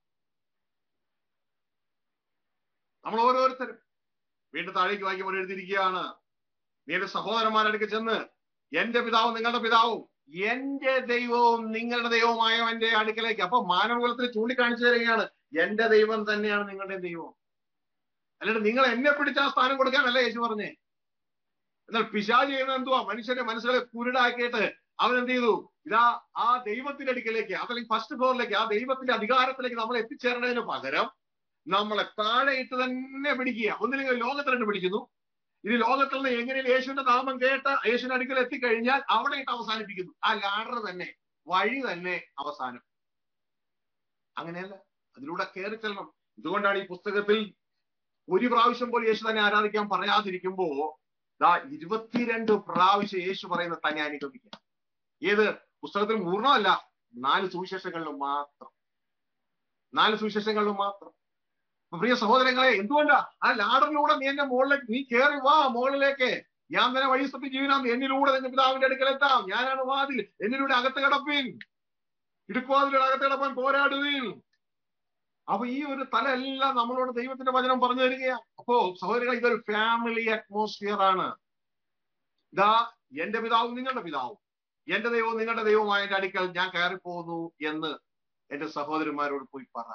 A: നമ്മൾ ഓരോരുത്തരും വീണ്ടും താഴേക്ക് വായിക്കുമ്പോൾ എഴുതിയിരിക്കുകയാണ് നീ എന്റെ സഹോദരന്മാരടുക്ക് ചെന്ന് എന്റെ പിതാവും നിങ്ങളുടെ പിതാവും എന്റെ ദൈവവും നിങ്ങളുടെ ദൈവവുമായ എന്റെ അടുക്കലേക്ക് അപ്പൊ മാനവകുലത്തിൽ ചൂണ്ടിക്കാണിച്ചു തരികയാണ് എന്റെ ദൈവം തന്നെയാണ് നിങ്ങളുടെ ദൈവം അല്ലാണ്ട് നിങ്ങൾ എന്നെ പിടിച്ച ആ സ്ഥാനം കൊടുക്കാനല്ല യേശു പറഞ്ഞേ എന്നാൽ പിശാജ് ചെയ്യുന്നത് എന്തുവാ മനുഷ്യന്റെ മനസ്സുകളെ കുരുടാക്കിയിട്ട് അവൻ എന്ത് ചെയ്തു ഇതാ ആ ദൈവത്തിന്റെ അടുക്കലേക്ക് അതല്ലെങ്കിൽ ഫസ്റ്റ് ഫ്ലോറിലേക്ക് ആ ദൈവത്തിന്റെ അധികാരത്തിലേക്ക് നമ്മൾ എത്തിച്ചേരേണ്ടതിന് പകരം നമ്മളെ താഴെ ഇട്ട് തന്നെ പിടിക്കുക ഒന്നില്ലെങ്കിൽ ലോകത്തിലിട്ട് പിടിക്കുന്നു ഇനി ലോകത്തിൽ നിന്ന് എങ്ങനെ യേശുവിന്റെ നാമം കേട്ട് യേശുവിന്റെ അടുക്കൽ എത്തിക്കഴിഞ്ഞാൽ അവിടെ ഇട്ട് അവസാനിപ്പിക്കുന്നു ആ ലാഡർ തന്നെ വഴി തന്നെ അവസാനം അങ്ങനെയല്ല അതിലൂടെ കയറി ചെല്ലണം ഇതുകൊണ്ടാണ് ഈ പുസ്തകത്തിൽ ഒരു പ്രാവശ്യം പോലും യേശു തന്നെ ആരാധിക്കാൻ പറയാതിരിക്കുമ്പോ ദാ ഇരുപത്തിരണ്ട് പ്രാവശ്യം യേശു പറയുന്ന തന്നെ അനുഗമിക്കുക ഏത് പുസ്തകത്തിൽ പൂർണ്ണമല്ല നാല് സുവിശേഷങ്ങളിലും മാത്രം നാല് സുവിശേഷങ്ങളിലും മാത്രം അപ്പൊ പ്രിയ സഹോദരങ്ങളെ എന്തുകൊണ്ടാ ആ ലാഡറിലൂടെ നീ എന്റെ മുകളിലേക്ക് നീ കയറി വാ മുകളിലേക്ക് ഞാൻ തന്നെ വഴി സത്യം ജീവനാം എന്നിലൂടെ നിന്റെ പിതാവിന്റെ അടുക്കലെത്താം ഞാനാണ് വാതിൽ എന്നിലൂടെ അകത്ത് കിടപ്പിൻ ഇടുക്കുവാതിലൂടെ അകത്ത് കിടപ്പാൻ പോരാടുവിൻ അപ്പൊ ഈ ഒരു തല എല്ലാം നമ്മളോട് ദൈവത്തിന്റെ വചനം പറഞ്ഞു തരികയാണ് അപ്പോ സഹോദരങ്ങൾ ഇതൊരു ഫാമിലി അറ്റ്മോസ്ഫിയർ ആണ് ഇതാ എന്റെ പിതാവും നിങ്ങളുടെ പിതാവും എന്റെ ദൈവവും നിങ്ങളുടെ ദൈവവുമായ എന്റെ അടുക്കൽ ഞാൻ കയറിപ്പോകുന്നു എന്ന് എന്റെ സഹോദരന്മാരോട് പോയി പറ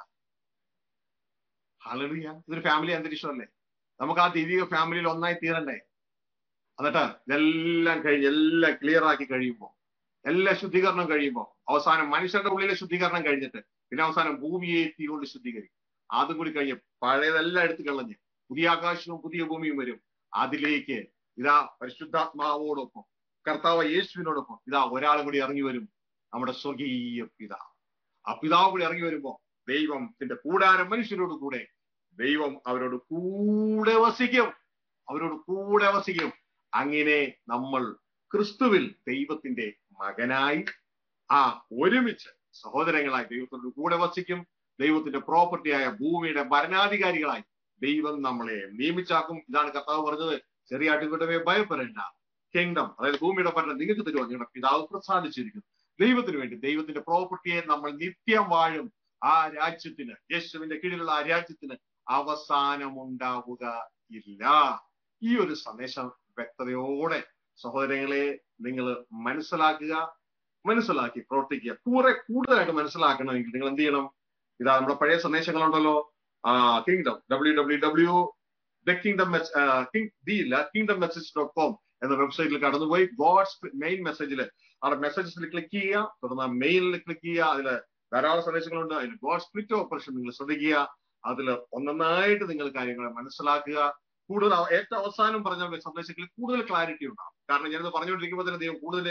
A: ഹലറിയ ഇതൊരു ഫാമിലി അന്തരീക്ഷമല്ലേ നമുക്ക് ആ ദൈവിക ഫാമിലിയിൽ ഒന്നായി തീരണ്ടേ എന്നിട്ട് ഇതെല്ലാം കഴിഞ്ഞ് എല്ലാം ക്ലിയർ ആക്കി കഴിയുമ്പോൾ എല്ലാ ശുദ്ധീകരണം കഴിയുമ്പോൾ അവസാനം മനുഷ്യരുടെ ഉള്ളിലെ ശുദ്ധീകരണം കഴിഞ്ഞിട്ട് പിന്നെ അവസാനം ഭൂമിയെ തീ കൊണ്ട് ശുദ്ധീകരിക്കും അതും കൂടി കഴിഞ്ഞ് പഴയതെല്ലാം എടുത്തു കളഞ്ഞ് പുതിയ ആകാശവും പുതിയ ഭൂമിയും വരും അതിലേക്ക് ഇതാ പരിശുദ്ധാത്മാവോടൊപ്പം കർത്താവ് യേശുവിനോടൊപ്പം ഇതാ ഒരാളും കൂടി ഇറങ്ങി വരും നമ്മുടെ സ്വർഗീയ പിതാവ് ആ പിതാവ് കൂടി ഇറങ്ങി വരുമ്പോ ദൈവത്തിന്റെ കൂടാരം മനുഷ്യരോട് കൂടെ ദൈവം അവരോട് കൂടെ വസിക്കും അവരോട് കൂടെ വസിക്കും അങ്ങനെ നമ്മൾ ക്രിസ്തുവിൽ ദൈവത്തിന്റെ മകനായി ആ ഒരുമിച്ച് സഹോദരങ്ങളായി ദൈവത്തോട് കൂടെ വസിക്കും ദൈവത്തിന്റെ പ്രോപ്പർട്ടിയായ ഭൂമിയുടെ ഭരണാധികാരികളായി ദൈവം നമ്മളെ നിയമിച്ചാക്കും ഇതാണ് കർത്താവ് പറഞ്ഞത് ചെറിയ ആട്ടിൻകൂട്ടമേ ഭയപ്പെടേണ്ട കിങ്ഡം അതായത് ഭൂമിയുടെ ഭരണം നിങ്ങൾക്ക് തരുവാൻ നിങ്ങളുടെ പിതാവ് പ്രസാദിച്ചിരിക്കുന്നു ദൈവത്തിന് വേണ്ടി ദൈവത്തിന്റെ പ്രോപ്പർട്ടിയെ നമ്മൾ നിത്യം വാഴും ആ രാജ്യത്തിന് യേശുവിന്റെ കീഴിലുള്ള ആ രാജ്യത്തിന് അവസാനമുണ്ടാവുക ഇല്ല ഈ ഒരു സന്ദേശം വ്യക്തതയോടെ സഹോദരങ്ങളെ നിങ്ങൾ മനസ്സിലാക്കുക മനസ്സിലാക്കി പ്രവർത്തിക്കുക കുറെ കൂടുതലായിട്ട് മനസ്സിലാക്കണമെങ്കിൽ നിങ്ങൾ എന്ത് ചെയ്യണം ഇതാ നമ്മുടെ പഴയ സന്ദേശങ്ങളുണ്ടല്ലോ ആ kingdom W W W the kingdom king D ഇല്ല കിങ്ഡം മെസ്സേജ് ഡോട്ട് കോം എന്ന വെബ്സൈറ്റിൽ കടന്നുപോയി ഗോഡ്സ് മെയിൻ മെസ്സേജിൽ അവിടെ മെസ്സേജസിൽ ക്ലിക്ക് ചെയ്യുക തുടർന്ന് മെയിലിൽ ക്ലിക്ക് ചെയ്യുക അതിൽ ധാരാളം സന്ദേശങ്ങളുണ്ട് അതിൽ ഗോഡ് സ്പ്ലിറ്റ് ഓപ്പറേഷൻ നിങ്ങൾ ശ്രദ്ധിക്കുക അതിൽ ഒന്നൊന്നായിട്ട് നിങ്ങൾ കാര്യങ്ങളെ മനസ്സിലാക്കുക കൂടുതൽ ഏറ്റവും അവസാനം പറഞ്ഞ സന്ദേശങ്ങളിൽ കൂടുതൽ ക്ലാരിറ്റി ഉണ്ടാവും കാരണം ഞാനത് പറഞ്ഞുകൊണ്ടിരിക്കുമ്പോൾ തന്നെ ദൈവം കൂടുതൽ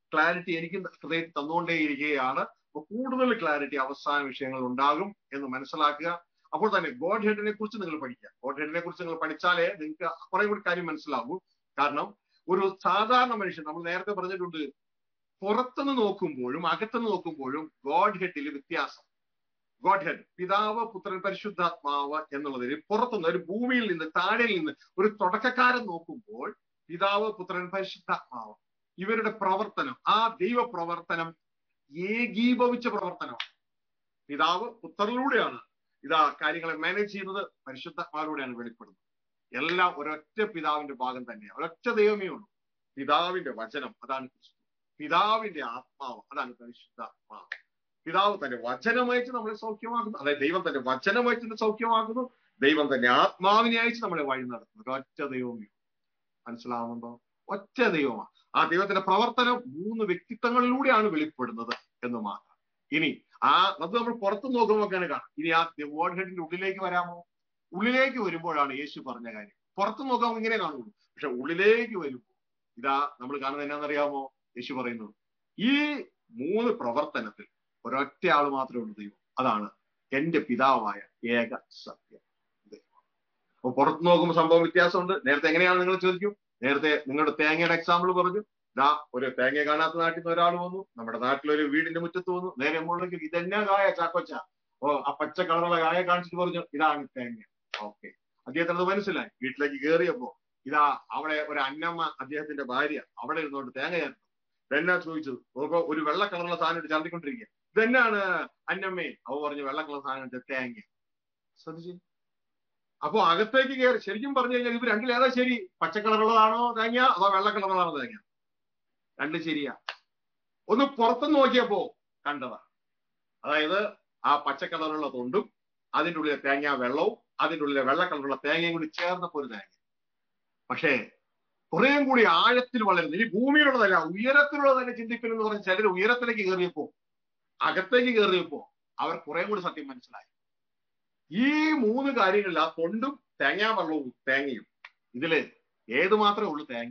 A: ക്ലാരിറ്റി എനിക്ക് ഹൃദയത്തിൽ തന്നുകൊണ്ടേയിരിക്കുകയാണ് അപ്പൊ കൂടുതൽ ക്ലാരിറ്റി അവസാന വിഷയങ്ങൾ ഉണ്ടാകും എന്ന് മനസ്സിലാക്കുക അപ്പോൾ തന്നെ ഗോഡ് ഹെഡിനെ കുറിച്ച് നിങ്ങൾ പഠിക്കുക ഗോഡ് ഹെഡിനെ കുറിച്ച് നിങ്ങൾ പഠിച്ചാലേ നിങ്ങൾക്ക് കുറെ കൂടി കാര്യം മനസ്സിലാകും കാരണം ഒരു സാധാരണ മനുഷ്യൻ നമ്മൾ നേരത്തെ പറഞ്ഞിട്ടുണ്ട് പുറത്തുനിന്ന് നോക്കുമ്പോഴും അകത്തുനിന്ന് നോക്കുമ്പോഴും ഗോഡ് ഹെഡിൽ വ്യത്യാസം ഗോഡ് ഹെഡ് പിതാവ് പുത്രൻ പരിശുദ്ധാത്മാവ് എന്നുള്ളതിൽ പുറത്തുനിന്ന് ഒരു ഭൂമിയിൽ നിന്ന് താഴെയിൽ നിന്ന് ഒരു തുടക്കക്കാരൻ നോക്കുമ്പോൾ പിതാവ് പുത്രൻ പരിശുദ്ധാത്മാവ് ഇവരുടെ പ്രവർത്തനം ആ ദൈവ പ്രവർത്തനം ഏകീഭവിച്ച പ്രവർത്തനം പിതാവ് പുത്രനിലൂടെയാണ് ഇതാ കാര്യങ്ങളെ മാനേജ് ചെയ്യുന്നത് പരിശുദ്ധാത്മാവിലൂടെയാണ് വെളിപ്പെടുന്നത് എല്ലാം ഒരൊറ്റ പിതാവിന്റെ ഭാഗം തന്നെയാണ് ഒരൊറ്റ ദൈവമേ ഉള്ളൂ പിതാവിന്റെ വചനം അതാണ് ക്രിസ്തു പിതാവിന്റെ ആത്മാവ് അതാണ് പരിശുദ്ധാത്മാവ് പിതാവ് തന്റെ വചനമായിട്ട് നമ്മളെ സൗഖ്യമാക്കുന്നു അതായത് ദൈവം തന്റെ വചനമായിട്ട് നമ്മളെ സൗഖ്യമാക്കുന്നു ദൈവം തന്റെ ആത്മാവിനെ അയച്ച് നമ്മളെ വഴി നടത്തുന്നു ഒറ്റ ദൈവമേ മനസ്സിലാവുന്നുണ്ടോ ഒറ്റ ദൈവമാണ് ആ ദൈവത്തിന്റെ പ്രവർത്തനം മൂന്ന് വ്യക്തിത്വങ്ങളിലൂടെയാണ് വെളിപ്പെടുന്നത് എന്ന് മാത്രം ഇനി ആ അത് നമ്മൾ പുറത്തു നോക്കുമ്പോഴൊക്കെയാണ് കാണാം ഇനി ആ വേർഡ് ഹെഡിന്റെ ഉള്ളിലേക്ക് വരാമോ ഉള്ളിലേക്ക് വരുമ്പോഴാണ് യേശു പറഞ്ഞ കാര്യം പുറത്തു നോക്കുമ്പോൾ ഇങ്ങനെ കാണുള്ളൂ പക്ഷെ ഉള്ളിലേക്ക് വരുമ്പോൾ ഇതാ നമ്മൾ കാണുന്നത് എന്നാണെന്നറിയാമോ യേശു പറയുന്നത് ഈ മൂന്ന് പ്രവർത്തനത്തിൽ ഒരൊറ്റ ആള് മാത്രമേ ഉള്ളൂ ദൈവം അതാണ് എന്റെ പിതാവായ ഏക സത്യം ദൈവം അപ്പൊ പുറത്തു നോക്കുമ്പോൾ സംഭവം വ്യത്യാസമുണ്ട് നേരത്തെ എങ്ങനെയാണ് നിങ്ങൾ ചോദിക്കും നേരത്തെ നിങ്ങളുടെ തേങ്ങയുടെ എക്സാമ്പിൾ പറഞ്ഞു ദാ ഒരു തേങ്ങ കാണാത്ത നാട്ടിൽ നിന്ന് ഒരാൾ വന്നു നമ്മുടെ നാട്ടിലൊരു വീടിന്റെ മുറ്റത്ത് വന്നു നേരെ മുകളിലേക്ക് ഇതെന്നാ കായ ചാക്കൊച്ച ഓ ആ പച്ച കളറുള്ള കായ കാണിച്ചിട്ട് പറഞ്ഞു ഇതാണ് തേങ്ങ ഓക്കെ അദ്ദേഹത്തിന് അത് മനസ്സിലായി വീട്ടിലേക്ക് കയറിയപ്പോ ഇതാ അവിടെ ഒരു അന്നമ്മ അദ്ദേഹത്തിന്റെ ഭാര്യ അവിടെ ഇരുന്നുകൊണ്ട് തേങ്ങ ചേർത്തു ഇതെന്നാ ചോദിച്ചത് നോക്കോ ഒരു വെള്ള കളറുള്ള സാധനം ഇട്ട് ചാർത്തിക്കൊണ്ടിരിക്കുക ഇതെന്നാണ് അന്നമ്മേ അവ പറഞ്ഞു വെള്ള കളർ സാധനം ഇട്ട് തേങ്ങ ശ്രദ്ധിച്ചു അപ്പോ അകത്തേക്ക് കയറി ശരിക്കും പറഞ്ഞു കഴിഞ്ഞാൽ ഇവർ രണ്ടിൽ ഏതാ ശരി പച്ച കളറുള്ളതാണോ തേങ്ങ അതോ വെള്ള കളറുള്ളതാണോ തേങ്ങ രണ്ട് ശരിയാ ഒന്ന് പുറത്തുനിന്ന് നോക്കിയപ്പോ കണ്ടതാ അതായത് ആ പച്ച കളറുള്ള തൊണ്ടും അതിൻ്റെ ഉള്ളിലെ തേങ്ങ വെള്ളവും അതിൻ്റെ ഉള്ളിലെ വെള്ള കളറുള്ള തേങ്ങയും കൂടി ചേർന്നപ്പോ ഒരു തേങ്ങ പക്ഷേ കുറേയും കൂടി ആഴത്തിൽ വളരുന്നു ഇനി ഭൂമിയിലുള്ളതല്ല ഉയരത്തിലുള്ള തന്നെ ചിന്തിക്കണം എന്ന് പറഞ്ഞ് ചിലർ ഉയരത്തിലേക്ക് കയറിയപ്പോ അകത്തേക്ക് കയറിയപ്പോ അവർ കുറെ കൂടി സത്യം മനസ്സിലായി ഈ മൂന്ന് കാര്യങ്ങളിൽ ആ തൊണ്ടും തേങ്ങാ വെള്ളവും തേങ്ങയും ഇതില് ഏത് മാത്രമേ ഉള്ളൂ തേങ്ങ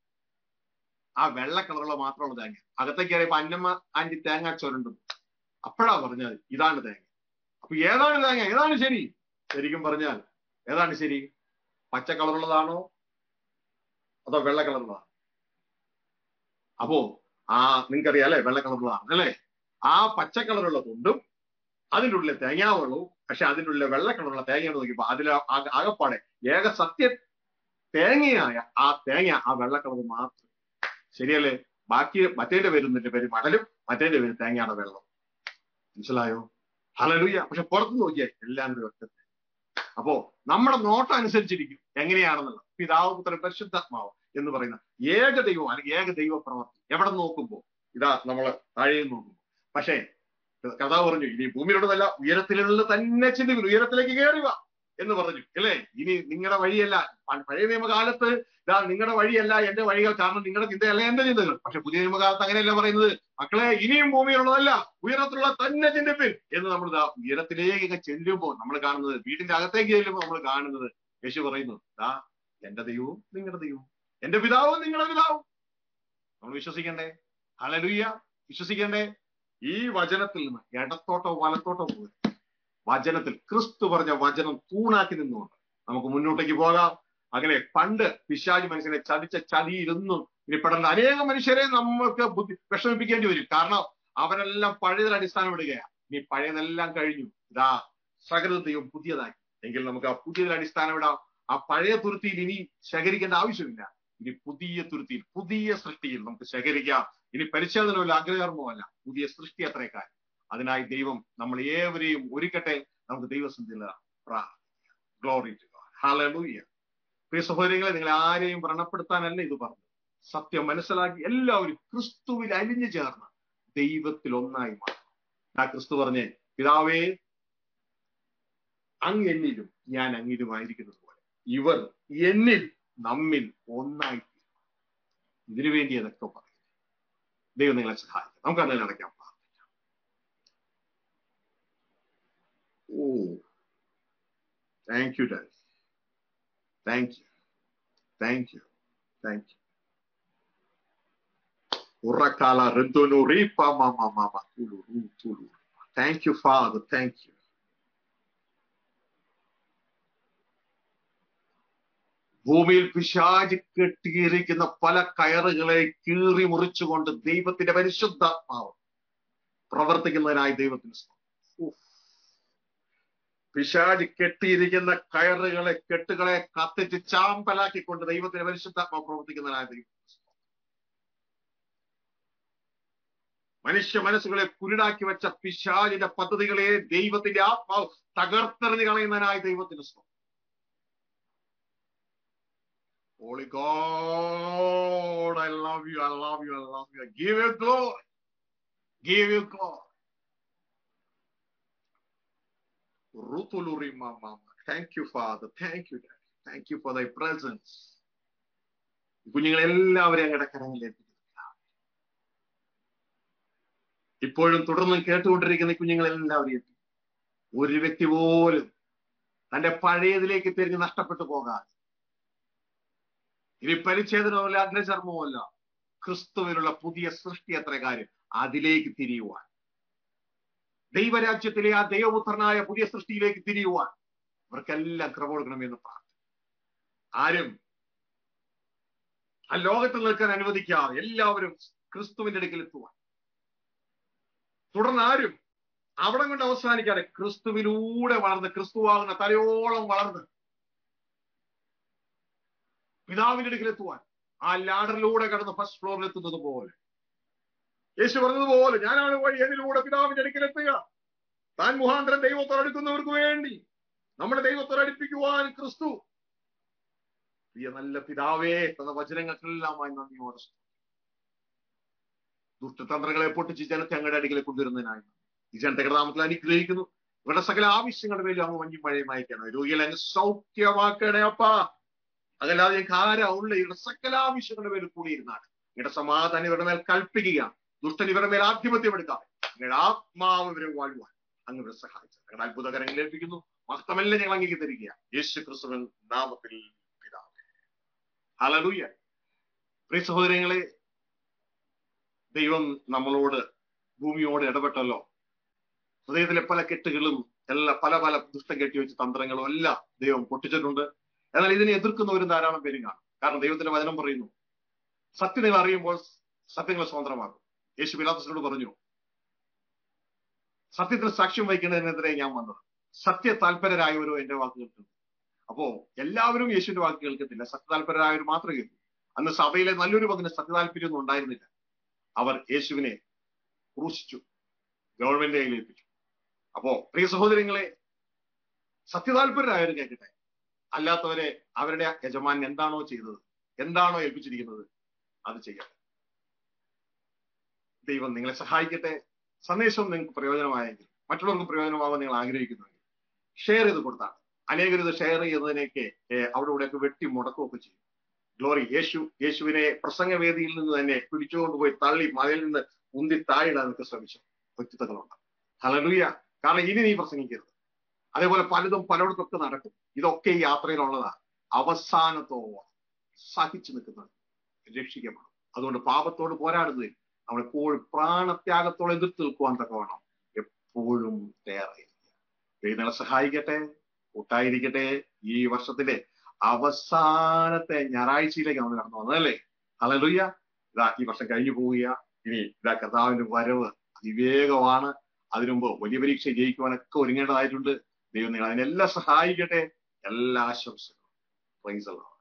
A: ആ വെള്ള കളറുള്ള മാത്രമുള്ള തേങ്ങ അകത്തേക്ക് കയറിയപ്പോ അന്നമ്മ ആന്റി തേങ്ങ ചുരണ്ടും അപ്പോഴാ പറഞ്ഞത് ഇതാണ് തേങ്ങ അപ്പൊ ഏതാണ് തേങ്ങ ഏതാണ് ശരി ശരിക്കും പറഞ്ഞാൽ ഏതാണ് ശരി പച്ച കളറുള്ളതാണോ അതോ വെള്ള കളറുള്ളതാണോ അപ്പോ ആ നിങ്ങൾക്കറിയാം അല്ലെ വെള്ള കളറുള്ളതാണ് അല്ലെ ആ പച്ച കളറുള്ള തൊണ്ടും അതിൻ്റെ ഉള്ളിലെ തേങ്ങാവെള്ളവും പക്ഷെ അതിൻ്റെ ഉള്ളിലെ വെള്ള കളറുള്ള തേങ്ങ നോക്കിയപ്പോ അതിൽ ആകപ്പാടെ ഏക സത്യ തേങ്ങയായ ആ തേങ്ങ ആ വെള്ള കളർ മാത്രം ശരിയല്ലേ ബാക്കി മറ്റേന്റെ പേര് പേര് മണലും മറ്റേന്റെ പേര് തേങ്ങയുടെ വെള്ളം മനസ്സിലായോ ഹലലുയ്യ പക്ഷെ പുറത്ത് നോക്കിയാൽ എല്ലാം കൂടി ഒറ്റ അപ്പോ നമ്മുടെ നോട്ടം അനുസരിച്ചിരിക്കും എങ്ങനെയാണെന്നുള്ളത് പിതാവ് പുത്രൻ പരിശുദ്ധാത്മാവ് എന്ന് പറയുന്ന ഏക ദൈവം അല്ലെങ്കിൽ ഏക ദൈവ പ്രവർത്തി എവിടെ നോക്കുമ്പോ ഇതാ നമ്മള് താഴെ നോക്കുമ്പോ പക്ഷേ കഥാ പറഞ്ഞു ഇനി ഭൂമിയിലുള്ളതല്ല ഉയരത്തിലുള്ള തന്നെ ചിന്തിക്കുന്നു ഉയരത്തിലേക്ക് കയറി വാ എന്ന് പറഞ്ഞു അല്ലേ ഇനി നിങ്ങളുടെ വഴിയല്ല പഴയ നിയമകാലത്ത് ഇതാ നിങ്ങളുടെ വഴിയല്ല എന്റെ വഴികൾ കാരണം നിങ്ങളുടെ ചിന്തയല്ല എന്റെ ചിന്തകൾ പക്ഷെ പുതിയ നിയമകാലത്ത് അങ്ങനെയല്ല പറയുന്നത് മക്കളെ ഇനിയും ഭൂമിയിലുള്ളതല്ല ഉയരത്തിലുള്ള തന്നെ ചിന്തിപ്പിൻ എന്ന് നമ്മൾ ഇതാ ഉയരത്തിലേക്ക് ചെല്ലുമ്പോൾ നമ്മൾ കാണുന്നത് വീടിന്റെ അകത്തേക്ക് ചെല്ലുമ്പോൾ നമ്മൾ കാണുന്നത് യേശു പറയുന്നു ദാ എന്റെ ദൈവവും നിങ്ങളുടെ ദൈവവും എന്റെ പിതാവും നിങ്ങളുടെ പിതാവും നമ്മൾ വിശ്വസിക്കണ്ടേ ഹലലുയ്യ വിശ്വസിക്കണ്ടേ ഈ വചനത്തിൽ നിന്ന് ഇടത്തോട്ടോ വലത്തോട്ടോ പോകുക വചനത്തിൽ ക്രിസ്തു പറഞ്ഞ വചനം തൂണാക്കി നിന്നുകൊണ്ട് നമുക്ക് മുന്നോട്ടേക്ക് പോകാം അങ്ങനെ പണ്ട് പിശാജി മനുഷ്യനെ ചതിച്ച ചതിയിരുന്നും ഇനി പെടേണ്ട അനേകം മനുഷ്യരെ നമ്മൾക്ക് ബുദ്ധി വിഷമിപ്പിക്കേണ്ടി വരും കാരണം അവരെല്ലാം പഴയതിൽ അടിസ്ഥാനം ഇടുകയാണ് ഇനി പഴയതെല്ലാം കഴിഞ്ഞു ഇതാ സകലതയും പുതിയതാക്കി എങ്കിൽ നമുക്ക് ആ പുതിയതിൽ അടിസ്ഥാനം ഇടാം ആ പഴയ തുരുത്തിയിൽ ഇനി ശേഖരിക്കേണ്ട ആവശ്യമില്ല ഇനി പുതിയ തുരുത്തിയിൽ പുതിയ സൃഷ്ടിയിൽ നമുക്ക് ശേഖരിക്കാം ഇനി പരിശോധനമല്ല അഗ്രകർമ്മമല്ല പുതിയ സൃഷ്ടി അത്രേക്കാർ അതിനായി ദൈവം നമ്മൾ ഏവരെയും ഒരുക്കട്ടെ നമുക്ക് ദൈവസന്ധിയിൽ പ്രാർത്ഥിക്കാം ഗ്ലോറി ടു ഗോഡ് ഹല്ലേലൂയ പ്രിയ സഹോദരങ്ങളെ നിങ്ങൾ ആരെയും വ്രണപ്പെടുത്താനല്ല ഇത് പറഞ്ഞു സത്യം മനസ്സിലാക്കി എല്ലാവരും ക്രിസ്തുവിൽ അലിഞ്ഞു ചേർന്ന് ദൈവത്തിൽ ഒന്നായി മാറും ആ ക്രിസ്തു പറഞ്ഞേ പിതാവേ അങ്ങ് എന്നിലും ഞാൻ അങ്ങിലുമായിരിക്കുന്നത് പോലെ ഇവർ എന്നിൽ നമ്മിൽ ഒന്നായി ഇതിനു വേണ്ടി അതൊക്കെ പറയും ദൈവം നിങ്ങളെ സഹായിക്കും നമുക്ക് അങ്ങനെ നടക്കാം പ്രാർത്ഥിക്കാം oh thank you daddy thank you thank you thank you ഉറക്കാല ഋതുനു റീപ്പ മാമ മാമ തുലു റൂ തുലു thank you father thank you ഭൂമിയിൽ പിശാചി കെട്ടിയിരിക്കുന്ന പല കയറുകളെ കീറി മുറിച്ചുകൊണ്ട് ദൈവത്തിന്റെ പരിശുദ്ധാത്മാവ് പ്രവർത്തിക്കുന്നതിനായി ദൈവത്തിന് സ്തോത്രം. ഉഫ്. പിശാചി കെട്ടിയിരിക്കുന്ന കയറുകളെ കെട്ടുകളെ കത്തിച്ച് ചാമ്പലാക്കിക്കൊണ്ട് ദൈവത്തിന്റെ പരിശുദ്ധാത്മാവ് പ്രവർത്തിക്കുന്നതിനായി ദൈവത്തിന് സ്തോത്രം. മനുഷ്യ മനസ്സുകളെ കുരുടാക്കി വെച്ച പിശാചിന്റെ പദ്ധതികളെ ദൈവത്തിന്റെ ആത്മാവ് തകർത്തെറിഞ്ഞ് കളയുന്നതിനായി ദൈവത്തിന് സ്തോത്രം Holy God, I love you, I love you, I love you. Give you glory. Give you glory. Rutuluri mama. Thank you, Father. Thank you, Daddy. Thank you for thy presence. കുഞ്ഞുങ്ങളെ എല്ലാവരെയും അങ്ങയുടെ കരങ്ങളിലേക്ക് ഇപ്പോഴും തുടർന്നും കേട്ടുകൊണ്ടിരിക്കുന്ന ഈ കുഞ്ഞുങ്ങളെ എല്ലാവരെയും ഒരു വ്യക്തി പോലും തന്റെ പഴയതിലേക്ക് തിരിഞ്ഞ് നഷ്ടപ്പെട്ടു പോകാതെ ഇനി പരിച്ഛേദനമല്ല അഗ്രചർമ്മമല്ല ക്രിസ്തുവിനുള്ള പുതിയ സൃഷ്ടി എത്ര കാര്യം അതിലേക്ക് തിരിയുവാൻ ദൈവരാജ്യത്തിലെ ആ ദൈവപുത്രനായ പുതിയ സൃഷ്ടിയിലേക്ക് തിരിയുവാൻ ഇവർക്കെല്ലാം കൃപ കൊടുക്കണമെന്ന് പ്രാർത്ഥന ആരും ആ ലോകത്തിൽ നിൽക്കാൻ അനുവദിക്കാതെ എല്ലാവരും ക്രിസ്തുവിന്റെ അടുക്കൽ എത്തുവാൻ തുടർന്ന് ആരും അവിടെ കൊണ്ട് അവസാനിക്കാതെ ക്രിസ്തുവിലൂടെ വളർന്ന് ക്രിസ്തുവാകുന്ന തലയോളം വളർന്ന് പിതാവിന്റെ അടുക്കൽ എത്തുവാൻ ആ ലാഡറിലൂടെ കടന്ന് ഫസ്റ്റ് ഫ്ലോറിൽ എത്തുന്നത് പോലെ യേശു പറഞ്ഞതുപോലെ ഞാനാണ് വഴി അതിലൂടെ പിതാവിന്റെ അടുക്കൽ എത്തുക താൻ മുഖാന്തരം ദൈവത്തോടടുക്കുന്നവർക്ക് വേണ്ടി നമ്മുടെ ദൈവത്തോടടുപ്പിക്കുവാൻ ക്രിസ്തു പ്രിയ നല്ല പിതാവേ തന്ന വചനങ്ങൾക്കെല്ലാമായി നന്ദിയോടെ സ്തുതിക്കുന്നു. ദുഷ്ടതന്ത്രങ്ങളെ പൊട്ടിച്ച് ജനത്തെ അങ്ങയുടെ അടുക്കലെ കൊണ്ടുവരുന്നതിനായി ഈ ജനത്തെ നാമത്തിൽ അനുഗ്രഹിക്കുന്നു ഇവരുടെ സകല ആവശ്യങ്ങളുടെ മേലും അങ്ങ് വഞ്ചി മഴയും അയക്കണം രോഗികളെ അങ്ങ് സൗഖ്യമാക്കണേ അപ്പാ അതല്ലാതെ ഞങ്ങൾക്ക് ആരാ ഉള്ള ഇവരുടെ സകല ആവശ്യങ്ങളുടെ മേൽ കൂടിയിരുന്നാണ് ഇവരുടെ സമാധാനം ഇവരുടെ മേൽ കൽപ്പിക്കുക ദുഷ്ടൻ ഇവരുടെ മേൽ ആധിപത്യം എടുക്കാം നിങ്ങളുടെ ആത്മാവ് ഇവരെ വാഴുവാൻ അങ്ങ് ഇവരെ സഹായിച്ചു നിങ്ങളുടെ അത്ഭുതകരങ്ങൾ ഏൽപ്പിക്കുന്നു മഹത്വമെല്ലാം ഞങ്ങൾ അംഗീകരിക്കുക യേശു ക്രിസ്തുവിൻ നാമത്തിൽ പിതാവേ ഹലലൂയ പ്രിയ സഹോദരങ്ങളെ ദൈവം നമ്മളോട് ഭൂമിയോട് ഇടപെട്ടല്ലോ ഹൃദയത്തിലെ പല കെട്ടുകളും എല്ലാ പല പല ദുഷ്ടം കെട്ടി വെച്ച തന്ത്രങ്ങളും എല്ലാം ദൈവം പൊട്ടിച്ചിട്ടുണ്ട് എന്നാൽ ഇതിനെ എതിർക്കുന്നവരും ധാരാളം പേരും കാണും കാരണം ദൈവത്തിന്റെ വചനം പറയുന്നു സത്യം നിങ്ങൾ അറിയുമ്പോൾ സത്യങ്ങൾ സ്വതന്ത്രമാകും യേശു പിലാത്തസിനോട് പറഞ്ഞു സത്യത്തിന് സാക്ഷ്യം വഹിക്കുന്നതിനെതിരെ ഞാൻ വന്നത് സത്യ താല്പര്യരായവരോ എന്റെ വാക്ക് കേൾക്കുന്നു അപ്പോ എല്ലാവരും യേശുവിന്റെ വാക്ക് കേൾക്കത്തില്ല സത്യതാല്പര്യരായവർ മാത്രമേ കേൾക്കൂ അന്ന് സഭയിലെ നല്ലൊരു പതിന് സത്യതാല്പര്യമൊന്നും ഉണ്ടായിരുന്നില്ല അവർ യേശുവിനെ ക്രൂശിച്ചു ഗവൺമെന്റ് കയ്യിലേൽപ്പിച്ചു അപ്പോ പ്രിയ സഹോദരങ്ങളെ സത്യതാല്പര്യരായവർ കേൾക്കട്ടെ അല്ലാത്തവരെ അവരുടെ യജമാൻ എന്താണോ ചെയ്തത് എന്താണോ ഏൽപ്പിച്ചിരിക്കുന്നത് അത് ചെയ്യട്ടെ ദൈവം നിങ്ങളെ സഹായിക്കട്ടെ സന്ദേശം നിങ്ങൾക്ക് പ്രയോജനമായെങ്കിൽ മറ്റുള്ളവർക്ക് പ്രയോജനമാവാൻ നിങ്ങൾ ആഗ്രഹിക്കുന്നുവെങ്കിൽ ഷെയർ ചെയ്ത് കൊടുത്താണ് അനേകർ ഇത് ഷെയർ ചെയ്യുന്നതിനെയൊക്കെ ഏഹ്, അവിടെ ഇവിടെയൊക്കെ വെട്ടി മുടക്കുകയൊക്കെ ചെയ്യും ഗ്ലോറി യേശു യേശുവിനെ പ്രസംഗവേദിയിൽ നിന്ന് തന്നെ പിടിച്ചുകൊണ്ടുപോയി തള്ളി മലയിൽ നിന്ന് ഉന്തി താഴിടാനൊക്കെ ശ്രമിച്ചു വ്യക്തിത്വങ്ങളുണ്ട് ഹലലുയ കാരണം ഇനി നീ പ്രസംഗിക്കരുത് അതേപോലെ പലതും പലയിടത്തൊക്കെ നടക്കും ഇതൊക്കെ ഈ യാത്രയിലുള്ളതാണ് അവസാനത്തോളം സഹിച്ചു നിൽക്കുന്നത് രക്ഷിക്കപ്പെടും അതുകൊണ്ട് പാപത്തോട് പോരാടുന്നതിൽ നമ്മൾ എപ്പോഴും പ്രാണത്യാഗത്തോടെ എതിർത്ത് നിൽക്കുവാൻ തക്കവണ്ണം എപ്പോഴും തയ്യാറായിരിക്കുക ദൈവങ്ങളെ സഹായിക്കട്ടെ കൂട്ടായിരിക്കട്ടെ ഈ വർഷത്തിലെ അവസാനത്തെ ഞായറാഴ്ചയിലേക്ക് നമ്മൾ കടന്നു വന്നതല്ലേ ഹലലുയ്യ ഇതാ ഈ വർഷം കഴിഞ്ഞു പോവുക ഇനി ഇതാ കർത്താവിന്റെ വരവ് അതിവേഗമാണ് അതിനുമുമ്പ് വലിയ പരീക്ഷ ജയിക്കുവാനൊക്കെ ഒരുങ്ങേണ്ടതായിട്ടുണ്ട് ദൈവം നിങ്ങൾ അതിനെല്ലാം സഹായിക്കട്ടെ എല്ലാ ആശംസകളും പ്രൈസ് അല്ലാഹ്